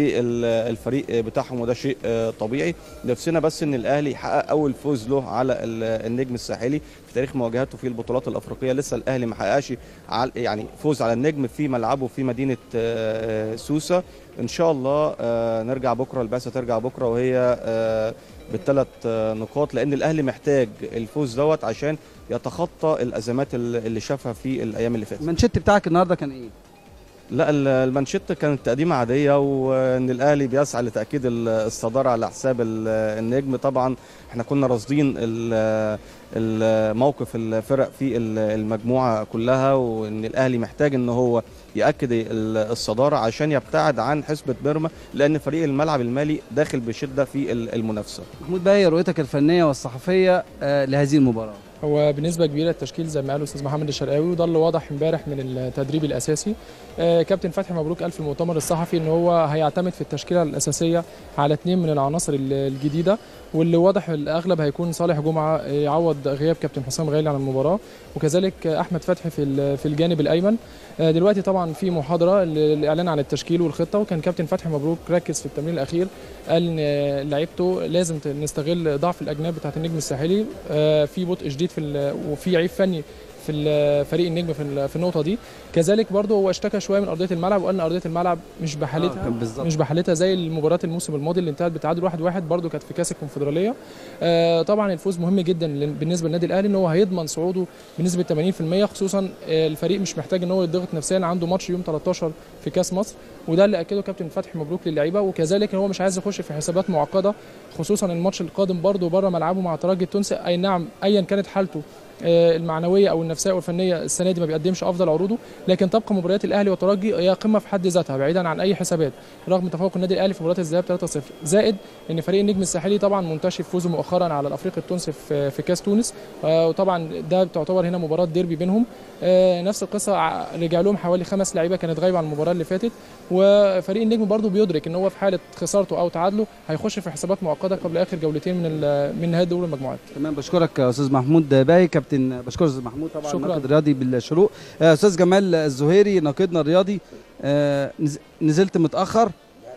للفريق بتاعهم وده شيء آه، طبيعي نفسنا بس ان الاهلي يحقق اول فوز له على ال- النجم الساحلي في تاريخ مواجهاته في البطولات الافريقيه لسه الاهلي ما حققش على- يعني فوز على النجم في ملعبه في مدينه آه، سوسه ان شاء الله آه، نرجع بكره البعثه ترجع بكره وهي آه، بالثلاث آه، نقاط لان الاهلي محتاج الفوز دوت عشان يتخطى الازمات اللي اللي شافها في الايام اللي فاتت المانشيت بتاعك النهارده كان ايه؟ لا ال- المانشيت كانت تقديمه عاديه وان الاهلي بيسعى لتاكيد ال- الصداره على حساب ال- النجم طبعا احنا كنا راصدين ال- ال- موقف الفرق في ال- المجموعه كلها وان الاهلي محتاج ان هو ياكد ال- الصداره عشان يبتعد عن حسبه بيرما لان فريق الملعب المالي داخل بشده في ال- المنافسه محمود باهي رؤيتك الفنيه والصحفيه آه، لهذه المباراه هو بنسبة كبيرة التشكيل زي ما قال الأستاذ محمد الشرقاوي وده اللي واضح امبارح من التدريب الأساسي آه، كابتن فتحي مبروك قال في المؤتمر الصحفي إن هو هيعتمد في التشكيلة الأساسية على اثنين من العناصر ال- الجديدة واللي واضح الأغلب هيكون صالح جمعة آه، يعوض غياب كابتن حسام غالي عن المباراة وكذلك آه، أحمد فتحي في ال- في الجانب الأيمن آه، دلوقتي طبعا في محاضرة للإعلان عن التشكيل والخطة وكان كابتن فتحي مبروك ركز في التمرين الأخير قال إن آه، لعيبته لازم ت- نستغل ضعف الأجناب بتاعت النجم الساحلي آه، في بطء شديد في ال- وفي عيب فني في ال- فريق النجم في ال- في النقطه دي كذلك برضه هو اشتكى شويه من ارضيه الملعب وقال ان ارضيه الملعب مش بحالتها آه، بالظبط. مش بحالتها زي المباراه الموسم الماضي اللي انتهت بتعادل 1-1 واحد برضه كانت في كاس الكونفدراليه آه، طبعا الفوز مهم جدا لل- بالنسبه للنادي الاهلي ان هو هيضمن صعوده بنسبه 80% خصوصا آه، الفريق مش محتاج ان هو يضغط نفسيا عنده ماتش يوم 13 في كاس مصر وده اللي اكده كابتن فتحي مبروك للعيبه وكذلك هو مش عايز يخش في حسابات معقده خصوصا الماتش القادم برضه بره ملعبه مع الترجي التونسي اي نعم ايا كانت حالته آه، المعنويه او النفسيه او الفنيه السنه دي ما بيقدمش افضل عروضه لكن تبقى مباريات الاهلي والترجي هي قمه في حد ذاتها بعيدا عن اي حسابات رغم تفوق النادي الاهلي في مباراه الذهاب 3-0 زائد ان فريق النجم الساحلي طبعا منتشر فوزه مؤخرا على الافريقي التونسي في في كاس تونس آه، وطبعا ده تعتبر هنا مباراه ديربي بينهم آه، نفس القصه ع- رجع لهم حوالي خمس لعيبه كانت غايبه عن المباراه اللي فاتت وفريق النجم برضو بيدرك ان هو في حاله خسارته او تعادله هيخش في حسابات معقده قبل اخر جولتين من ال- من نهايه دور المجموعات تمام بشكرك يا استاذ محمود باهي كابتن بشكر استاذ محمود طبعا شكراً. ناقد رياضي بالشروق آه، استاذ جمال الزهيري ناقدنا الرياضي آه، نز- نزلت متاخر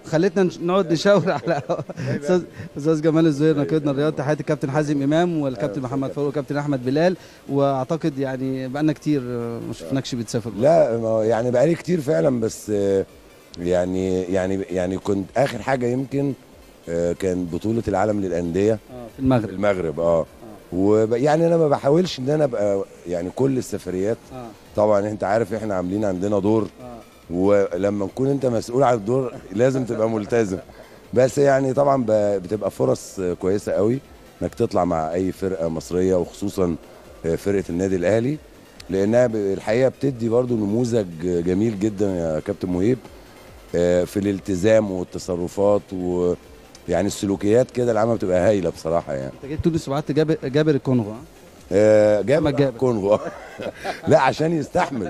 خلتنا نش- نقعد نشاور على استاذ استاذ جمال الزهير نقيدنا الرياضي تحياتي الكابتن حازم امام والكابتن محمد فاروق والكابتن احمد بلال واعتقد يعني بقالنا كتير آه، ما شفناكش بتسافر لا ما هو يعني بقالي كتير فعلا بس آه، يعني يعني يعني كنت اخر حاجه يمكن آه، كان بطوله العالم للانديه في المغرب المغرب اه ويعني انا ما بحاولش ان انا ابقى يعني كل السفريات آه. طبعا انت عارف احنا عاملين عندنا دور ولما نكون انت مسؤول عن الدور لازم تبقى ملتزم بس يعني طبعا ب- بتبقى فرص آه، كويسه قوي انك تطلع مع اي فرقه مصريه وخصوصا آه، فرقه النادي الاهلي لانها ب- الحقيقه بتدي برضو نموذج جميل جدا يا كابتن مهيب آه، في الالتزام والتصرفات ويعني السلوكيات كده العامه بتبقى هايله بصراحه يعني انت جيت تونس وبعت جابر جابر الكونغو ها؟ آه، جابر كونغو لا عشان يستحمل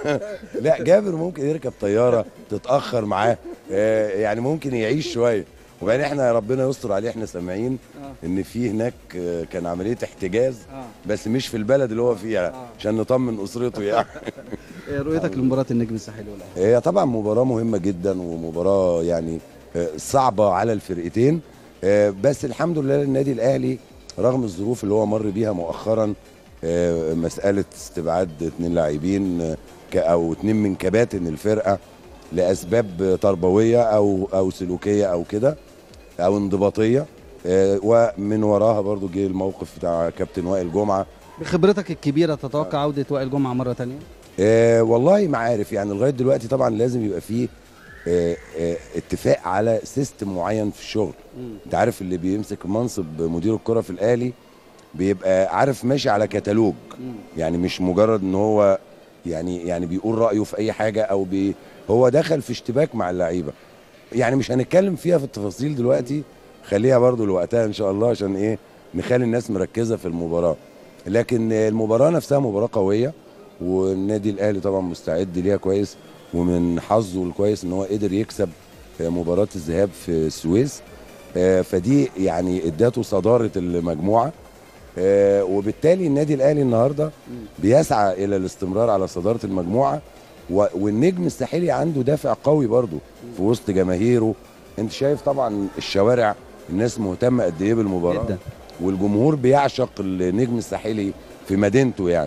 لا جابر ممكن يركب طياره تتاخر معاه آه، يعني ممكن يعيش شويه وبعدين احنا ربنا يستر عليه احنا سامعين ان في هناك آه، كان عمليه احتجاز بس مش في البلد اللي هو فيها عشان نطمن اسرته يعني آه، رؤيتك لمباراه النجم الساحلي والاهلي هي طبعا مباراة مهمة جدا ومباراة يعني آه، صعبة على الفرقتين آه، بس الحمد لله النادي الأهلي رغم الظروف اللي هو مر بيها مؤخرا آه، مسألة استبعاد اتنين لاعبين آه، ك- أو اتنين من كباتن الفرقة لأسباب تربوية أو أو سلوكية أو كده أو انضباطية آه، ومن وراها برضو جه الموقف بتاع كابتن وائل جمعة بخبرتك الكبيره تتوقع عوده وائل جمعه مره ثانيه آه والله ما عارف يعني لغايه دلوقتي طبعا لازم يبقى فيه آه آه اتفاق على سيستم معين في الشغل انت عارف اللي بيمسك منصب مدير الكره في الاهلي بيبقى عارف ماشي على كتالوج يعني مش مجرد ان هو يعني يعني بيقول رايه في اي حاجه او بي هو دخل في اشتباك مع اللعيبه يعني مش هنتكلم فيها في التفاصيل دلوقتي خليها برضو لوقتها ان شاء الله عشان ايه نخلي الناس مركزه في المباراه لكن المباراه نفسها مباراه قويه والنادي الاهلي طبعا مستعد ليها كويس ومن حظه الكويس ان هو قدر يكسب مباراه الذهاب في السويس آه، فدي يعني اداته صداره المجموعه آه، وبالتالي النادي الاهلي النهارده بيسعى الى الاستمرار على صداره المجموعه و- والنجم الساحلي عنده دافع قوي برضه في وسط جماهيره انت شايف طبعا الشوارع الناس مهتمه قد ايه بالمباراه جدا. والجمهور بيعشق النجم الساحلي في مدينته يعني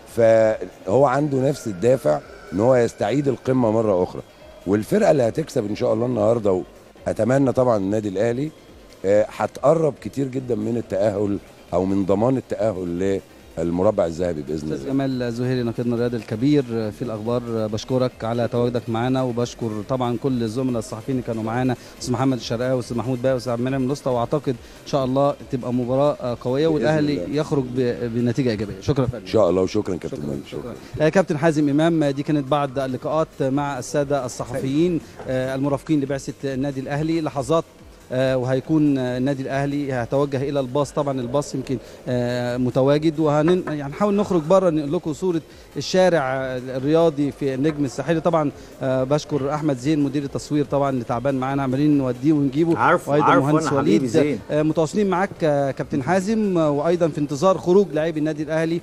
فهو عنده نفس الدافع ان هو يستعيد القمه مره اخرى والفرقه اللي هتكسب ان شاء الله النهارده واتمنى طبعا النادي الاهلي آه، هتقرب كتير جدا من التاهل او من ضمان التاهل للمربع الذهبي باذن استاذ الله جمال زهيري نقيدنا الرياضي الكبير في الاخبار بشكرك على تواجدك معنا وبشكر طبعا كل الزملاء الصحفيين اللي كانوا معانا استاذ محمد الشرقاوي واستاذ محمود باقي واستاذ عبد المنعم الاسطى واعتقد ان شاء الله تبقى مباراه قويه بإذن والاهلي الله. يخرج ب- بنتيجه ايجابيه شكرا فندم ان شاء الله وشكرا كابتن مالك شكرا آه، كابتن حازم امام آه، دي كانت بعض اللقاءات مع الساده الصحفيين آه، المرافقين لبعثه النادي الاهلي لحظات آه، وهيكون آه، النادي الاهلي هيتوجه الى الباص طبعا الباص يمكن آه، متواجد وهنحاول نخرج بره نقول لكم صوره الشارع آه، الرياضي في النجم الساحلي طبعا آه، بشكر احمد زين مدير التصوير طبعا اللي تعبان معانا عمالين نوديه ونجيبه عارفه- وايضا عارفه مهندس أنا حبيبي وليد زين. آه، متواصلين معاك آه، كابتن حازم آه، وايضا في انتظار خروج لاعبي النادي الاهلي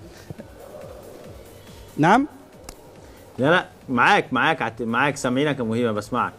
نعم لا لا معاك معاك عت- معاك سامعينك يا مهيبه بسمعك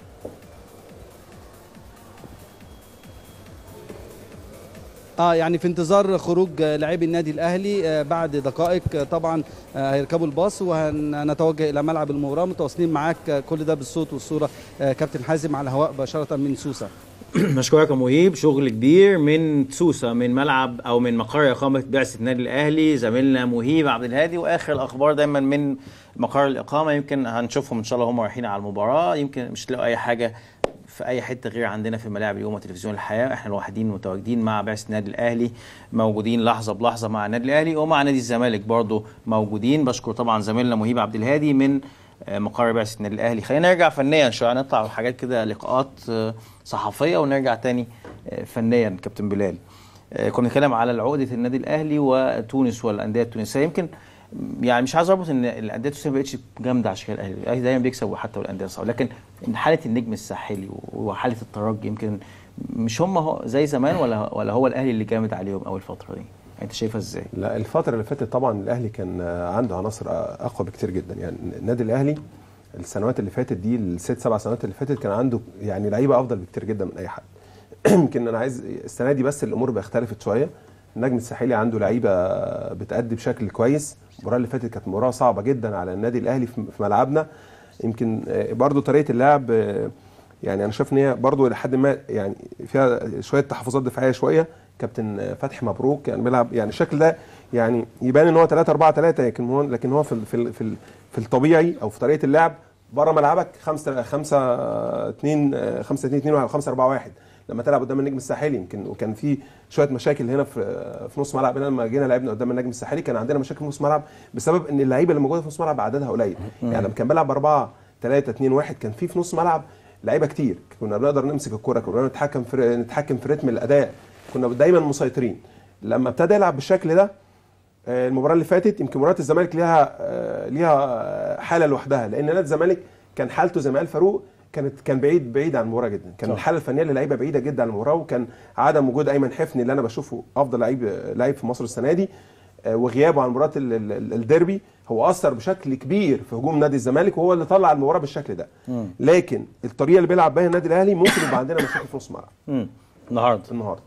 اه يعني في انتظار خروج آه، لاعبي النادي الاهلي آه، بعد دقائق آه، طبعا آه، هيركبوا الباص وهنتوجه الى ملعب المباراه متواصلين معاك آه، كل ده بالصوت والصوره آه، كابتن حازم على الهواء مباشره من سوسه بشكرك يا مهيب شغل كبير من سوسه من ملعب او من مقر اقامه بعثه النادي الاهلي زميلنا مهيب عبد الهادي واخر الاخبار دايما من مقر الاقامه يمكن هنشوفهم ان شاء الله هم رايحين على المباراه يمكن مش تلاقوا اي حاجه في اي حته غير عندنا في ملاعب اليوم وتلفزيون الحياه احنا الوحيدين متواجدين مع بعثه النادي الاهلي موجودين لحظه بلحظه مع النادي الاهلي ومع نادي الزمالك برضو موجودين بشكر طبعا زميلنا مهيب عبد الهادي من آه، مقر بعثه النادي الاهلي خلينا نرجع فنيا شويه نطلع على حاجات كده لقاءات آه، صحفيه ونرجع تاني آه، فنيا كابتن بلال آه، كنا نتكلم على عقده النادي الاهلي وتونس والانديه التونسيه يمكن يعني مش عايز اربط ان الانديه التونسيه ما بقتش جامده عشان كده الاهلي الاهلي دايما بيكسب حتى والانديه الصعبه لكن إن حاله النجم الساحلي وحاله الترجي يمكن مش هم هو زي زمان ولا ولا هو الاهلي اللي جامد عليهم اول فتره دي انت شايفها ازاي لا الفترة اللي فاتت طبعا الأهلي كان آه، عنده عناصر آه، أقوى بكتير جدا يعني النادي الأهلي السنوات اللي فاتت دي الست سبع سنوات اللي فاتت كان عنده يعني لعيبه افضل بكتير جدا من اي حد يمكن انا عايز السنه دي بس الامور بقى اختلفت شويه النجم الساحلي عنده لعيبه بتأدي بشكل كويس المباراه اللي فاتت كانت مباراه صعبه جدا على النادي الاهلي في في ملعبنا يمكن آه، برضو طريقه اللعب آه، يعني انا شايف ان هي برضو لحد ما يعني فيها شويه تحفظات دفاعيه شويه كابتن آه، فتحي مبروك يعني بيلعب يعني الشكل ده يعني يبان ان هو 3 4 3 لكن هو لكن هو في ال- في ال- في, ال- في الطبيعي او في طريقه اللعب بره ملعبك 5 5 2 5 2 2 1 5 4 1 لما تلعب قدام النجم الساحلي يمكن وكان في شويه مشاكل هنا في في نص ملعب هنا لما جينا لعبنا قدام النجم الساحلي كان عندنا مشاكل في نص ملعب بسبب ان اللعيبه اللي موجوده في نص ملعب عددها قليل مم. يعني لما كان بيلعب 4 3 2 1 كان في في نص ملعب لعيبه كتير كنا بنقدر نمسك الكره كنا نتحكم في نتحكم في رتم الاداء كنا دايما مسيطرين لما ابتدى يلعب بالشكل ده آه، المباراه اللي فاتت يمكن مباراه الزمالك ليها آه، ليها آه، حاله لوحدها لان نادي الزمالك كان حالته زي ما قال فاروق كانت كان بعيد بعيد عن المباراه جدا كان صح. الحاله الفنيه للعيبه بعيده جدا عن المباراه وكان عدم وجود ايمن حفني اللي انا بشوفه افضل لعيب لعيب في مصر السنه دي آه، وغيابه عن مباراه ال- ال- الديربي هو اثر بشكل كبير في هجوم نادي الزمالك وهو اللي طلع المباراه بالشكل ده لكن الطريقه اللي بيلعب بيها النادي الاهلي ممكن يبقى عندنا مشاكل في نص الملعب مم. النهارده النهارده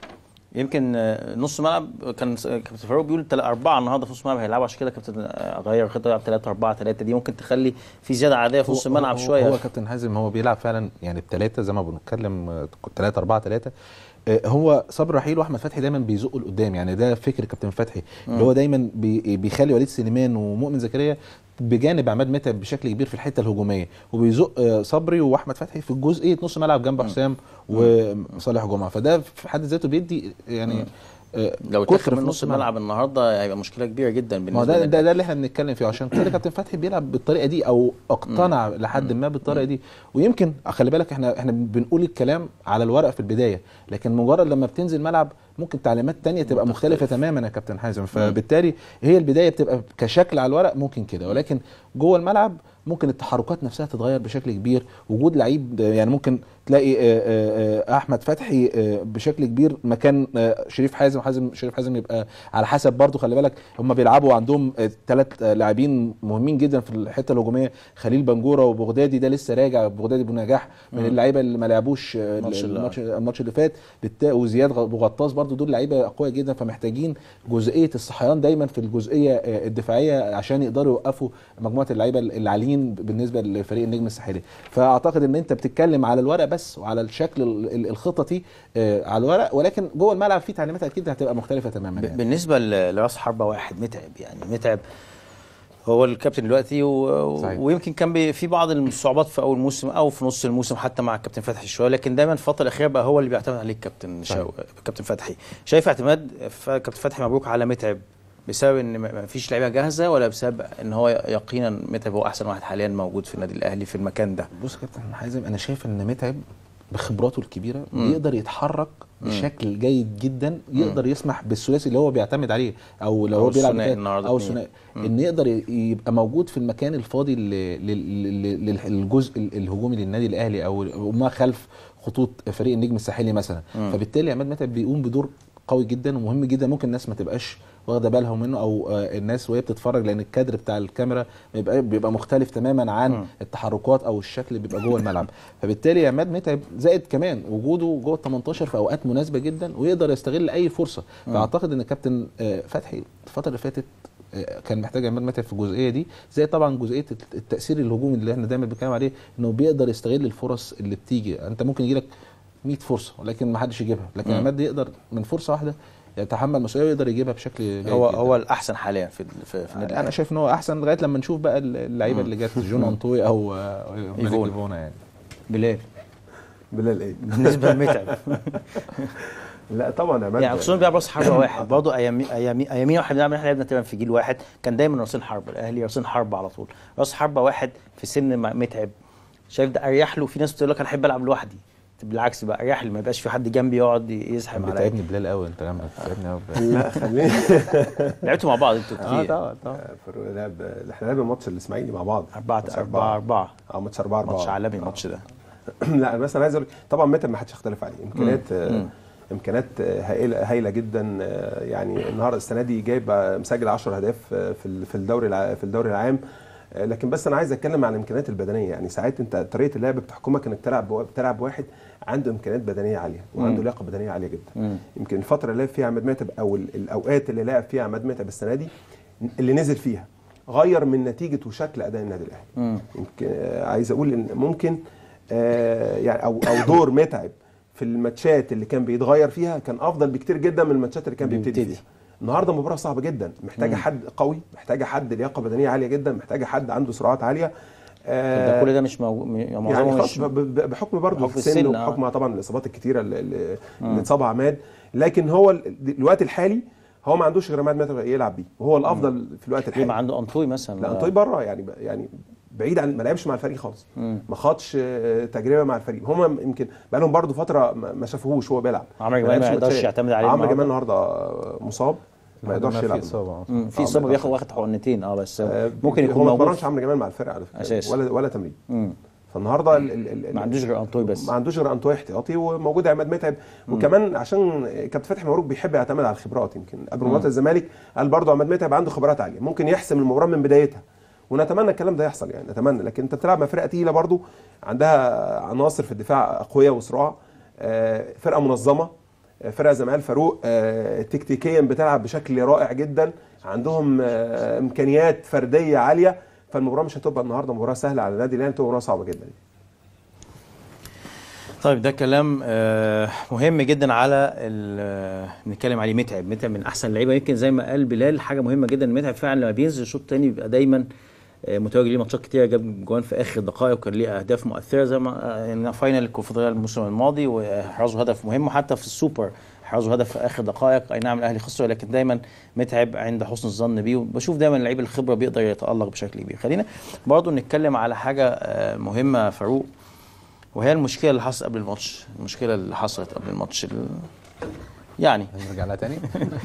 يمكن آه، نص ملعب كان س- كابتن فاروق بيقول تل- أربعة النهارده في نص الملعب هيلعبوا عشان كده كابتن آه، غير خطة يلعب 3 4 3 دي ممكن تخلي في زيادة عادية في نص هو- الملعب هو- شوية هو كابتن حازم هو بيلعب فعلا يعني بثلاثه زي ما بنتكلم 3 4 3 هو صبري رحيل واحمد فتحي دايما بيزقوا لقدام يعني ده فكر كابتن فتحي اللي هو دايما بي بيخلي وليد سليمان ومؤمن زكريا بجانب عماد متعب بشكل كبير في الحته الهجوميه وبيزق آه، صبري واحمد فتحي في الجزئيه نص ملعب جنب حسام وصالح جمعه فده في حد ذاته بيدي يعني آه، لو كتر اتاخد من نص الملعب النهارده هيبقى مشكلة كبيرة جدا ما هو بالنسبة ده للنادي ده, ده اللي احنا بنتكلم فيه عشان كده كابتن فتحي بيلعب بالطريقه دي او اقتنع لحد ما بالطريقه دي ويمكن خلي بالك احنا احنا بنقول الكلام على الورق في البدايه لكن مجرد لما بتنزل ملعب ممكن تعليمات تانية تبقى مختلفة تماما يا كابتن حازم فبالتالي هي البداية بتبقى كشكل على الورق ممكن كده ولكن جوه الملعب ممكن التحركات نفسها تتغير بشكل كبير وجود لعيب يعني ممكن تلاقي آه، آه، آه، احمد فتحي آه، بشكل كبير مكان آه، شريف حازم حازم شريف حازم يبقى على حسب برضو خلي بالك هم بيلعبوا عندهم ثلاث لاعبين مهمين جدا في الحته الهجوميه خليل بنجوره وبغدادي ده لسه راجع بغدادي بنجاح من مم. اللعيبه اللي ما لعبوش آه، الماتش اللي- الماتش الماتش اللي فات بالتا- وزياد غ- بوغطاس برضو دول لعيبه اقوياء جدا فمحتاجين جزئيه الصحيان دايما في الجزئيه آه، الدفاعيه عشان يقدروا يوقفوا مجموعه اللعيبه اللي عاليين بالنسبه لفريق النجم الساحلي فاعتقد ان انت بتتكلم على الورق بس وعلى الشكل ال- ال- الخططي آه، على الورق ولكن جوه الملعب في تعليمات اكيد هتبقى مختلفه تماما يعني. بالنسبة ل- لراس حربة واحد متعب يعني متعب هو الكابتن دلوقتي و... صحيح. ويمكن كان بي... في بعض الصعوبات في اول موسم او في نص الموسم حتى مع الكابتن فتحي شويه لكن دايما الفتره الاخيره بقى هو اللي بيعتمد عليه الكابتن صحيح. شو... كابتن فتحي شايف اعتماد ف... كابتن فتحي مبروك على متعب بسبب ان ما ما فيش لعيبه جاهزه ولا بسبب ان هو يقينا متعب هو احسن واحد حاليا موجود في النادي الاهلي في المكان ده بص يا كابتن حازم انا شايف ان متعب بخبراته الكبيره مم. يقدر يتحرك مم. بشكل جيد جدا يقدر يسمح بالثلاثي اللي هو بيعتمد عليه او لو أو هو بيلعب الثنائي بتاعي- النهاردة او اتنين. الثنائي مم. ان يقدر ي- يبقى موجود في المكان الفاضي ل- ل- ل- ل- للجزء ال- الهجومي للنادي الاهلي او ما خلف خطوط فريق النجم الساحلي مثلا مم. فبالتالي عماد متعب بيقوم بدور قوي جدا ومهم جدا ممكن الناس ما تبقاش واخده بالها منه او آه، الناس وهي بتتفرج لان الكادر بتاع الكاميرا بيبقى بيبقى مختلف تماما عن مم. التحركات او الشكل اللي بيبقى جوه الملعب فبالتالي عماد متعب زائد كمان وجوده جوه ال 18 في اوقات مناسبه جدا ويقدر يستغل اي فرصه مم. فاعتقد ان كابتن آه، فتحي الفتره اللي فاتت آه، كان محتاج عماد متعب في الجزئيه دي زي طبعا جزئيه الت- التاثير الهجومي اللي احنا دايما بنتكلم عليه انه بيقدر يستغل الفرص اللي بتيجي انت ممكن يجي لك 100 فرصه ولكن ما حدش يجيبها لكن مم. عماد يقدر من فرصه واحده يتحمل مسؤوليه ويقدر يجيبها بشكل جيد هو جداً. هو الاحسن حاليا في في, في النادي انا شايف ان هو احسن لغايه لما نشوف بقى اللعيبه مم. اللي جت جون مم. انطوي او آه، ملك إيفونا. ايفونا يعني بلال بلال ايه بالنسبه لمتعب لا طبعا عماد يعني خصوصا بيلعب راس حربه واحد برضه ايام ايام ايامينا واحنا بنلعب احنا لعبنا تقريبا في جيل واحد كان دايما راسين حربه الاهلي راسين حربه على طول راس حربه واحد في سن ما- متعب شايف ده اريح له في ناس بتقول لك انا احب العب لوحدي بالعكس بقى اريح لي ما يبقاش في حد جنبي يقعد يزحم عليا بتعبني بلال قوي انت لما بتعبني قوي لا خليني لعبتوا مع بعض انتوا اه كتير طبعا طبعا فاروق لعب احنا لعبنا ماتش الاسماعيلي مع بعض أربعة ماتش أربعة أربعة اه ماتش 4 4 ماتش عالمي الماتش ده لا بس انا عايز اقول لك طبعا متى ما حدش يختلف عليه امكانيات مم. آه، مم. امكانيات آه، هائله هائله جدا آه، يعني النهارده السنه دي جايب آه، مسجل 10 اهداف آه، في ال- في الدوري الع- في الدوري العام آه، لكن بس انا عايز اتكلم عن الامكانيات البدنيه يعني ساعات انت طريقه اللعب بتحكمك انك تلعب بوا- بتلعب واحد عنده امكانيات بدنيه عاليه وعنده مم. لياقه بدنيه عاليه جدا مم. يمكن الفتره اللي لعب فيها عماد متعب او ال- الاوقات اللي لعب فيها عماد متعب السنه دي اللي نزل فيها غير من نتيجه وشكل اداء النادي الاهلي مم. يمكن آه، عايز اقول ان ممكن آه، يعني او او دور متعب في الماتشات اللي كان بيتغير فيها كان افضل بكتير جدا من الماتشات اللي كان بيبتدي بيبتدي. فيها النهارده مباراه صعبه جدا محتاجه مم. حد قوي محتاجه حد لياقه بدنيه عاليه جدا محتاجه حد عنده سرعات عاليه آه، ده كل ده مش موجود يعني معظمه خلاص مش ب- ب- بحكم برضه بحكم السن السن، آه. وبحكم طبعا الاصابات الكتيره اللي, اللي مم. اللي اتصابها عماد لكن هو ال- الوقت الحالي هو ما عندوش غير عماد متعب يلعب بيه وهو الافضل في الوقت ليه الحالي ما عنده انطوي مثلا لا انطوي بره يعني يعني بعيد عن ما لعبش مع الفريق خالص مم. ما خدش آه، تجربه مع الفريق هم يمكن بقى لهم برضه فتره ما ما شافوهوش وهو بيلعب عمرو جمال ما لعبش يقدرش ماتشات. يعتمد عليه عمرو النهاردة. جمال النهارده مصاب ما يقدرش في يلعب إصابة. مم. في آه، اصابه ما بياخد يقدرش. واخد حقنتين اه بس آه، ممكن هو يكون ما موجود اتمرنش عمرو جمال مع الفرقه على فكره أساسي. ولا ولا تمرين مم. فالنهارده ال- ال- ال- ما عندوش غير انطوي بس ما عندوش غير انطوي احتياطي وموجود عماد متعب وكمان عشان كابتن فتحي مبروك بيحب يعتمد على الخبرات يمكن قبل مم. مباراه الزمالك قال برضه عماد متعب عنده خبرات عاليه ممكن يحسم المباراه من بدايتها ونتمنى الكلام ده يحصل يعني نتمنى لكن انت بتلعب مع فرقه تقيله برضه عندها عناصر في الدفاع اقوياء وصراع آه، فرقه منظمه آه، فرقه زي ما قال فاروق آه، تكتيكيا بتلعب بشكل رائع جدا عندهم آه، امكانيات فرديه عاليه فالمباراه مش هتبقى النهارده مباراه سهله على النادي الاهلي هتبقى مباراه صعبه جدا طيب ده كلام آه، مهم جدا على ال- آه، نتكلم عليه متعب متعب من احسن اللعيبه يمكن زي ما قال بلال حاجه مهمه جدا متعب فعلا لما بينزل الشوط الثاني بيبقى دايما آه، متواجد ليه ماتشات كتيره جاب جوان في اخر دقائق وكان ليه اهداف مؤثره زي ما آه، يعني فاينل الكونفدراليه الموسم الماضي واحرزوا هدف مهم وحتى في السوبر احرزوا هدف في اخر دقائق اي نعم الاهلي خسر لكن دايما متعب عند حسن الظن بيه وبشوف دايما اللعيب الخبره بيقدر يتالق بشكل كبير خلينا برضه نتكلم على حاجه آه، مهمه يا فاروق وهي المشكله اللي حصلت قبل الماتش المشكله اللي حصلت قبل الماتش ال... يعني نرجع لها تاني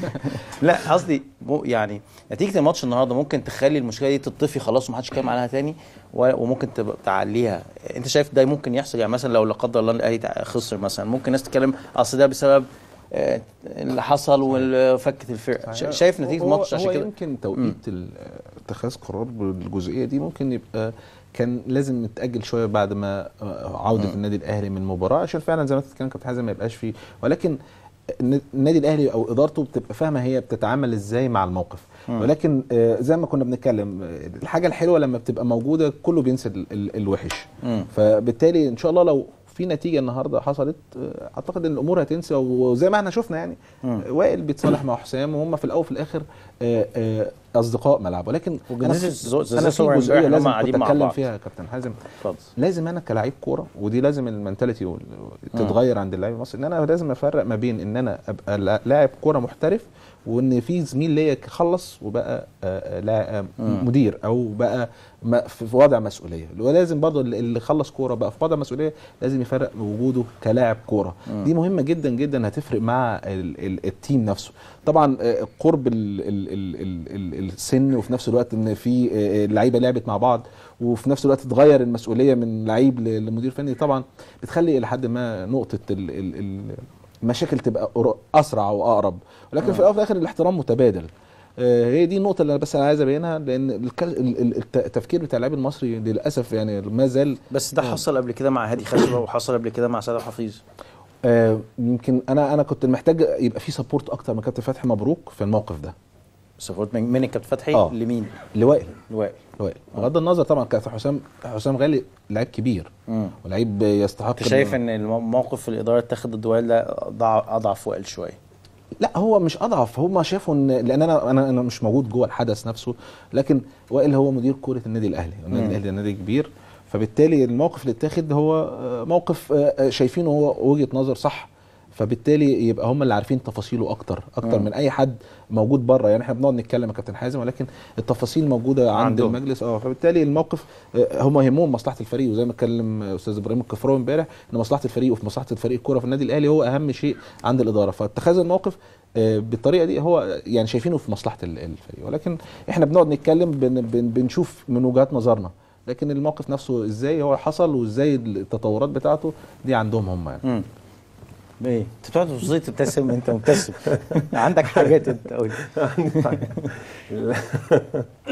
لا قصدي مو- يعني نتيجه الماتش النهارده ممكن تخلي المشكله دي تطفي خلاص ومحدش يتكلم عنها تاني و- وممكن تبقى تعليها انت شايف ده ممكن يحصل يعني مثلا لو لا قدر الله الاهلي تع- خسر مثلا ممكن الناس تتكلم اصل ده بسبب آه، اللي حصل وفكت الفرقه شا- شايف نتيجه هو- الماتش عشان هو كده يمكن توقيت ال- اتخاذ قرار بالجزئيه دي ممكن يبقى كان لازم نتاجل شويه بعد ما آه، عوده مم. النادي الاهلي من المباراه عشان فعلا زي ما انت بتتكلم كابتن حازم ما يبقاش فيه ولكن الن- النادي الاهلي او ادارته بتبقى فاهمه هي بتتعامل ازاي مع الموقف مم. ولكن آه، زي ما كنا بنتكلم آه، الحاجه الحلوه لما بتبقى موجوده كله بينسى ال- ال- الوحش مم. فبالتالي ان شاء الله لو في نتيجه النهارده حصلت آه، اعتقد ان الامور هتنسى وزي ما احنا شفنا يعني مم. وائل بيتصالح مع حسام وهم في الاول وفي الاخر آه، آه، اصدقاء ملعب ولكن وجزء- انا في, زو- أنا صور في جزئيه امبارح إن هم لازم قاعدين كنت مع اتكلم بعض. فيها يا كابتن حازم اتفضل لازم انا كلاعب كوره ودي لازم المنتاليتي وال- تتغير عند اللاعب المصري ان انا لازم افرق ما بين ان انا ابقى لا- لاعب كوره محترف وان في زميل ليا خلص وبقى آه، آه، لا آه، مم. مدير او بقى م- في في وضع مسؤوليه ولازم برضه اللي اللي خلص كوره بقى في وضع مسؤوليه لازم يفرق وجوده كلاعب كوره مم. دي مهمه جدا جدا هتفرق مع ال ال التيم نفسه طبعا آه، قرب ال ال ال ال ال السن وفي نفس الوقت ان في آه، لعيبه لعبت مع بعض وفي نفس الوقت تغير المسؤوليه من لعيب ل- لمدير فني طبعا بتخلي الى حد ما نقطه ال ال ال المشاكل تبقى قر- اسرع واقرب ولكن في الاول وفي الاخر الاحترام متبادل آه، هي دي النقطة اللي أنا بس أنا عايز أبينها لأن الك- ال- ال- الت- التفكير بتاع اللاعب المصري للأسف يعني ما زال بس ده حصل قبل كده مع هادي خشبه وحصل قبل كده مع سيد حفيظ آه، يمكن أنا أنا كنت محتاج يبقى في سبورت أكتر من كابتن فتحي مبروك في الموقف ده سبورت من من الكابتن فتحي آه. لمين؟ لوائل لوائل لوائل بغض النظر طبعا كابتن حسام حسام غالي لعيب كبير مم. ولعيب يستحق انت شايف ان الموقف في الاداره اتخذ ضد وائل ده ضع- اضعف وائل شويه لا هو مش اضعف هم شافوا ان لان انا انا انا مش موجود جوه الحدث نفسه لكن وائل هو مدير كوره النادي الاهلي النادي مم. الاهلي ده نادي كبير فبالتالي الموقف اللي اتاخد هو آه، موقف آه، آه، شايفينه هو وجهه نظر صح فبالتالي يبقى هم اللي عارفين تفاصيله اكتر اكتر مم. من اي حد موجود بره يعني احنا بنقعد نتكلم يا كابتن حازم ولكن التفاصيل موجوده عند عندهم. المجلس اه فبالتالي الموقف آه، هم يهمهم مصلحه الفريق وزي ما اتكلم استاذ ابراهيم الكفراوي امبارح ان مصلحه الفريق وفي مصلحه الفريق الكوره في النادي الاهلي هو اهم شيء عند الاداره فاتخاذ الموقف آه، بالطريقه دي هو يعني شايفينه في مصلحه ال- الفريق ولكن احنا بنقعد نتكلم بن بن بنشوف من وجهات نظرنا لكن الموقف نفسه ازاي هو حصل وازاي التطورات بتاعته دي عندهم هم يعني امم ايه انت بتقعد تصير تبتسم انت مبتسم عندك حاجات انت قول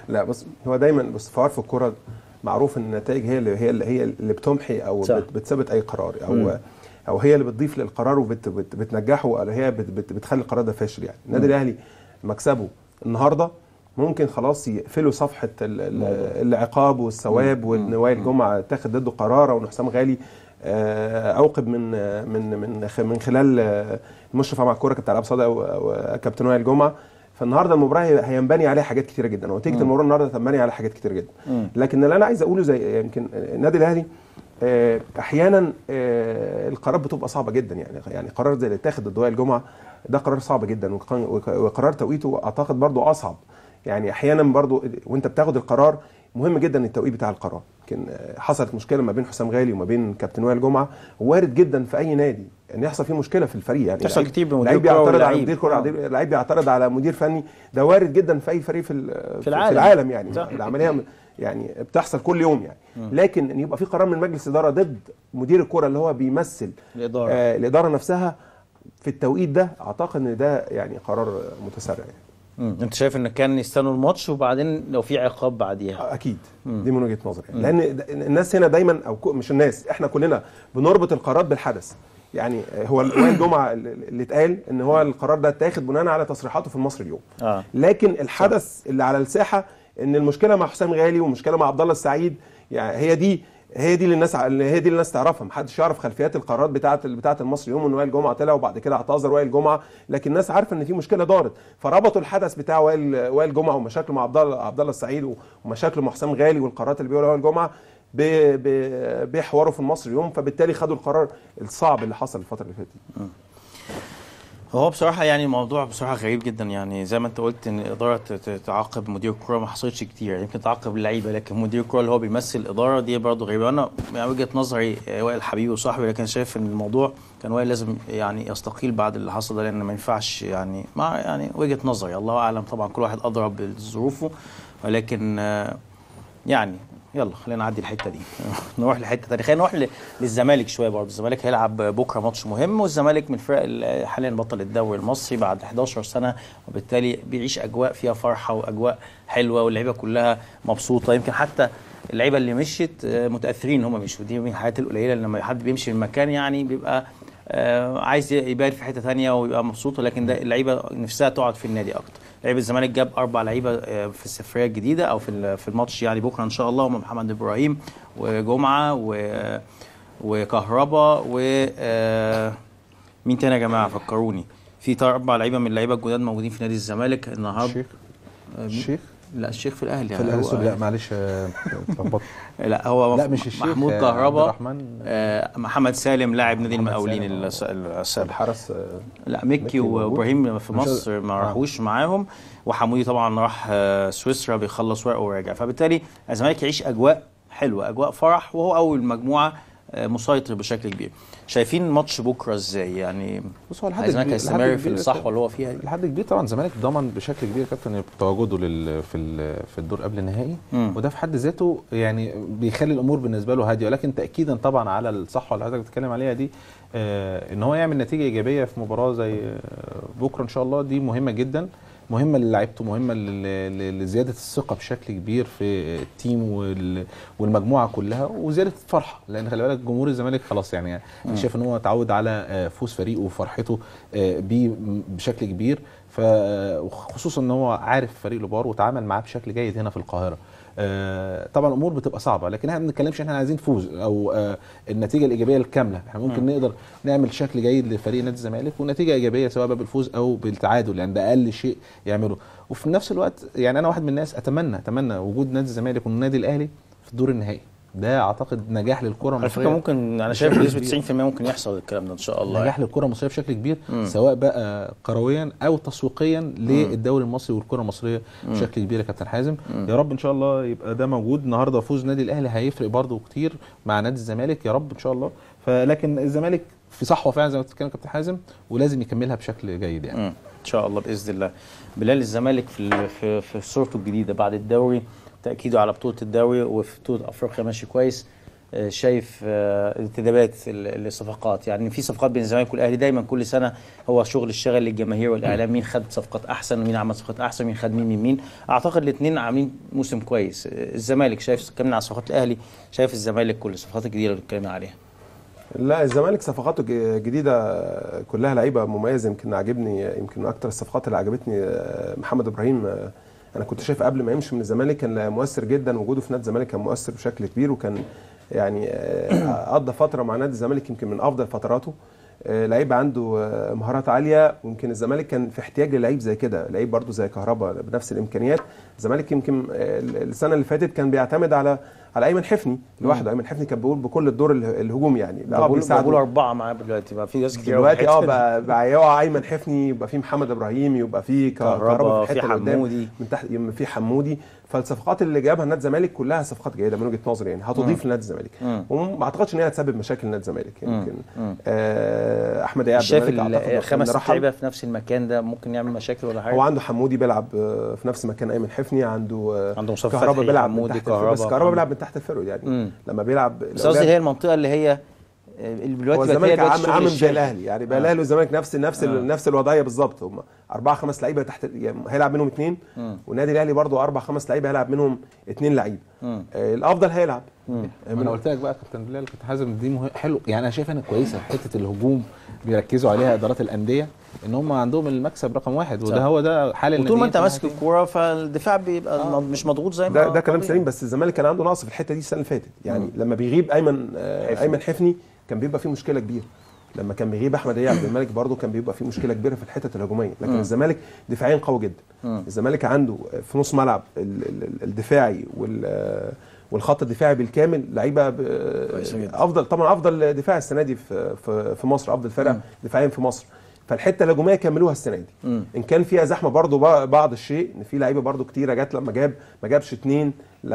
لا بص هو دايما بص فوار في الكوره معروف ان النتائج هي اللي هي اللي هي اللي بتمحي او صح. بت- بتثبت اي قرار او مم. او هي اللي بتضيف للقرار وبتنجحه او هي بت بت بتخلي القرار ده فاشل يعني النادي مم. الاهلي مكسبه النهارده ممكن خلاص يقفلوا صفحه ال- ال- العقاب والثواب وان وائل جمعه اتاخد ضده قرار او ان حسام غالي آه، اوقب من آه، من من خ- من خلال آه، المشرف على الكوره كابتن عبد الصادق او أو كابتن وائل جمعه فالنهارده المباراه هي- هينبني عليها حاجات كتيره جدا ونتيجه مم. المباراه النهارده هتنبني عليها حاجات كتيره جدا لكن اللي انا عايز اقوله زي يمكن النادي الاهلي آه، احيانا آه، القرارات بتبقى صعبه جدا يعني يعني قرار زي اللي اتاخد ضد وائل جمعه ده قرار صعب جدا وق- وق- وقرار توقيته اعتقد برضو اصعب يعني احيانا برضو وانت بتاخد القرار مهم جدا التوقيت بتاع القرار يمكن آه، حصلت مشكله ما بين حسام غالي وما بين كابتن وائل جمعه وارد جدا في اي نادي ان يحصل فيه مشكله في الفريق يعني تحصل لعيب- كتير بمدير لعيب كرة بيعترض على ولعيب. مدير كره آه. لعيب بيعترض على مدير فني ده وارد جدا في اي فريق في ال- في العالم. في العالم يعني صح. العمليه م- يعني بتحصل كل يوم يعني مم. لكن ان يبقى في قرار من مجلس اداره ضد مدير الكره اللي هو بيمثل الإدارة. آه الاداره نفسها في التوقيت ده اعتقد ان ده يعني قرار متسرع يعني. مم. انت شايف ان كان يستنوا الماتش وبعدين لو في عقاب بعديها اكيد مم. دي من وجهه نظري مم. يعني. لان د- الناس هنا دايما او كو- مش الناس احنا كلنا بنربط القرارات بالحدث يعني هو وائل جمعه اللي اتقال ان هو القرار ده اتاخد بناء على تصريحاته في المصري اليوم اه لكن الحدث اللي على الساحه ان المشكله مع حسام غالي ومشكله مع عبد الله السعيد يعني هي دي هي دي اللي الناس ع- اللي هي دي اللي الناس تعرفها محدش يعرف خلفيات القرارات بتاعه بتاعه المصري يوم ان وائل جمعه طلع وبعد كده اعتذر وائل جمعه لكن الناس عارفه ان في مشكله دارت فربطوا الحدث بتاع وائل وائل جمعه ومشاكله مع عبد الله عبد الله السعيد ومشاكله مع حسام غالي والقرارات اللي بيقولها وائل جمعه ب- ب- بحواره في المصري اليوم فبالتالي خدوا القرار الصعب اللي حصل الفتره اللي فاتت دي. هو بصراحة يعني الموضوع بصراحة غريب جدا يعني زي ما انت قلت ان الإدارة ت- ت- تعاقب مدير الكرة ما حصلتش كتير يمكن تعاقب اللعيبة لكن مدير الكرة اللي هو بيمثل الإدارة دي برضه غريبة أنا يعني وجهة نظري آه، وائل حبيبي وصاحبي لكن شايف ان الموضوع كان وائل لازم يعني يستقيل بعد اللي حصل ده لأن ما ينفعش يعني مع يعني وجهة نظري الله أعلم طبعا كل واحد أدرى بظروفه ولكن آه، يعني يلا خلينا نعدي الحته دي نروح لحته تانية خلينا نروح ل- للزمالك شويه برضه الزمالك هيلعب بكره ماتش مهم والزمالك من الفرق اللي حاليا بطل الدوري المصري بعد 11 سنه وبالتالي بيعيش اجواء فيها فرحه واجواء حلوه واللعيبه كلها مبسوطه يمكن حتى اللعيبه اللي مشيت آه، متاثرين هم مشوا دي من الحاجات القليله لما حد بيمشي من مكان يعني بيبقى آه، عايز يبان في حته تانية ويبقى مبسوط لكن ده اللعيبه نفسها تقعد في النادي اكتر لعيبه الزمالك جاب اربع لعيبه آه، في السفريه الجديده او في ال- في الماتش يعني بكره ان شاء الله هم محمد ابراهيم وجمعه و وكهربا و آه، مين تاني يا جماعه فكروني في تا- اربع لعيبه من اللعيبه الجداد موجودين في نادي الزمالك النهارده الشيخ آه، مين؟ الشيخ لا الشيخ في الاهلي في يعني الاهلي هو- سوري لا معلش آه، اتلخبطت لا هو لا مش الشيخ محمود آه، كهربا عبد الرحمن آه محمد سالم لاعب نادي محمد المقاولين سالم، الس- السابق الحرس لا مكي مكي موجود. وابراهيم في مش- مصر ما آه. راحوش معاهم وحمودي طبعا راح آه، سويسرا بيخلص ورقه وراجع فبالتالي الزمالك يعيش اجواء حلوه اجواء فرح وهو اول مجموعه آه، مسيطر بشكل كبير شايفين ماتش بكره ازاي يعني بص هو لحد الزمالك كبير- هيستمر لحد في كبير- الصحوه اللي هو فيها دي لحد كبير طبعا الزمالك ضمن بشكل كبير كابتن تواجده لل في ال- في الدور قبل النهائي مم. وده في حد ذاته يعني بيخلي الامور بالنسبه له هاديه ولكن تاكيدا طبعا على الصحوه اللي حضرتك بتتكلم عليها دي آه ان هو يعمل نتيجه ايجابيه في مباراه زي آه، بكره ان شاء الله دي مهمه جدا مهمه للاعيبته مهمه لل- لل- لزياده الثقه بشكل كبير في التيم وال- والمجموعه كلها وزياده الفرحه لان خلي بالك جمهور الزمالك خلاص يعني مم. انا شايف ان هو اتعود على آه، فوز فريقه وفرحته آه، بيه بشكل كبير فخصوصا ان هو عارف فريق لوبار وتعامل معاه بشكل جيد هنا في القاهره آه، طبعا الامور بتبقى صعبه لكن احنا ما بنتكلمش احنا عايزين فوز او آه، النتيجه الايجابيه الكامله احنا ممكن مم. نقدر نعمل شكل جيد لفريق نادي الزمالك ونتيجه ايجابيه سواء بقى بالفوز او بالتعادل يعني ده اقل شيء يعمله وفي نفس الوقت يعني انا واحد من الناس اتمنى اتمنى وجود نادي الزمالك والنادي الاهلي في الدور النهائي ده اعتقد نجاح للكره على المصريه فكره ممكن انا شايف بشكل بنسبه كبير. 90% ممكن يحصل الكلام ده ان شاء الله نجاح للكره المصريه بشكل كبير مم. سواء بقى كرويا او تسويقيا للدوري المصري والكره المصريه مم. بشكل كبير يا كابتن حازم مم. يا رب ان شاء الله يبقى ده موجود النهارده فوز نادي الاهلي هيفرق برضه كتير مع نادي الزمالك يا رب ان شاء الله فلكن الزمالك في صحوه فعلا زي ما بتتكلم كابتن حازم ولازم يكملها بشكل جيد يعني مم. ان شاء الله باذن الله بلال الزمالك في ال- في في صورته الجديده بعد الدوري تاكيده على بطوله الدوري وفي بطوله افريقيا ماشي كويس آه، شايف آه، انتدابات ال- الصفقات يعني في صفقات بين الزمالك والاهلي دايما كل سنه هو شغل الشغل للجماهير والاعلام مين خد صفقات احسن ومين عمل صفقات احسن مين خد مين من مين اعتقد الاثنين عاملين موسم كويس آه، الزمالك شايف اتكلمنا على صفقات الاهلي شايف الزمالك كل الصفقات الجديده اللي اتكلمنا عليها لا الزمالك صفقاته ج- جديده كلها لعيبه مميزه يمكن عاجبني يمكن من اكتر الصفقات اللي عجبتني آه، محمد ابراهيم آه، انا كنت شايف قبل ما يمشي من الزمالك كان مؤثر جدا وجوده في نادي الزمالك كان مؤثر بشكل كبير وكان يعني آه، قضى فتره مع نادي الزمالك يمكن من افضل فتراته آه، لعيب عنده آه، مهارات عاليه ويمكن الزمالك كان في احتياج للعيب زي كده لعيب برضه زي كهربا بنفس الامكانيات الزمالك يمكن آه، السنه اللي فاتت كان بيعتمد على على ايمن حفني لوحده ايمن حفني كان بيقول بكل الدور اله- الهجومي يعني اه بقول بيساعده. بقول اربعه معاه دلوقتي بقى في ناس كتير دلوقتي أوي اه في بقى, بقى يقع ايمن حفني يبقى في محمد ابراهيم يبقى في ك- كهربا، كهربا في في الحته اللي قدام حمودي. من تحت يبقى في حمودي فالصفقات اللي جابها نادي الزمالك كلها صفقات جيده من وجهه نظري يعني هتضيف مم. لنادي الزمالك مم. وما اعتقدش ان هي هتسبب مشاكل لنادي الزمالك مم. يمكن مم. آه احمد اياد شايف الزمالك أعتقد الخمس إن ست رحل. لعيبه في نفس المكان ده ممكن يعمل مشاكل ولا حاجه هو عنده حمودي بيلعب آه، في نفس مكان ايمن حفني عنده عنده مصطفى كهربا فتحي، بيلعب من حمودي، تحت الفرود، كهربا، بس كهربا محمد. بيلعب من تحت الفرود يعني مم. لما بيلعب بس لو قصدي لعب- هي المنطقه اللي هي آه، اللي دلوقتي هو بقت هي الزمالك دلوقتي عامل الشغل عامل زي الشاغل. الاهلي يعني بقى آه. الاهلي والزمالك نفس نفس آه. آه. نفس الوضعيه بالظبط هم اربعه خمس لعيبه تحت يعني هيلعب منهم اثنين مم. والنادي الاهلي برضه اربع خمس لعيبه هيلعب منهم اثنين لعيب مم. آه الافضل هيلعب ما انا قلت لك بقى كابتن بلال كابتن حازم دي مهم حلو يعني انا شايف انها كويسه حته الهجوم بيركزوا عليها ادارات الانديه ان هم عندهم المكسب رقم واحد وده صح. هو ده حال وطول ما انت الناديين ماسك الكوره فالدفاع بيبقى آه. مش مضغوط زي ما ده ده كلام طبيعي. سليم بس الزمالك كان عنده نقص في الحته دي السنه اللي فاتت يعني مم. لما بيغيب ايمن آه حفني. ايمن حفني كان بيبقى فيه مشكله كبيره لما كان بيغيب احمد ايه عبد الملك برضه كان بيبقى فيه مشكله كبيره في الحته الهجوميه لكن مم. الزمالك دفاعيا قوي جدا مم. الزمالك عنده في نص ملعب ال- ال- الدفاعي وال آه، والخط الدفاعي بالكامل لعيبه ب- كويسة جدا. افضل طبعا افضل دفاع السنه دي في في في مصر افضل فرقه مم. دفاعيا في مصر فالحته الهجوميه كملوها السنه دي مم. ان كان فيها زحمه برضو بع- بعض الشيء ان في لعيبه برضو كتيره جت لما جاب ما جابش اثنين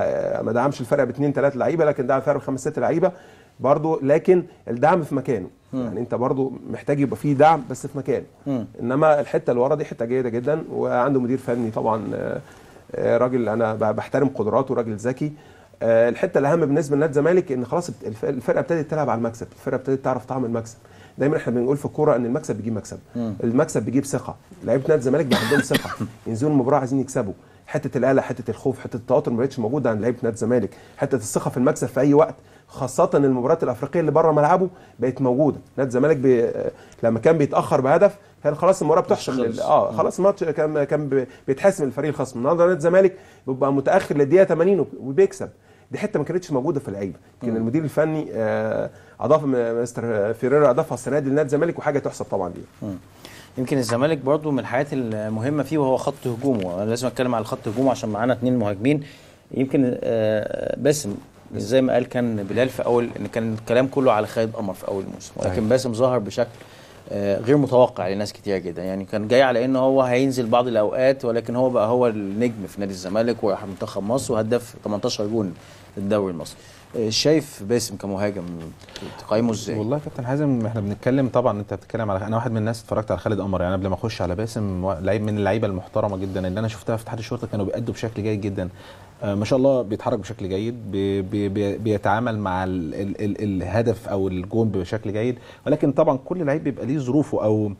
ما دعمش الفرقه باثنين ثلاث لعيبه لكن دعم الفرقه بخمس ست لعيبه برضو لكن الدعم في مكانه مم. يعني انت برضو محتاج يبقى فيه دعم بس في مكانه مم. انما الحته اللي ورا دي حته جيده جدا وعنده مدير فني طبعا آه، آه، راجل انا ب- بحترم قدراته راجل ذكي آه، الحته الاهم بالنسبه لنادي الزمالك ان خلاص الف- الفرقه ابتدت تلعب على المكسب الفرقه ابتدت تعرف طعم المكسب دايما احنا بنقول في الكوره ان المكسب بيجيب مكسب مم. المكسب بيجيب ثقه لعيبه نادي الزمالك بقى عندهم ثقه ينزلوا المباراه عايزين يكسبوا حته القلق حته الخوف حته التوتر ما بقتش موجوده عند لعيبه نادي الزمالك حته الثقه في المكسب في اي وقت خاصه المباريات الافريقيه اللي بره ملعبه بقت موجوده نادي الزمالك بي... لما كان بيتاخر بهدف كان خلاص المباراه بتحسم خلص. لل... اه خلاص الماتش كان كان بي- بيتحسم الفريق الخصم النهارده نادي الزمالك بيبقى متاخر للدقيقه 80 وب- وبيكسب دي حته ما كانتش موجوده في اللعيبه يمكن المدير الفني آه اضاف م- مستر فيريرا اضافها السنه دي لنادي الزمالك وحاجه تحسب طبعا ليه يمكن الزمالك برضو من الحاجات المهمه فيه وهو خط هجومه انا لازم اتكلم على خط هجومه عشان معانا اثنين مهاجمين يمكن آه، باسم زي ما قال كان بلال في اول ان كان الكلام كله على خالد قمر في اول الموسم ولكن صحيح. باسم ظهر بشكل آه، غير متوقع لناس كتير جدا يعني كان جاي على ان هو هينزل بعض الاوقات ولكن هو بقى هو النجم في نادي الزمالك وراح منتخب مصر وهداف 18 جون في الدوري المصري آه، شايف باسم كمهاجم تقيمه ازاي؟ والله يا كابتن حازم احنا بنتكلم طبعا انت بتتكلم على انا واحد من الناس اتفرجت على خالد قمر يعني قبل ما اخش على باسم و- لعيب من اللعيبه المحترمه جدا اللي انا شفتها في اتحاد الشرطه كانوا بيأدوا بشكل جيد جدا آه ما شاء الله بيتحرك بشكل جيد بي بي بي بيتعامل مع ال ال ال الهدف او الجون بشكل جيد ولكن طبعا كل لعيب بيبقى ليه ظروفه او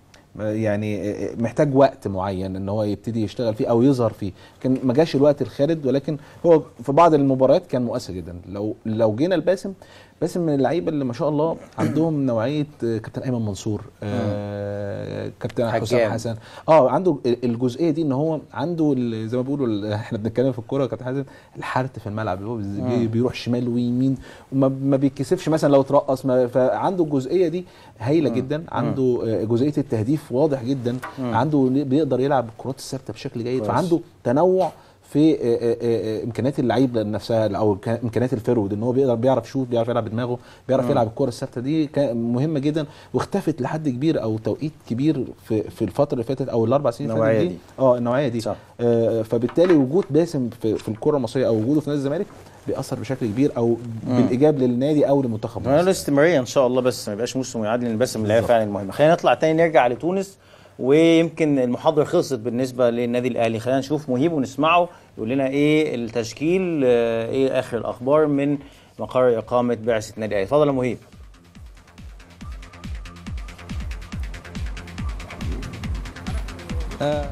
يعني محتاج وقت معين ان هو يبتدي يشتغل فيه او يظهر فيه كان ما جاش الوقت الخالد ولكن هو في بعض المباريات كان مؤثر جدا لو لو جينا لباسم باسم من اللعيبه اللي ما شاء الله عندهم نوعيه آه، كابتن ايمن منصور آه كابتن حكام. حسام حسن اه عنده الجزئيه دي ان هو عنده ال- زي ما بيقولوا ال- احنا بنتكلم في الكوره يا كابتن حازم الحرت في الملعب اللي هو بي- مم. بيروح شمال ويمين وما ما بيتكسفش مثلا لو اترقص ما- فعنده الجزئيه دي هايله مم. جدا عنده آه، جزئيه التهديف واضح جدا مم. عنده بيقدر يلعب الكرات الثابته بشكل جيد كويس. فعنده تنوع في آه، آه، آه، امكانيات اللعيب نفسها او كا- امكانيات الفرود ان هو بيقدر بيعرف يشوط بيعرف يلعب بدماغه بيعرف مم. يلعب الكره الثابته دي كا- مهمه جدا واختفت لحد كبير او توقيت كبير في في الفتره اللي فاتت او الاربع سنين اللي فاتت النوعية دي دي. اه النوعيه دي صح. آه فبالتالي وجود باسم في, في الكره المصريه او وجوده في نادي الزمالك بيأثر بشكل كبير او مم. بالايجاب للنادي او لمنتخب اتمنى له مصر استمراريه ان شاء الله بس ما يبقاش موسم يعادل لان باسم اللعيبه فعلا المهمه خلينا نطلع تاني نرجع لتونس ويمكن المحاضره خلصت بالنسبه للنادي الاهلي خلينا نشوف مهيب ونسمعه يقول لنا ايه التشكيل آه، ايه اخر الاخبار من مقر اقامه بعثه النادي الاهلي اتفضل يا مهيب آه.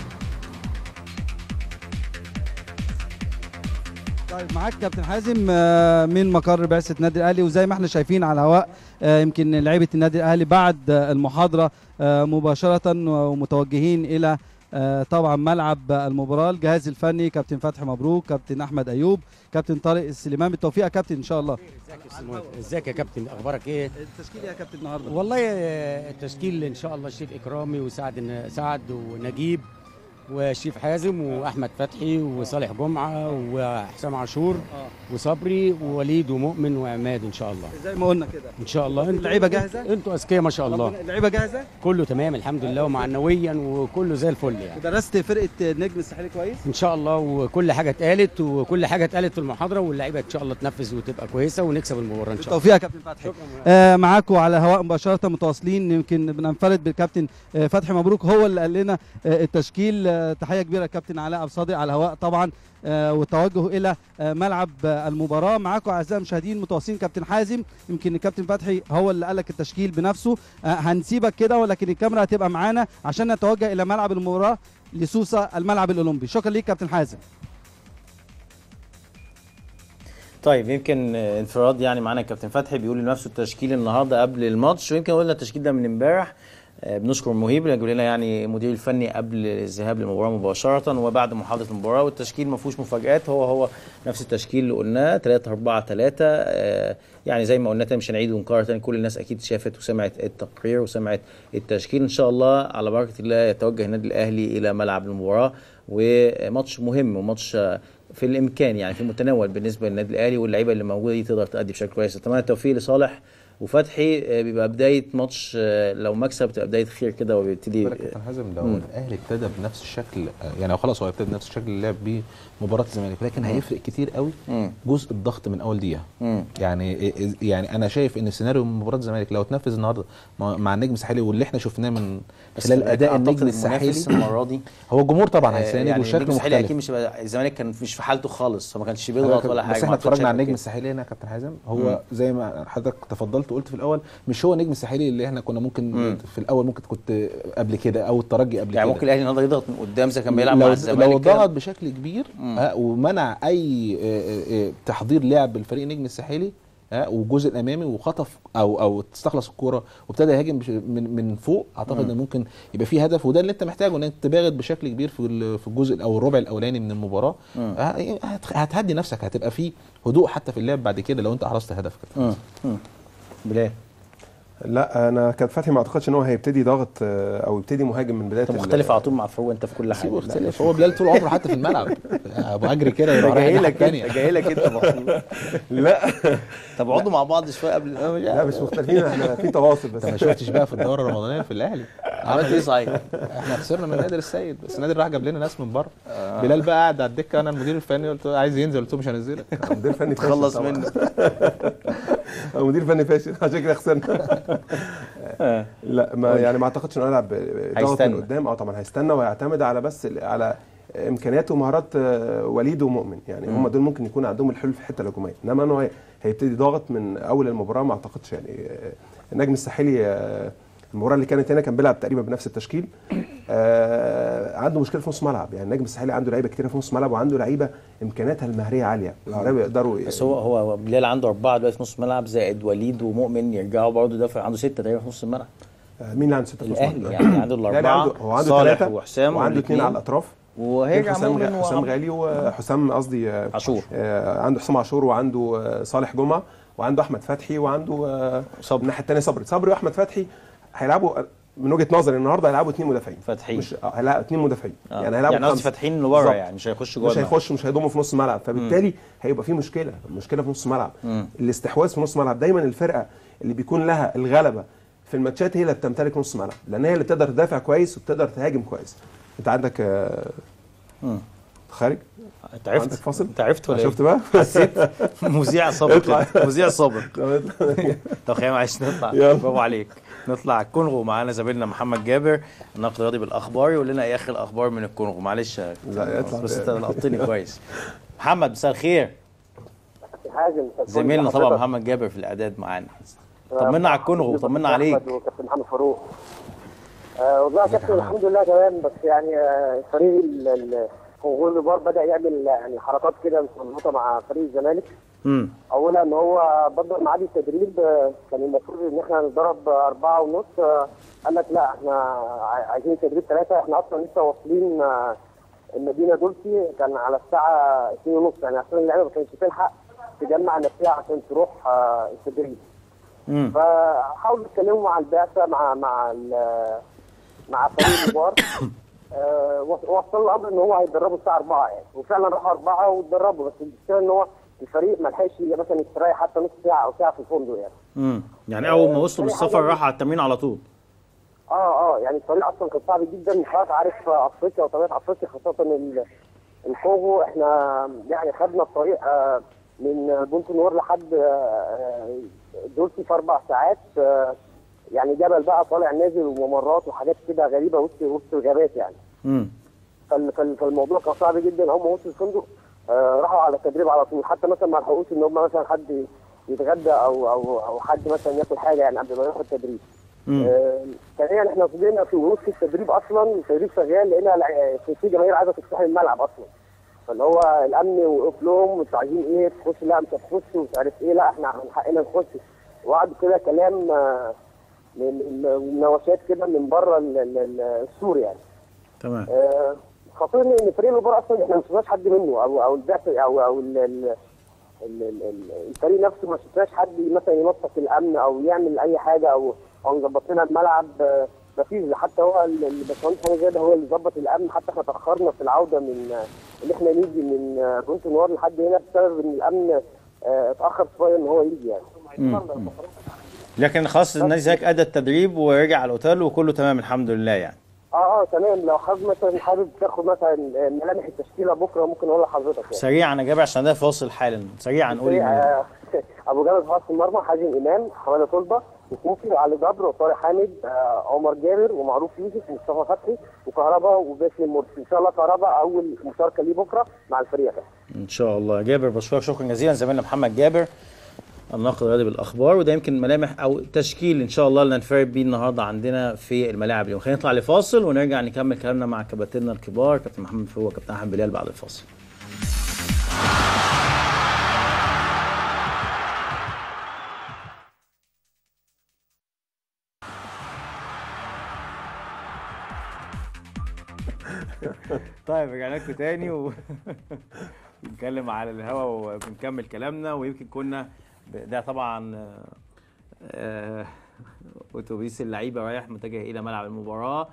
طيب معاك كابتن حازم آه، من مقر بعثه النادي الاهلي وزي ما احنا شايفين على الهواء آه، يمكن لعيبه النادي الاهلي بعد آه، المحاضره آه، مباشره ومتوجهين الى آه، طبعا ملعب المباراه الجهاز الفني كابتن فتحي مبروك كابتن احمد ايوب كابتن طارق السليمان بالتوفيق يا كابتن ان شاء الله ازيك يا كابتن اخبارك ايه التشكيل يا كابتن النهارده والله آه، التشكيل ان شاء الله شريف اكرامي وسعد سعد ونجيب وشريف حازم واحمد فتحي وصالح جمعه وحسام عاشور وصبري ووليد ومؤمن وعماد ان شاء الله زي ما قلنا كده ان شاء الله انتوا اللعيبة جاهزة؟ انتوا اذكياء ما شاء الله ربنا- اللعيبه جاهزه كله تمام الحمد لله ومعنويا وكله زي الفل يعني درست فرقه النجم الساحلي كويس ان شاء الله وكل حاجه اتقالت وكل حاجه اتقالت في المحاضره واللعيبه ان شاء الله تنفذ وتبقى كويسه ونكسب المباراه ان شاء الله بالتوفيق يا كابتن فتحي آه معاكم على الهواء مباشره متواصلين يمكن بننفرد بالكابتن آه فتحي مبروك هو اللي قال لنا آه التشكيل آه تحيه كبيره كابتن علاء ابو صادق على الهواء طبعا آه والتوجه الى آه ملعب آه المباراه معاكم اعزائي المشاهدين متواصلين كابتن حازم يمكن الكابتن فتحي هو اللي قال لك التشكيل بنفسه آه هنسيبك كده ولكن الكاميرا هتبقى معانا عشان نتوجه الى ملعب المباراه لسوسه الملعب الاولمبي شكرا ليك كابتن حازم طيب يمكن آه، انفراد يعني معانا الكابتن فتحي بيقول لنفسه التشكيل النهارده قبل الماتش ويمكن قلنا التشكيل ده من امبارح آه، بنشكر مهيب اللي جاب لنا يعني المدير الفني قبل الذهاب للمباراه مباشره وبعد محاضره المباراه والتشكيل ما فيهوش مفاجات هو هو نفس التشكيل اللي قلناه 3 4 3 يعني زي ما قلنا تاني مش هنعيد ونكرر تاني كل الناس اكيد شافت وسمعت التقرير وسمعت التشكيل ان شاء الله على بركه الله يتوجه النادي الاهلي الى ملعب المباراه وماتش مهم وماتش آه، في الامكان يعني في المتناول بالنسبه للنادي الاهلي واللعيبه اللي موجوده دي تقدر تأدي بشكل كويس اتمنى التوفيق لصالح وفتحي آه، بيبقى بدايه ماتش آه، لو مكسب تبقى بدايه خير كده وبيبتدي بالك يا كابتن حازم لو مم. الاهلي ابتدى بنفس الشكل يعني هو خلاص هو ابتدى بنفس الشكل اللي لعب بيه مباراه الزمالك لكن مم. هيفرق كتير قوي مم. جزء الضغط من اول دقيقه مم. يعني يعني انا شايف ان سيناريو مباراه الزمالك لو اتنفذ النهارده مع مع النجم الساحلي واللي احنا شفناه من بس خلال خلي اداء بالك النجم أعتقد الساحلي المنافس المره دي هو الجمهور طبعا آه، هيساند يعني وشكله النجم الساحلي مختلف اكيد مش هيبقى- الزمالك كان مش في حالته خالص فما كانش بيضغط ولا حاجه بس ما احنا أعتقدش اتفرجنا على هيبقى النجم كده. الساحلي هنا يا كابتن حازم هو مم. زي ما حضرتك تفضلت وقلت في الاول مش هو النجم الساحلي اللي احنا كنا ممكن مم. في الاول ممكن كنت قبل كده او الترجي قبل يعني كده ممكن الاهلي النهارده يضغط من قدام زي كان بيلعب لو مع الزمالك لو كده. ضغط بشكل كبير مم. ها ومنع اي آه، آه، آه، تحضير لعب الفريق النجم الساحلي ها والجزء الامامي وخطف او او تستخلص الكوره وابتدى يهاجم بش- من من فوق اعتقد مم. ان ممكن يبقى فيه هدف وده اللي انت محتاجه ان انت تباغت بشكل كبير في ال- في الجزء او الربع الاولاني من المباراه مم. ها- هت- هتهدي نفسك هتبقى فيه هدوء حتى في اللعب بعد كده لو انت احرزت هدف كده مم. مم. بلال لا انا كان فتحي ما اعتقدش ان هو هيبتدي ضغط آه، او يبتدي مهاجم من بدايه انت ال- مختلف على طول مع فروه انت في كل حاجه سيبه يختلف هو بلال طول عمره حتى في الملعب ابو اجري كده يبقى رايح جاي الناحية لك التانية. انت جاي لك انت المفروض لا طب اقعدوا مع بعض شويه قبل لا مش مختلفين احنا في تواصل بس انت ما شفتش بقى في الدوره الرمضانيه في الاهلي عملت ايه صحيح؟ احنا خسرنا من نادر السيد بس نادر راح جاب لنا ناس من بره بلال بقى قاعد على الدكه انا المدير الفني قلت له عايز ينزل قلت له مش هنزلك مدير فني فاشل تخلص طبعاً. منه هو مدير فني فاشل عشان كده خسرنا لا ما يعني ما اعتقدش انه يلعب ضغط هيستنى. من قدام اه طبعا هيستنى ويعتمد على بس ال- على امكانيات ومهارات آه، وليد ومؤمن يعني مم. هم دول ممكن يكون عندهم الحلول في الحته الهجوميه انما انه هي- هيبتدي ضاغط من اول المباراه ما اعتقدش يعني آه، النجم الساحلي آه، المباراه اللي كانت هنا كان بيلعب تقريبا بنفس التشكيل آه عنده مشكله في نص ملعب يعني النجم الساحلي عنده لعيبه كتيره في نص ملعب وعنده لعيبه امكانياتها المهريه عاليه لعيبه يقدروا بس هو هو بلال عنده اربعه دلوقتي في نص الملعب زائد وليد ومؤمن يرجعوا برضه دافع عنده سته تقريبا في نص الملعب آه، مين اللي عنده سته في نص الاهلي ملعب؟ يعني عنده الأهلي الاربعه عنده هو عنده صالح ثلاثه وحسام وعنده اثنين والاتنين. على الاطراف وهيرجع حسام مؤمن غ- حسام وعمرو. غالي وحسام قصدي آه، عاشور. آه، عنده حسام عاشور وعنده آه، صالح جمعه وعنده احمد فتحي وعنده آه، صبري. الناحيه الثانيه صبري صبري واحمد فتحي هيلعبوا آه، من وجهه نظري النهارده هيلعبوا اثنين مدافعين فاتحين. مش آه، هيلعبوا اثنين مدافعين آه. يعني هيلعبوا يعني قصدي خمسة. فاتحين لورا بالظبط. يعني مش هيخشوا جوه مش الملعب. هيخشوا مش هيضموا في نص الملعب فبالتالي هيبقى في مشكله مشكله في نص الملعب مم. الاستحواذ في نص الملعب دايما الفرقه اللي بيكون لها الغلبه في الماتشات هي اللي بتمتلك نص الملعب لان هي اللي بتقدر تدافع كويس وبتقدر تهاجم كويس انت عندك آه، مم. خارج انت عرفت عندك فاصل انت عرفت ولا شفت ايه؟ بقى حسيت مذيع سابق اطلع. كده. مذيع سابق طب اطلع. طب خلينا معلش نطلع يلا. برافو عليك نطلع على الكونغو معانا زميلنا محمد جابر الناقد الرياضي بالاخبار يقول لنا ايه اخر الاخبار من الكونغو معلش يا لا، اطلع. بس انت لقطتني كويس محمد مساء الخير حازم زميلنا طبعا محمد جابر في الاعداد معانا طمنا على الكونغو طمنا عليك احمد وكابتن محمد فاروق آه والله يا كابتن الحمد لله تمام بس يعني آه فريق ال- ال- الكونغولي بار بدا يعمل يعني حركات كده مظبوطه مع فريق الزمالك امم اولا ان هو بدل ميعاد التدريب آه، كان المفروض ان احنا نضرب آه، أربعة ونص آه، قال لك لا احنا عاي- عايزين تدريب ثلاثة احنا اصلا لسه واصلين آه، المدينة دولسي كان على الساعة 2 ونص يعني اصلا اللعيبة ما كانتش تلحق تجمع نفسها عشان تروح آه، التدريب امم فحاولوا يتكلموا مع البعثة مع مع ال- مع فريق الكبار آه، وص- وصلوا الامر ان هو هيتدربوا الساعه 4 يعني وفعلا راحوا 4 واتدربوا بس المشكله ان هو الفريق ما لحقش مثلا يستريح حتى نص ساعه او ساعه في الفندق يعني امم يعني اول ما وصلوا تاني بالسفر حاجة- راحوا على التمرين على طول اه اه يعني الطريق اصلا كان صعب جدا خلاص عارف افريقيا وطبيعه افريقيا خاصه ال- الكونغو احنا يعني خدنا الطريق آه، من بونت نور لحد آه، آه، دولسي في اربع ساعات آه، يعني جبل بقى طالع نازل وممرات وحاجات كده غريبه وسط وسط الغابات يعني امم فال- فال- فالموضوع كان صعب جدا هم وصلوا الفندق آه، راحوا على التدريب على طول حتى مثلا ما لحقوش ان هم مثلا حد يتغدى او او او حد مثلا ياكل حاجه يعني قبل ما يروحوا التدريب مم. آه، ثانيا احنا فضلنا في ونص التدريب اصلا التدريب شغال لقينا الع- في في جماهير عايزه تفتح الملعب اصلا فاللي هو الامن وقف لهم انتوا عايزين ايه تخش لا مش هتخش ومش عارف ايه لا احنا من حقنا نخش وقعدوا كده كلام آه، من من- مناوشات كده من بره ال- ال- ال- السور يعني تمام آه، خاصة ان فريق الوبار اصلا احنا ما شفناش حد منه او او البعث او او ال- ال- ال- ال- ال- الفريق نفسه ما شفناش حد مثلا ينسق الامن او يعمل اي حاجه او او يظبط لنا الملعب آه، ما فيش حتى هو ال- الباشمهندس حاجه ده هو اللي ظبط الامن حتى احنا تاخرنا في العوده من آه، ان احنا نيجي من آه، بونت نوار لحد هنا بسبب ان الامن آه، اتاخر شويه ان هو يجي يعني مم. لكن خلاص النادي الزمالك ادى التدريب ورجع على الاوتيل وكله تمام الحمد لله يعني اه اه تمام لو حابب مثلا حابب تاخد مثلا آه، ملامح التشكيله بكره ممكن اقول لحضرتك يعني. سريعا يا جابر عشان ده فاصل حالا سريعا قولي مين. آه، ابو جابر في حراسه المرمى حازم امام حماده طلبه وكوفي وعلي جبر وطارق حامد آه، عمر جابر ومعروف يوسف ومصطفى فتحي وكهربا وباسم مرسي ان شاء الله كهربا اول مشاركه ليه بكره مع الفريق يا كابتن. ان شاء الله جابر بشكرك شكرا جزيلا زميلنا محمد جابر الناقد الرياضي بالاخبار وده يمكن ملامح او تشكيل ان شاء الله اللي هنفرد بيه النهارده عندنا في الملاعب اليوم خلينا نطلع لفاصل ونرجع نكمل كلامنا مع كباتننا الكبار كابتن محمد فوق وكابتن احمد بلال بعد الفاصل طيب رجعنا لكم تاني و... بنتكلم على الهوا وبنكمل كلامنا ويمكن كنا ب- ده طبعا آه، آه، اتوبيس اللعيبه رايح متجه الى ملعب المباراه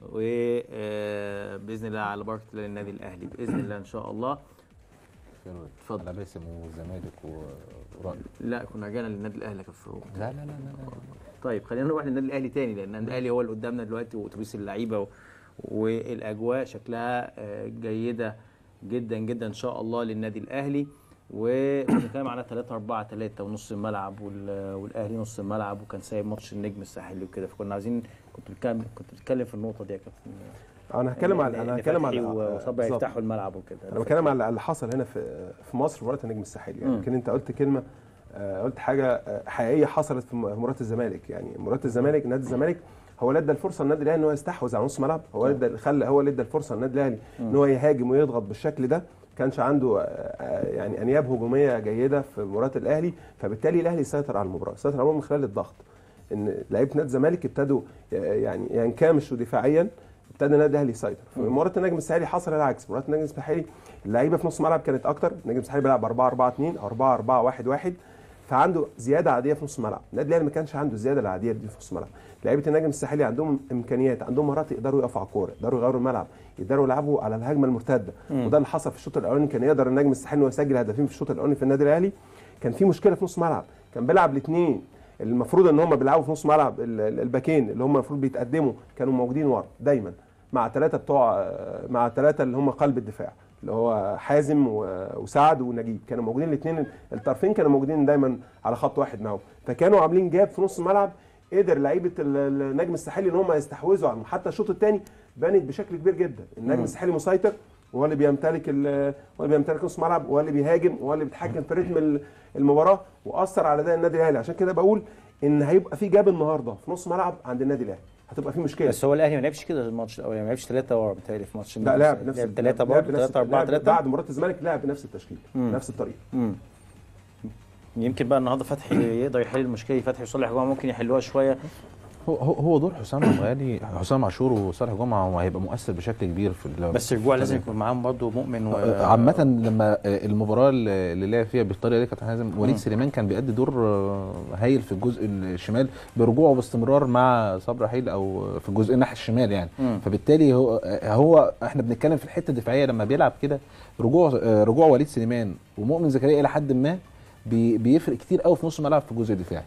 وباذن الله على بركه الله للنادي الاهلي باذن الله ان شاء الله اتفضل على باسم والزمالك و- ورأي لا كنا رجعنا للنادي الاهلي يا كابتن فاروق. لا لا لا لا طيب خلينا نروح للنادي الاهلي تاني لان النادي الاهلي هو اللي قدامنا دلوقتي واتوبيس اللعيبه و... والاجواء شكلها آه، جيده جدا جدا ان شاء الله للنادي الاهلي وبنتكلم على 3 4 3 ونص الملعب وال- والاهلي نص الملعب وكان سايب ماتش النجم الساحلي وكده فكنا عايزين كنت بتكلم كنت بتتكلم في النقطه دي يا كابتن انا هتكلم إن- على انا إن هتكلم فتحي على وصبري بالظبط. يفتحوا الملعب وكده انا بتكلم على اللي حصل هنا في في مصر في مباراه النجم الساحلي يعني مم. يمكن انت قلت كلمه آه، قلت حاجه آه، حقيقيه حصلت في م- في مباراه الزمالك يعني مباراه الزمالك نادي الزمالك هو اللي ادى الفرصه للنادي الاهلي ان هو يستحوذ على نص ملعب هو اللي ادى خلى هو اللي ادى الفرصه للنادي الاهلي ان هو يهاجم ويضغط بالشكل ده كانش عنده آه، آه، يعني انياب هجوميه جيده في مباراه الاهلي فبالتالي الاهلي سيطر على المباراه سيطر على المباراه من خلال الضغط ان لعيبه نادي الزمالك ابتدوا آه، يعني ينكمشوا دفاعيا ابتدى النادي الاهلي يسيطر في مباراه النجم الساحلي حصل العكس مباراه النجم الساحلي اللعيبه في نص الملعب كانت اكتر النجم الساحلي بيلعب 4 4 2 او 4 4 1 1 فعنده زياده عاديه في نص الملعب النادي الاهلي ما كانش عنده الزياده العاديه دي في نص الملعب لعيبه النجم الساحلي عندهم امكانيات عندهم مهارات يقدروا يقفوا على الكوره يقدروا يغيروا الملعب يقدروا يلعبوا على الهجمه المرتده مم. وده اللي حصل في الشوط الاولاني كان يقدر النجم الساحلي انه يسجل هدفين في الشوط الاولاني في النادي الاهلي كان في مشكله في نص ملعب كان بيلعب الاثنين المفروض ان هم بيلعبوا في نص ملعب ال- ال- الباكين اللي هم المفروض بيتقدموا كانوا موجودين ورا دايما مع ثلاثه بتوع مع ثلاثه اللي هم قلب الدفاع اللي هو حازم و- وسعد ونجيب كانوا موجودين الاثنين الطرفين كانوا موجودين دايما على خط واحد معاهم فكانوا عاملين جاب في نص الملعب قدر لعيبه ال- النجم الساحلي ان هم يستحوذوا على حتى الشوط الثاني بانت بشكل كبير جدا النجم مم. الساحلي مسيطر وهو اللي بيمتلك ال- هو اللي بيمتلك نص ملعب وهو اللي بيهاجم وهو اللي بيتحكم في رتم ال- المباراه واثر على ده النادي الاهلي عشان كده بقول ان هيبقى في جاب النهارده في نص ملعب عند النادي الاهلي هتبقى في مشكله بس هو الاهلي ما لعبش كده الماتش الاولاني ما لعبش ثلاثه ورا بتهيألي في ماتش لا لعب نفس ثلاثه لعب برضه بنفس- ثلاثه اربعه لعب ثلاثه بعد مباراه الزمالك لعب بنفس التشكيل مم. نفس الطريقه مم. يمكن بقى النهارده فتحي يقدر يحل المشكله دي فتحي وصالح جمعه ممكن يحلوها شويه هو هو هو دور حسام الغالي حسام عاشور وصالح جمعه هو هيبقى مؤثر بشكل كبير في ال- بس رجوع لازم يكون معاهم برضه مؤمن و... عامة لما المباراة اللي اللي لعب فيها بالطريقة دي كابتن حازم وليد مم. سليمان كان بيأدي دور آه، هايل في الجزء الشمال برجوعه باستمرار مع صبري رحيل او في الجزء الناحية الشمال يعني مم. فبالتالي هو هو احنا بنتكلم في الحتة الدفاعية لما بيلعب كده رجوع آه، رجوع وليد سليمان ومؤمن زكريا إلى حد ما بي- بيفرق كتير قوي في نص الملعب في الجزء الدفاعي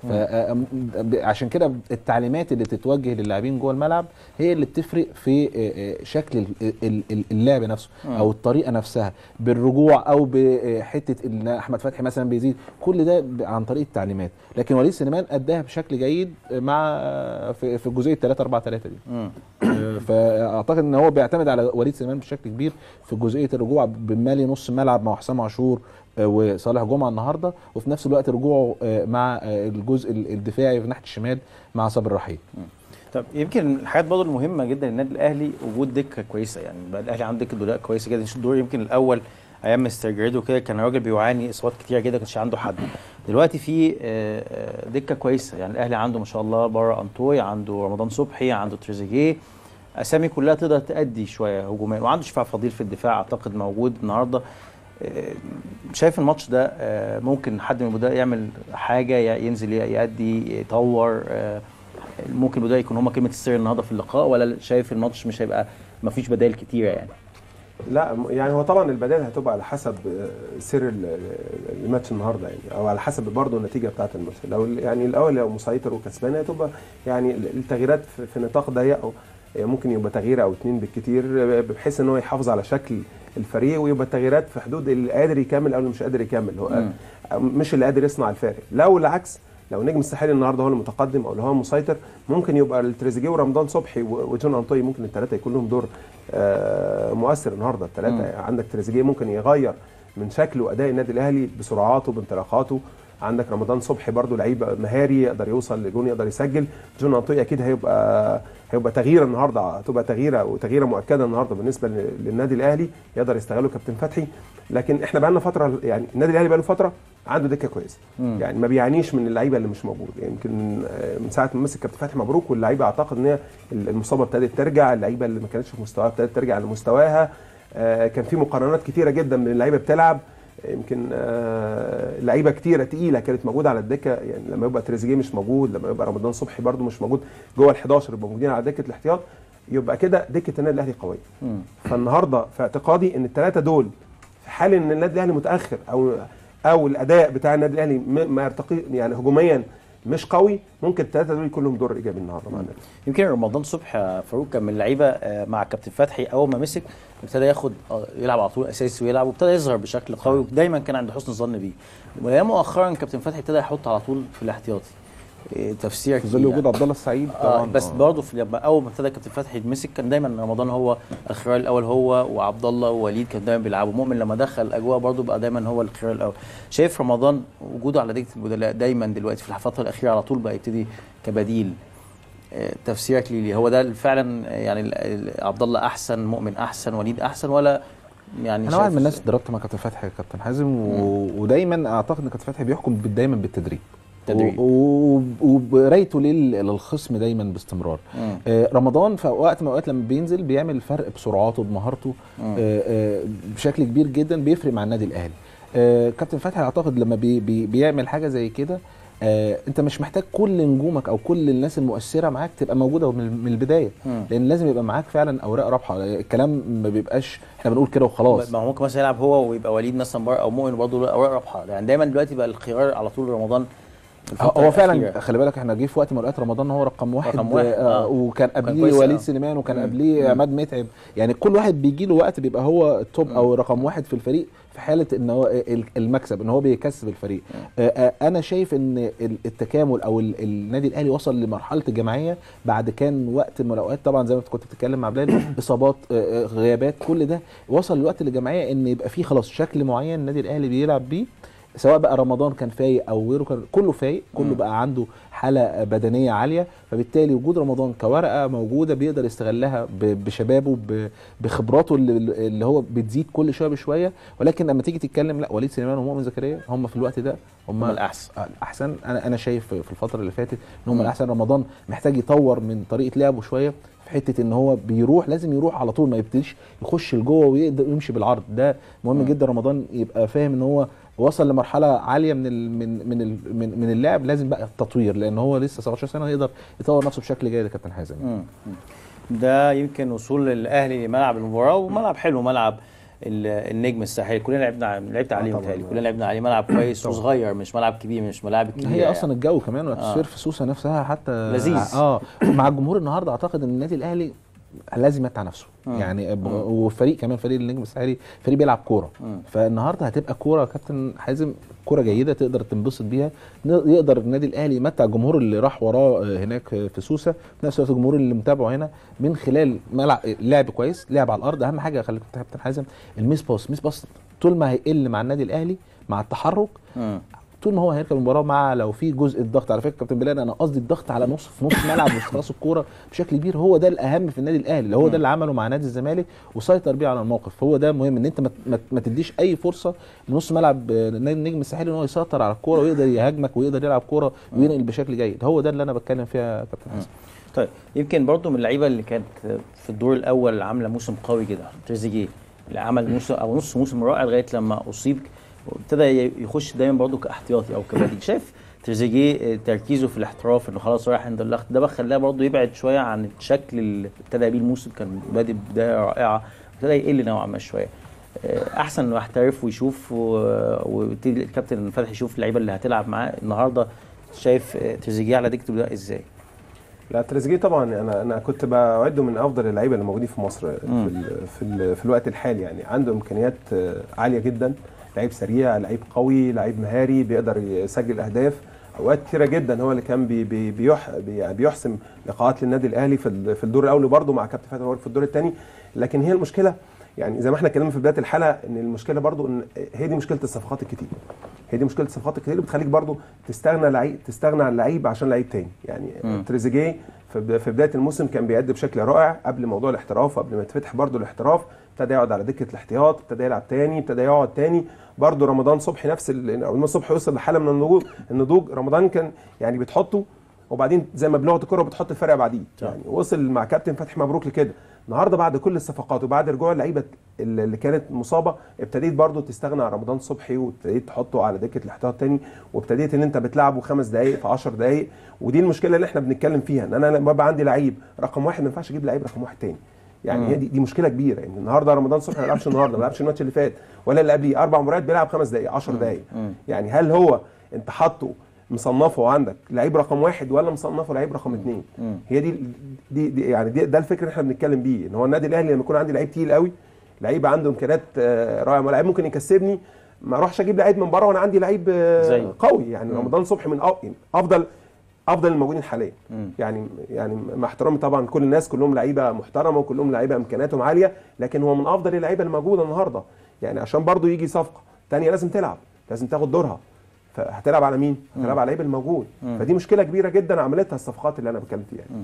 فعشان كده التعليمات اللي تتوجه للاعبين جوه الملعب هي اللي بتفرق في آه، آه، شكل ال- ال- ال- اللعب نفسه مم. او الطريقه نفسها بالرجوع او بحته ان احمد فتحي مثلا بيزيد كل ده ب- عن طريق التعليمات لكن وليد سليمان اداها بشكل جيد مع في في الجزئيه 3 4 3 دي مم. آه، فاعتقد ان هو بيعتمد على وليد سليمان بشكل كبير في جزئيه الرجوع بمالي نص الملعب مع حسام عاشور آه، وصالح جمعه النهارده وفي نفس الوقت رجوعه آه، مع آه، الجزء ال- الدفاعي في ناحيه الشمال مع صابر رحيل طب يمكن الحاجات برضه المهمه جدا للنادي الاهلي وجود دكه كويسه يعني بقى الاهلي عنده دكه بدلاء كويسه جدا الدور يمكن الاول ايام مستر جريدو كده كان الراجل بيعاني اصابات كتيره جدا كانش عنده حد دلوقتي في آه، آه، دكه كويسه يعني الاهلي عنده ما شاء الله بره انطوي عنده رمضان صبحي عنده تريزيجيه اسامي كلها تقدر تأدي شويه هجوميا وعنده شفاع فضيل في الدفاع اعتقد موجود النهارده آه، شايف الماتش ده آه، ممكن حد من البدلاء يعمل حاجه ي- ينزل ي- يأدي يطور آه، ممكن البدلاء يكون هما كلمه السر النهارده في اللقاء ولا شايف الماتش مش هيبقى ما فيش بدائل كتيره يعني لا م- يعني هو طبعا البدائل هتبقى على حسب آه، سر ال- ال- الماتش النهارده يعني او على حسب برضه النتيجه بتاعه الماتش لو ال- يعني الاول لو مسيطر وكسبان هتبقى يعني ال- التغييرات في, في نطاق ضيق او يعني ممكن يبقى تغيير او اتنين بالكتير آه، بحيث ان هو يحافظ على شكل الفريق ويبقى التغييرات في حدود اللي قادر يكمل او اللي مش قادر يكمل هو مم. آه، مش اللي قادر يصنع الفارق لو العكس لو نجم الساحلي النهارده هو المتقدم او اللي هو المسيطر ممكن يبقى التريزيجيه ورمضان صبحي و- وجون انطوي ممكن الثلاثه يكون لهم دور آه، مؤثر النهارده مم. الثلاثه عندك تريزيجيه ممكن يغير من شكل واداء النادي الاهلي بسرعاته بانطلاقاته عندك رمضان صبحي برضو لعيب مهاري يقدر يوصل لجون يقدر يسجل جون انطوي اكيد هيبقى هيبقى تغيير النهارده هتبقى تغييره وتغييره مؤكده النهارده بالنسبه لل- للنادي الاهلي يقدر يستغله كابتن فتحي لكن احنا بقى لنا فتره يعني النادي الاهلي بقى له فتره عنده دكه كويسه مم. يعني ما بيعانيش من اللعيبه اللي مش موجوده يعني يمكن من آه، من ساعه ما مسك كابتن فتحي مبروك واللعيبه اعتقد ان هي المصابه ابتدت ترجع اللعيبه اللي ما كانتش في مستواها ابتدت ترجع لمستواها آه، كان في مقارنات كتيره جدا من اللعيبه بتلعب يمكن آه، لعيبه كتيره تقيله كانت موجوده على الدكه يعني لما يبقى تريزيجيه مش موجود لما يبقى رمضان صبحي برده مش موجود جوه ال11 يبقوا موجودين على دكه الاحتياط يبقى كده دكه النادي الاهلي قويه مم. فالنهارده في اعتقادي ان الثلاثه دول في حال ان النادي الاهلي متاخر او او الاداء بتاع النادي الاهلي م- ما يرتقي يعني هجوميا مش قوي ممكن الثلاثه دول يكون لهم دور ايجابي النهارده مع النادي يمكن رمضان صبحي يا فاروق كان من اللعيبه آه، مع كابتن فتحي اول ما مسك ابتدى ياخد آه، يلعب على طول اساسي ويلعب وابتدى يظهر بشكل قوي ودايما كان عند حسن الظن بيه ولا مؤخرا كابتن فتحي ابتدى يحط على طول في الاحتياطي إيه، تفسيرك في ظل ليه وجود يعني؟ عبد الله السعيد آه طبعا بس آه. برضه في لما اول ما ابتدى كابتن فتحي يتمسك كان دايما رمضان هو الخيار الاول هو وعبد الله ووليد كانوا دايما بيلعبوا مؤمن لما دخل اجواء برضه بقى دايما هو الخيار الاول شايف رمضان وجوده على دكه البدلاء دايما دلوقتي في الفتره الاخيره على طول بقى يبتدي كبديل آه، تفسيرك ليه ليه؟ هو ده فعلا يعني ال- ال- عبد الله احسن مؤمن احسن وليد احسن ولا يعني انا واحد شايف من الناس اللي ضربت مع كابتن فتحي كابتن حازم و... ودايما اعتقد ان كابتن فتحي بيحكم بال- دايما بالتدريب تدريب. و- و- وبقرايته لل- للخصم دايما باستمرار مم. آه، رمضان في وقت من الاوقات لما بينزل بيعمل فرق بسرعاته بمهارته مم. آه، آه، بشكل كبير جدا بيفرق مع النادي الاهلي آه، كابتن فتحي اعتقد لما بي بي بيعمل حاجه زي كده آه، انت مش محتاج كل نجومك او كل الناس المؤثره معاك تبقى موجوده من من البدايه مم. لان لازم يبقى معاك فعلا اوراق رابحه الكلام ما بيبقاش احنا بنقول كده وخلاص ما هو ممكن مثلا يلعب هو ويبقى وليد مثلا بره او مؤمن برضه اوراق رابحه يعني دايما دلوقتي بقى الخيار على طول رمضان هو هو فعلا الأخيرة. خلي بالك احنا جه في وقت من اوقات رمضان هو رقم واحد, رقم واحد، آه آه. وكان كان قبليه كويس وليد أوي. سليمان وكان مم. قبليه مم. عماد متعب يعني كل واحد بيجي له وقت بيبقى هو التوب او رقم واحد في الفريق في حاله ان هو ال- المكسب ان هو بيكسب الفريق آه، آه، انا شايف ان ال- التكامل او ال- النادي الاهلي وصل لمرحله الجماعيه بعد كان وقت من الاوقات طبعا زي ما كنت بتتكلم مع بلال اصابات آه، آه، غيابات كل ده وصل لوقت الجماعيه ان يبقى فيه خلاص شكل معين النادي الاهلي بيلعب بيه سواء بقى رمضان كان فايق او غيره كان كله فايق كله مم. بقى عنده حاله بدنيه عاليه فبالتالي وجود رمضان كورقه موجوده بيقدر يستغلها ب- بشبابه ب- بخبراته اللي, اللي هو بتزيد كل شويه بشويه ولكن لما تيجي تتكلم لا وليد سليمان ومؤمن زكريا هم في الوقت ده هم هم الأحسن. آه، الاحسن انا انا شايف في الفتره اللي فاتت ان هم مم. الاحسن رمضان محتاج يطور من طريقه لعبه شويه في حته ان هو بيروح لازم يروح على طول ما يبتديش يخش لجوه ويقدر يمشي بالعرض ده مهم جدا رمضان يبقى فاهم ان هو وصل لمرحله عاليه من ال من من ال من, من اللعب لازم بقى التطوير لان هو لسه 17 سنه يقدر يطور نفسه بشكل جيد يا كابتن حازم مم. ده يمكن وصول الاهلي لملعب المباراه وملعب حلو ملعب ال- النجم الساحلي كلنا لعبنا لعبت عليه طبعاً. متهيألي كلنا لعبنا عليه ملعب كويس طبعاً. وصغير مش ملعب كبير مش ملاعب كبيره هي يعني. اصلا الجو كمان والاتموسفير آه. في سوسه نفسها حتى لذيذ. اه مع الجمهور النهارده اعتقد ان النادي الاهلي لازم يمتع نفسه مم. يعني ب- مم. وفريق كمان فريق النجم الساحلي فريق بيلعب كوره مم. فالنهارده هتبقى كوره يا كابتن حازم كوره جيده تقدر تنبسط بيها ن- يقدر النادي الاهلي يمتع الجمهور اللي راح وراه آه، هناك في سوسه في نفس الوقت الجمهور اللي متابعه هنا من خلال ملعب لعب كويس لعب على الارض اهم حاجه خليك كابتن حازم الميس باس ميس باس طول ما هيقل مع النادي الاهلي مع التحرك مم. طول ما هو هيركب المباراه مع لو في جزء الضغط على فكره كابتن بلال انا قصدي الضغط على نص في نص ملعب واستخلاص الكوره بشكل كبير هو ده الاهم في النادي الاهلي اللي هو ده اللي عمله مع نادي الزمالك وسيطر بيه على الموقف هو ده مهم ان انت ما- ما ما تديش اي فرصه لنص ملعب آه، نادي النجم الساحلي ان هو يسيطر على الكوره ويقدر يهاجمك ويقدر يلعب كوره وينقل بشكل جيد هو ده اللي انا بتكلم فيها يا كابتن حسن طيب يمكن برضو من اللعيبه اللي كانت في الدور الاول عامله موسم قوي جدا تريزيجيه اللي عمل موسم او نص موسم رائع لغايه لما اصيب وابتدى يخش دايما برضو كاحتياطي او كبديل شايف تريزيجيه تركيزه في الاحتراف انه خلاص رايح عند اللخت ده بقى خلاه برضو يبعد شويه عن الشكل اللي ابتدى بيه الموسم كان بادئ بدايه رائعه ابتدى يقل نوعا ما شويه آه، احسن انه يحترف ويشوف و- ويبتدي الكابتن فتحي يشوف اللعيبه اللي هتلعب معاه النهارده شايف آه، تريزيجيه على دكته ده ازاي؟ لا تريزيجيه طبعا انا انا كنت بعده من افضل اللعيبه اللي موجودين في مصر في مم. ال في, ال في الوقت الحالي يعني عنده امكانيات آه، عاليه جدا لعيب سريع لعيب قوي لعيب مهاري بيقدر يسجل اهداف اوقات كتيره جدا هو اللي كان بي بي بيح بي يعني بيحسم لقاءات للنادي الاهلي في ال- في الدور الاول وبرده مع كابتن فتحي في الدور الثاني لكن هي المشكله يعني زي ما احنا اتكلمنا في بدايه الحلقه ان المشكله برضو ان هي دي مشكله الصفقات الكتير هي دي مشكله الصفقات الكتير اللي بتخليك برضو تستغنى لعيب تستغنى عن لعيب عشان لعيب تاني يعني مم. تريزيجيه في بدا- في بدايه الموسم كان بيأدي بشكل رائع قبل موضوع الاحتراف قبل ما يتفتح برضو الاحتراف ابتدى يقعد على دكه الاحتياط ابتدى يلعب تاني ابتدى يقعد تاني برضو رمضان صبحي نفس ال- رمضان صبحي وصل لحاله من النضوج النضوج رمضان كان يعني بتحطه وبعدين زي ما بلغه الكوره بتحط الفرق بعديه يعني وصل مع كابتن فتحي مبروك لكده النهارده بعد كل الصفقات وبعد رجوع اللعيبه اللي اللي كانت مصابه ابتديت برضو تستغنى عن رمضان صبحي وابتديت تحطه على دكه الاحتياط تاني وابتديت ان انت بتلعبه خمس دقائق في 10 دقائق ودي المشكله اللي احنا بنتكلم فيها ان انا لما يبقى عندي لعيب رقم واحد ما ينفعش اجيب لعيب رقم واحد تاني يعني مم. هي دي, دي مشكله كبيره يعني النهارده رمضان صبحي ما لعبش النهارده ما لعبش الماتش اللي فات ولا اللي قبليه اربع مباريات بيلعب خمس دقائق 10 دقائق مم. يعني هل هو انت حاطه مصنفه عندك لعيب رقم واحد ولا مصنفه لعيب رقم اثنين مم. هي دي دي, دي يعني دي ده الفكر اللي احنا بنتكلم بيه ان هو النادي الاهلي لما يكون عندي لعيب تقيل قوي لعيب عنده امكانيات آه، رائعه ما لعيب ممكن يكسبني ما اروحش اجيب لعيب من بره وانا عندي لعيب آه، زيه. قوي يعني مم. رمضان صبحي من أو- يعني افضل افضل الموجودين حاليا مم. يعني يعني مع احترامي طبعا كل الناس كلهم لعيبه محترمه وكلهم لعيبه امكانياتهم عاليه لكن هو من افضل اللعيبه اللي موجوده النهارده يعني عشان برضو يجي صفقه تانية لازم تلعب لازم تاخد دورها فهتلعب على مين؟ هتلعب على اللعيب الموجود مم. فدي مشكله كبيره جدا عملتها الصفقات اللي انا بتكلم فيها يعني.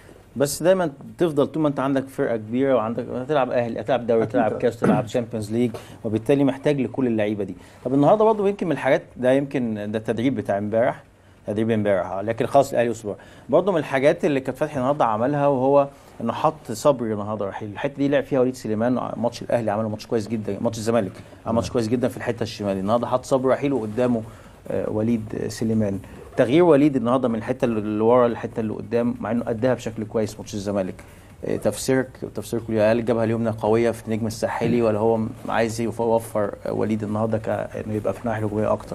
بس دايما تفضل طول ما انت عندك فرقه كبيره وعندك هتلعب اهلي هتلعب دوري أكيد. هتلعب كاس تلعب تشامبيونز ليج وبالتالي محتاج لكل اللعيبه دي طب النهارده برضه يمكن من الحاجات ده يمكن ده التدريب بتاع امبارح تدريب امبارح آه، لكن خلاص الاهلي وصبر برضه من الحاجات اللي كانت فتحي النهارده عملها وهو انه حط صبري النهارده رحيل الحته دي لعب فيها وليد سليمان ماتش الاهلي عمل ماتش كويس جدا ماتش الزمالك عمل ماتش كويس جدا في الحته الشماليه النهارده حط صبري رحيل وقدامه آه، وليد سليمان تغيير وليد النهارده من الحته اللي ورا للحته اللي قدام مع انه اداها بشكل كويس ماتش الزمالك آه، تفسيرك تفسيرك ليه؟ هل الجبهه اليمنى قويه في النجم الساحلي ولا هو عايز يوفر آه، وليد النهارده ك- انه يبقى في ناحيه هجوميه اكتر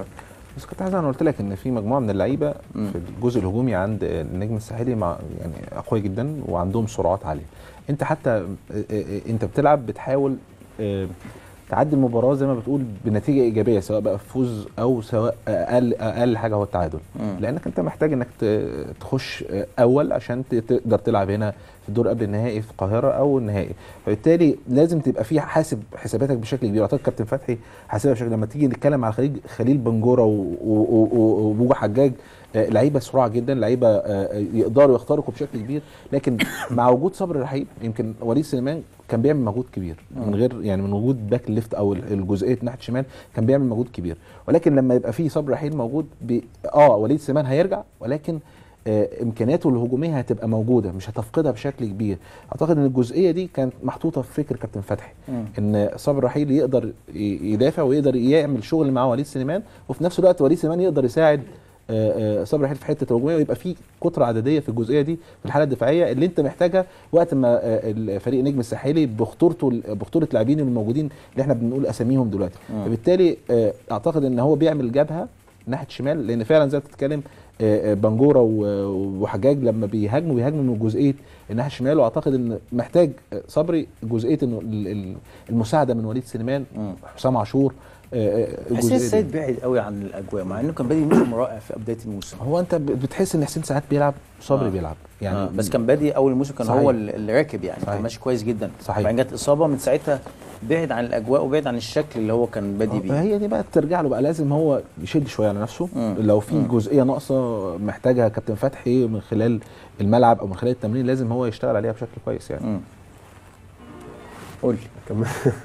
بس كنت عايز انا قلت لك ان في مجموعه من اللعيبه في الجزء الهجومي عند النجم الساحلي مع يعني اقوياء جدا وعندهم سرعات عاليه انت حتى آه، آه، انت بتلعب بتحاول آه، تعدي المباراه زي ما بتقول بنتيجه ايجابيه سواء بقى فوز او سواء اقل اقل حاجه هو التعادل مم. لانك انت محتاج انك ت- تخش اول عشان ت- تقدر تلعب هنا في الدور قبل النهائي في القاهره او النهائي فبالتالي لازم تبقى في حاسب حساباتك بشكل كبير اعتقد كابتن فتحي حاسبها بشكل لما تيجي نتكلم على خليل خليل بنجوره و- و- و- وبوجا حجاج آه، لعيبه سرعه جدا لعيبه آه، يقدروا يخترقوا بشكل كبير لكن مع وجود صبر رحيم يمكن وليد سليمان كان بيعمل مجهود كبير من غير يعني من وجود باك ليفت او الجزئيه ناحيه الشمال كان بيعمل مجهود كبير ولكن لما يبقى في صبر رحيل موجود بي اه وليد سليمان هيرجع ولكن آه امكانياته الهجوميه هتبقى موجوده مش هتفقدها بشكل كبير اعتقد ان الجزئيه دي كانت محطوطه في فكر كابتن فتحي مم. ان صبر رحيل يقدر ي- يدافع ويقدر يعمل شغل مع وليد سليمان وفي نفس الوقت وليد سليمان يقدر يساعد آه، آه، صبري رحيل في حته الهجوميه ويبقى في كتره عدديه في الجزئيه دي في الحاله الدفاعيه اللي انت محتاجها وقت ما آه، الفريق نجم الساحلي بخطورته بخطوره اللاعبين الموجودين اللي احنا بنقول اساميهم دلوقتي مم. فبالتالي آه، اعتقد ان هو بيعمل جبهه ناحيه الشمال لان فعلا زي ما بتتكلم آه، آه، بنجوره و- وحجاج لما بيهاجموا بيهاجموا من جزئيه الناحيه الشمال واعتقد ان محتاج آه، صبري جزئيه انه ال- ال- المساعده من وليد سليمان حسام عاشور آه، آه، حسين الجزئية دي. السيد بعد قوي عن الاجواء مع انه كان بادئ موسم رائع في بدايه الموسم هو انت ب- بتحس ان حسين ساعات بيلعب صبري آه. بيلعب يعني آه. بس كان بادئ اول الموسم كان صحيح. هو اللي راكب يعني صحيح. كان ماشي كويس جدا صحيح. بعدين جت اصابه من ساعتها بعد عن الاجواء وبعد عن الشكل اللي هو كان بادئ بيه فهي دي بقى ترجع له بقى لازم هو يشد شويه على نفسه مم. لو في مم. جزئيه ناقصه محتاجها كابتن فتحي من خلال الملعب او من خلال التمرين لازم هو يشتغل عليها بشكل كويس يعني مم. قول كمل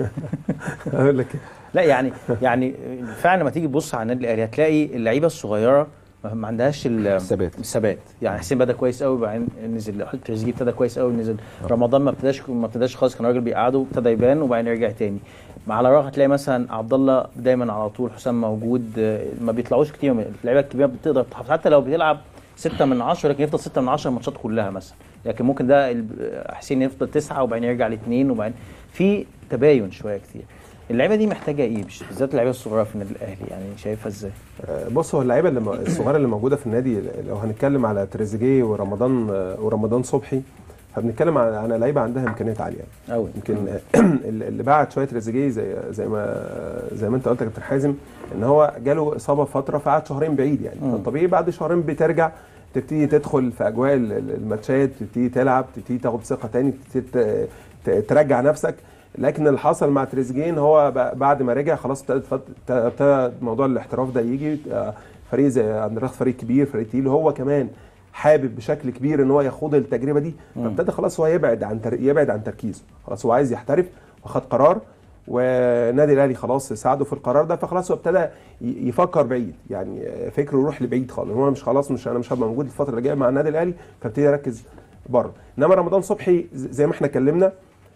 اقول لك إيه؟ لا يعني يعني فعلا لما تيجي تبص على النادي الاهلي هتلاقي اللعيبه الصغيره ما- ما عندهاش ال- الثبات الثبات يعني حسين بدا كويس قوي وبعدين نزل تريزيجيه ابتدى كويس قوي نزل رمضان ما ابتداش ما ابتداش خالص كان راجل بيقعده ابتدى يبان وبعدين رجع تاني مع على الرغم هتلاقي مثلا عبد الله دايما على طول حسام موجود آه، ما بيطلعوش كتير من اللعيبه الكبيره بتقدر تحافظ حتى لو بتلعب ستة من عشرة لكن يفضل ستة من عشرة الماتشات كلها مثلا لكن ممكن ده ال- حسين يفضل تسعة وبعدين يرجع لاثنين وبعدين في تباين شويه كتير اللعيبه دي محتاجه ايه مش- بالذات اللعيبه الصغيره في النادي الاهلي يعني شايفها ازاي؟ آه، بص هو اللعيبه اللي م- الصغيره اللي موجوده في النادي لو هنتكلم على تريزيجيه ورمضان آه، ورمضان صبحي فبنتكلم على على لعيبه عندها امكانيات عاليه قوي يمكن اللي اللي بعد شويه تريزيجيه زي زي ما زي ما انت قلت يا كابتن حازم ان هو جاله اصابه فتره فقعد شهرين بعيد يعني مم. فالطبيعي بعد شهرين بترجع تبتدي تدخل في اجواء ال- ال- الماتشات تبتدي تلعب تبتدي تاخد ثقه تاني تبتدي ت- ت- ترجع نفسك لكن اللي حصل مع تريزيجيه ان هو ب- بعد ما رجع خلاص ابتدت فت- ابتدى موضوع الاحتراف ده يجي آه، فريق زي اندراخ فريق كبير فريق تقيل هو كمان حابب بشكل كبير ان هو يخوض التجربه دي مم. فابتدى خلاص هو يبعد عن تر... يبعد عن تركيزه خلاص هو عايز يحترف وخد قرار والنادي الاهلي خلاص ساعده في القرار ده فخلاص هو ابتدى ي- يفكر بعيد يعني فكره يروح لبعيد خالص هو مش خلاص مش انا مش هبقى موجود الفتره اللي جايه مع النادي الاهلي فابتدي يركز بره انما رمضان صبحي ز- زي ما احنا اتكلمنا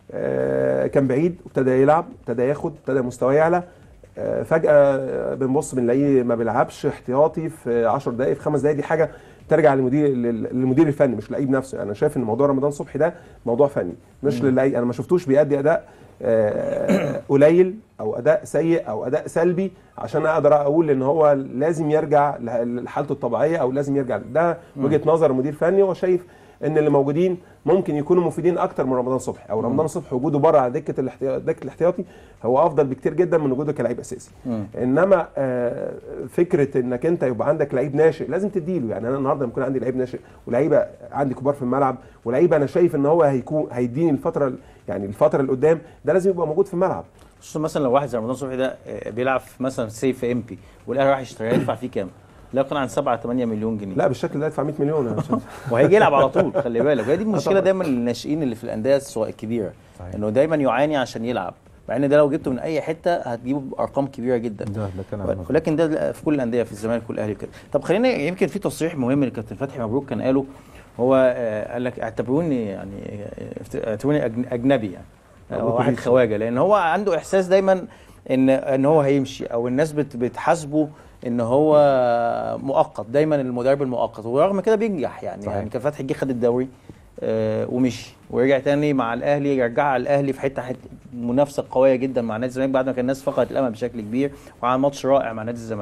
آه، كان بعيد وابتدى يلعب ابتدى ياخد ابتدى مستواه يعلى آه، فجاه بنبص بنلاقيه ما بيلعبش احتياطي في 10 دقائق في خمس دقائق دي حاجه ترجع للمدير للمدير الفني مش اللعيب نفسه يعني انا شايف ان موضوع رمضان صبحي ده موضوع فني مش مم. للعيب انا ما شفتوش بيأدي اداء آه، قليل او اداء سيء او اداء سلبي عشان اقدر اقول ان هو لازم يرجع ل- لحالته الطبيعيه او لازم يرجع ده مم. وجهه نظر مدير فني هو شايف ان اللي موجودين ممكن يكونوا مفيدين اكتر من رمضان صبحي او رمضان صبحي وجوده بره على دكه الاحتياطي دكه الاحتياطي هو افضل بكتير جدا من وجوده كلاعب اساسي مم. انما آه، فكره انك انت يبقى عندك لعيب ناشئ لازم تديله يعني انا النهارده لما يكون عندي لعيب ناشئ ولعيبه عندي كبار في الملعب ولعيبه انا شايف ان هو هيكون هيديني الفتره يعني الفتره اللي قدام ده لازم يبقى موجود في الملعب خصوصا مثلا لو واحد زي رمضان صبحي ده آه، بيلعب في مثلا سي في ام بي والاهلي راح يشتريه يدفع فيه كام؟ لا يقل عن 7 8 مليون جنيه لا بالشكل ده يدفع 100 مليون يا أستاذ. وهيجي يلعب على طول خلي بالك وهي دي المشكله طبعاً. دايما للناشئين اللي في الانديه الصغ- الكبيره انه دايما يعاني عشان يلعب مع ان ده لو جبته من اي حته هتجيبه بارقام كبيره جدا ده ده كان عامل ولكن ده في كل الانديه في الزمالك والاهلي وكده طب خلينا يمكن في تصريح مهم للكابتن فتحي مبروك كان قاله هو آه، قال لك اعتبروني يعني آه، اعتبروني أجن- اجنبي يعني آه، مبروك واحد ليك. خواجه لان هو عنده احساس دايما ان ان هو هيمشي او الناس بت- بتحاسبه ان هو مؤقت دايما المدرب المؤقت ورغم كده بينجح يعني صحيح. يعني كان فتحي جه خد الدوري آه، ومشي ورجع تاني مع الاهلي يرجع الاهلي في حته حته منافسه قويه جدا مع نادي الزمالك بعد ما كان الناس فقدت الامل بشكل كبير وعمل ماتش رائع مع نادي الزمالك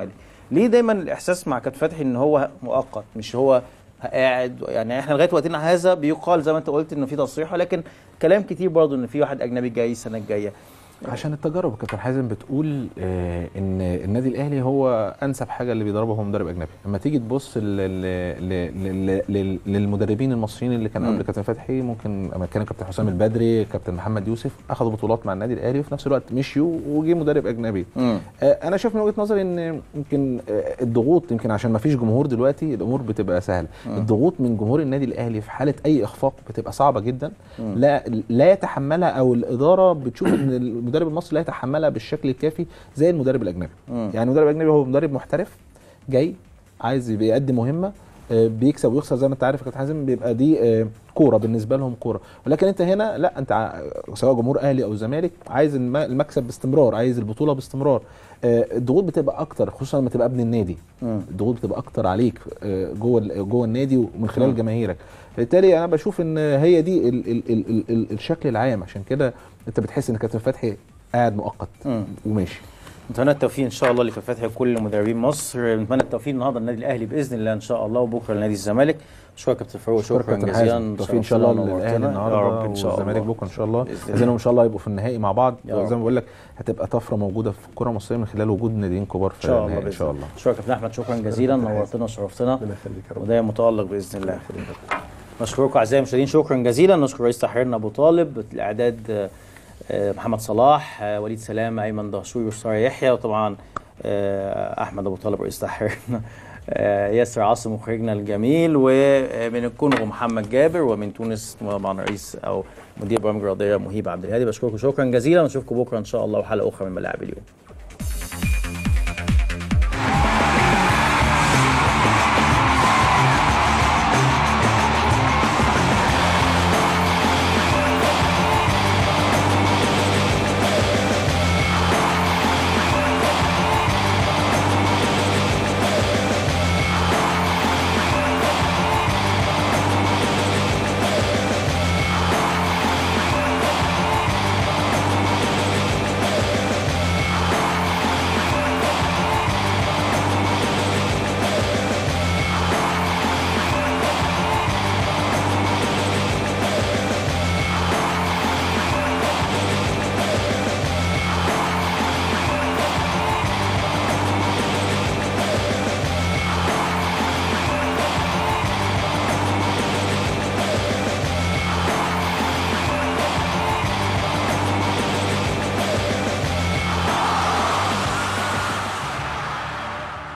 ليه دايما الاحساس مع كابتن فتحي ان هو مؤقت مش هو قاعد يعني احنا لغايه وقتنا هذا بيقال زي ما انت قلت انه في تصريح لكن كلام كتير برضه ان في واحد اجنبي جاي السنه الجايه عشان التجارب كابتن حازم بتقول آه ان النادي الاهلي هو انسب حاجه اللي بيدربه هو مدرب اجنبي لما تيجي تبص لل- لل- لل- لل- للمدربين المصريين اللي كانوا مم. قبل كابتن فتحي ممكن اما كان كابتن حسام البدري كابتن محمد يوسف اخذوا بطولات مع النادي الاهلي وفي نفس الوقت مشيوا وجي مدرب اجنبي مم. آه، انا شايف من وجهه نظري ان يمكن آه، الضغوط يمكن عشان ما فيش جمهور دلوقتي الامور بتبقى سهله مم. الضغوط من جمهور النادي الاهلي في حاله اي اخفاق بتبقى صعبه جدا مم. لا لا يتحملها او الاداره بتشوف ان المدرب المصري لا يتحملها بالشكل الكافي زي المدرب الاجنبي مم. يعني المدرب الاجنبي هو مدرب محترف جاي عايز يبقى يقدم مهمه آه، بيكسب ويخسر زي ما انت عارف يا كابتن حازم بيبقى دي آه، كوره بالنسبه لهم كوره ولكن انت هنا لا انت ع- سواء جمهور اهلي او زمالك عايز الم- المكسب باستمرار عايز البطوله باستمرار آه، الضغوط بتبقى اكتر خصوصا لما تبقى ابن النادي مم. الضغوط بتبقى اكتر عليك آه، جوه ال- جوه النادي ومن خلال مم. جماهيرك بالتالي انا بشوف ان هي دي ال ال ال ال ال الشكل العام عشان كده انت بتحس ان كابتن فتحي قاعد مؤقت مم. وماشي نتمنى التوفيق ان شاء الله لكابتن فتحي وكل مدربين مصر نتمنى التوفيق النهارده للنادي الاهلي باذن الله ان شاء الله وبكره لنادي الزمالك شكرا كابتن فاروق شكرا شكرا كابتن جزيلا حازم توفيق ان شاء الله شرفتنا للاهلي ونورتنا. يا رب النهارده ان شاء الله والزمالك بكره ان شاء الله بإذن عايزينهم ان شاء الله يبقوا في النهائي مع بعض يا رب. زي ما بقول لك هتبقى طفره موجوده في الكره المصريه من خلال وجود ناديين كبار ان في شاء الله النهائي ان بإذن شاء الله شكرا كابتن احمد شكرا جزيلا نورتنا وشرفتنا ودايما متالق باذن الله نشكركم اعزائي المشاهدين شكرا جزيلا نشكر رئيس تحريرنا ابو طالب الاعداد آه، آه، محمد صلاح آه، وليد سلامه ايمن دهشوري وساره يحيى وطبعا آه، احمد ابو طالب رئيس تحريرنا آه، ياسر عاصم مخرجنا الجميل ومن الكونغو محمد جابر ومن تونس طبعا رئيس او مدير برامج رياضيه مهيب عبد الهادي بشكركم شكرا جزيلا ونشوفكم بكره ان شاء الله وحلقه اخرى من ملاعب اليوم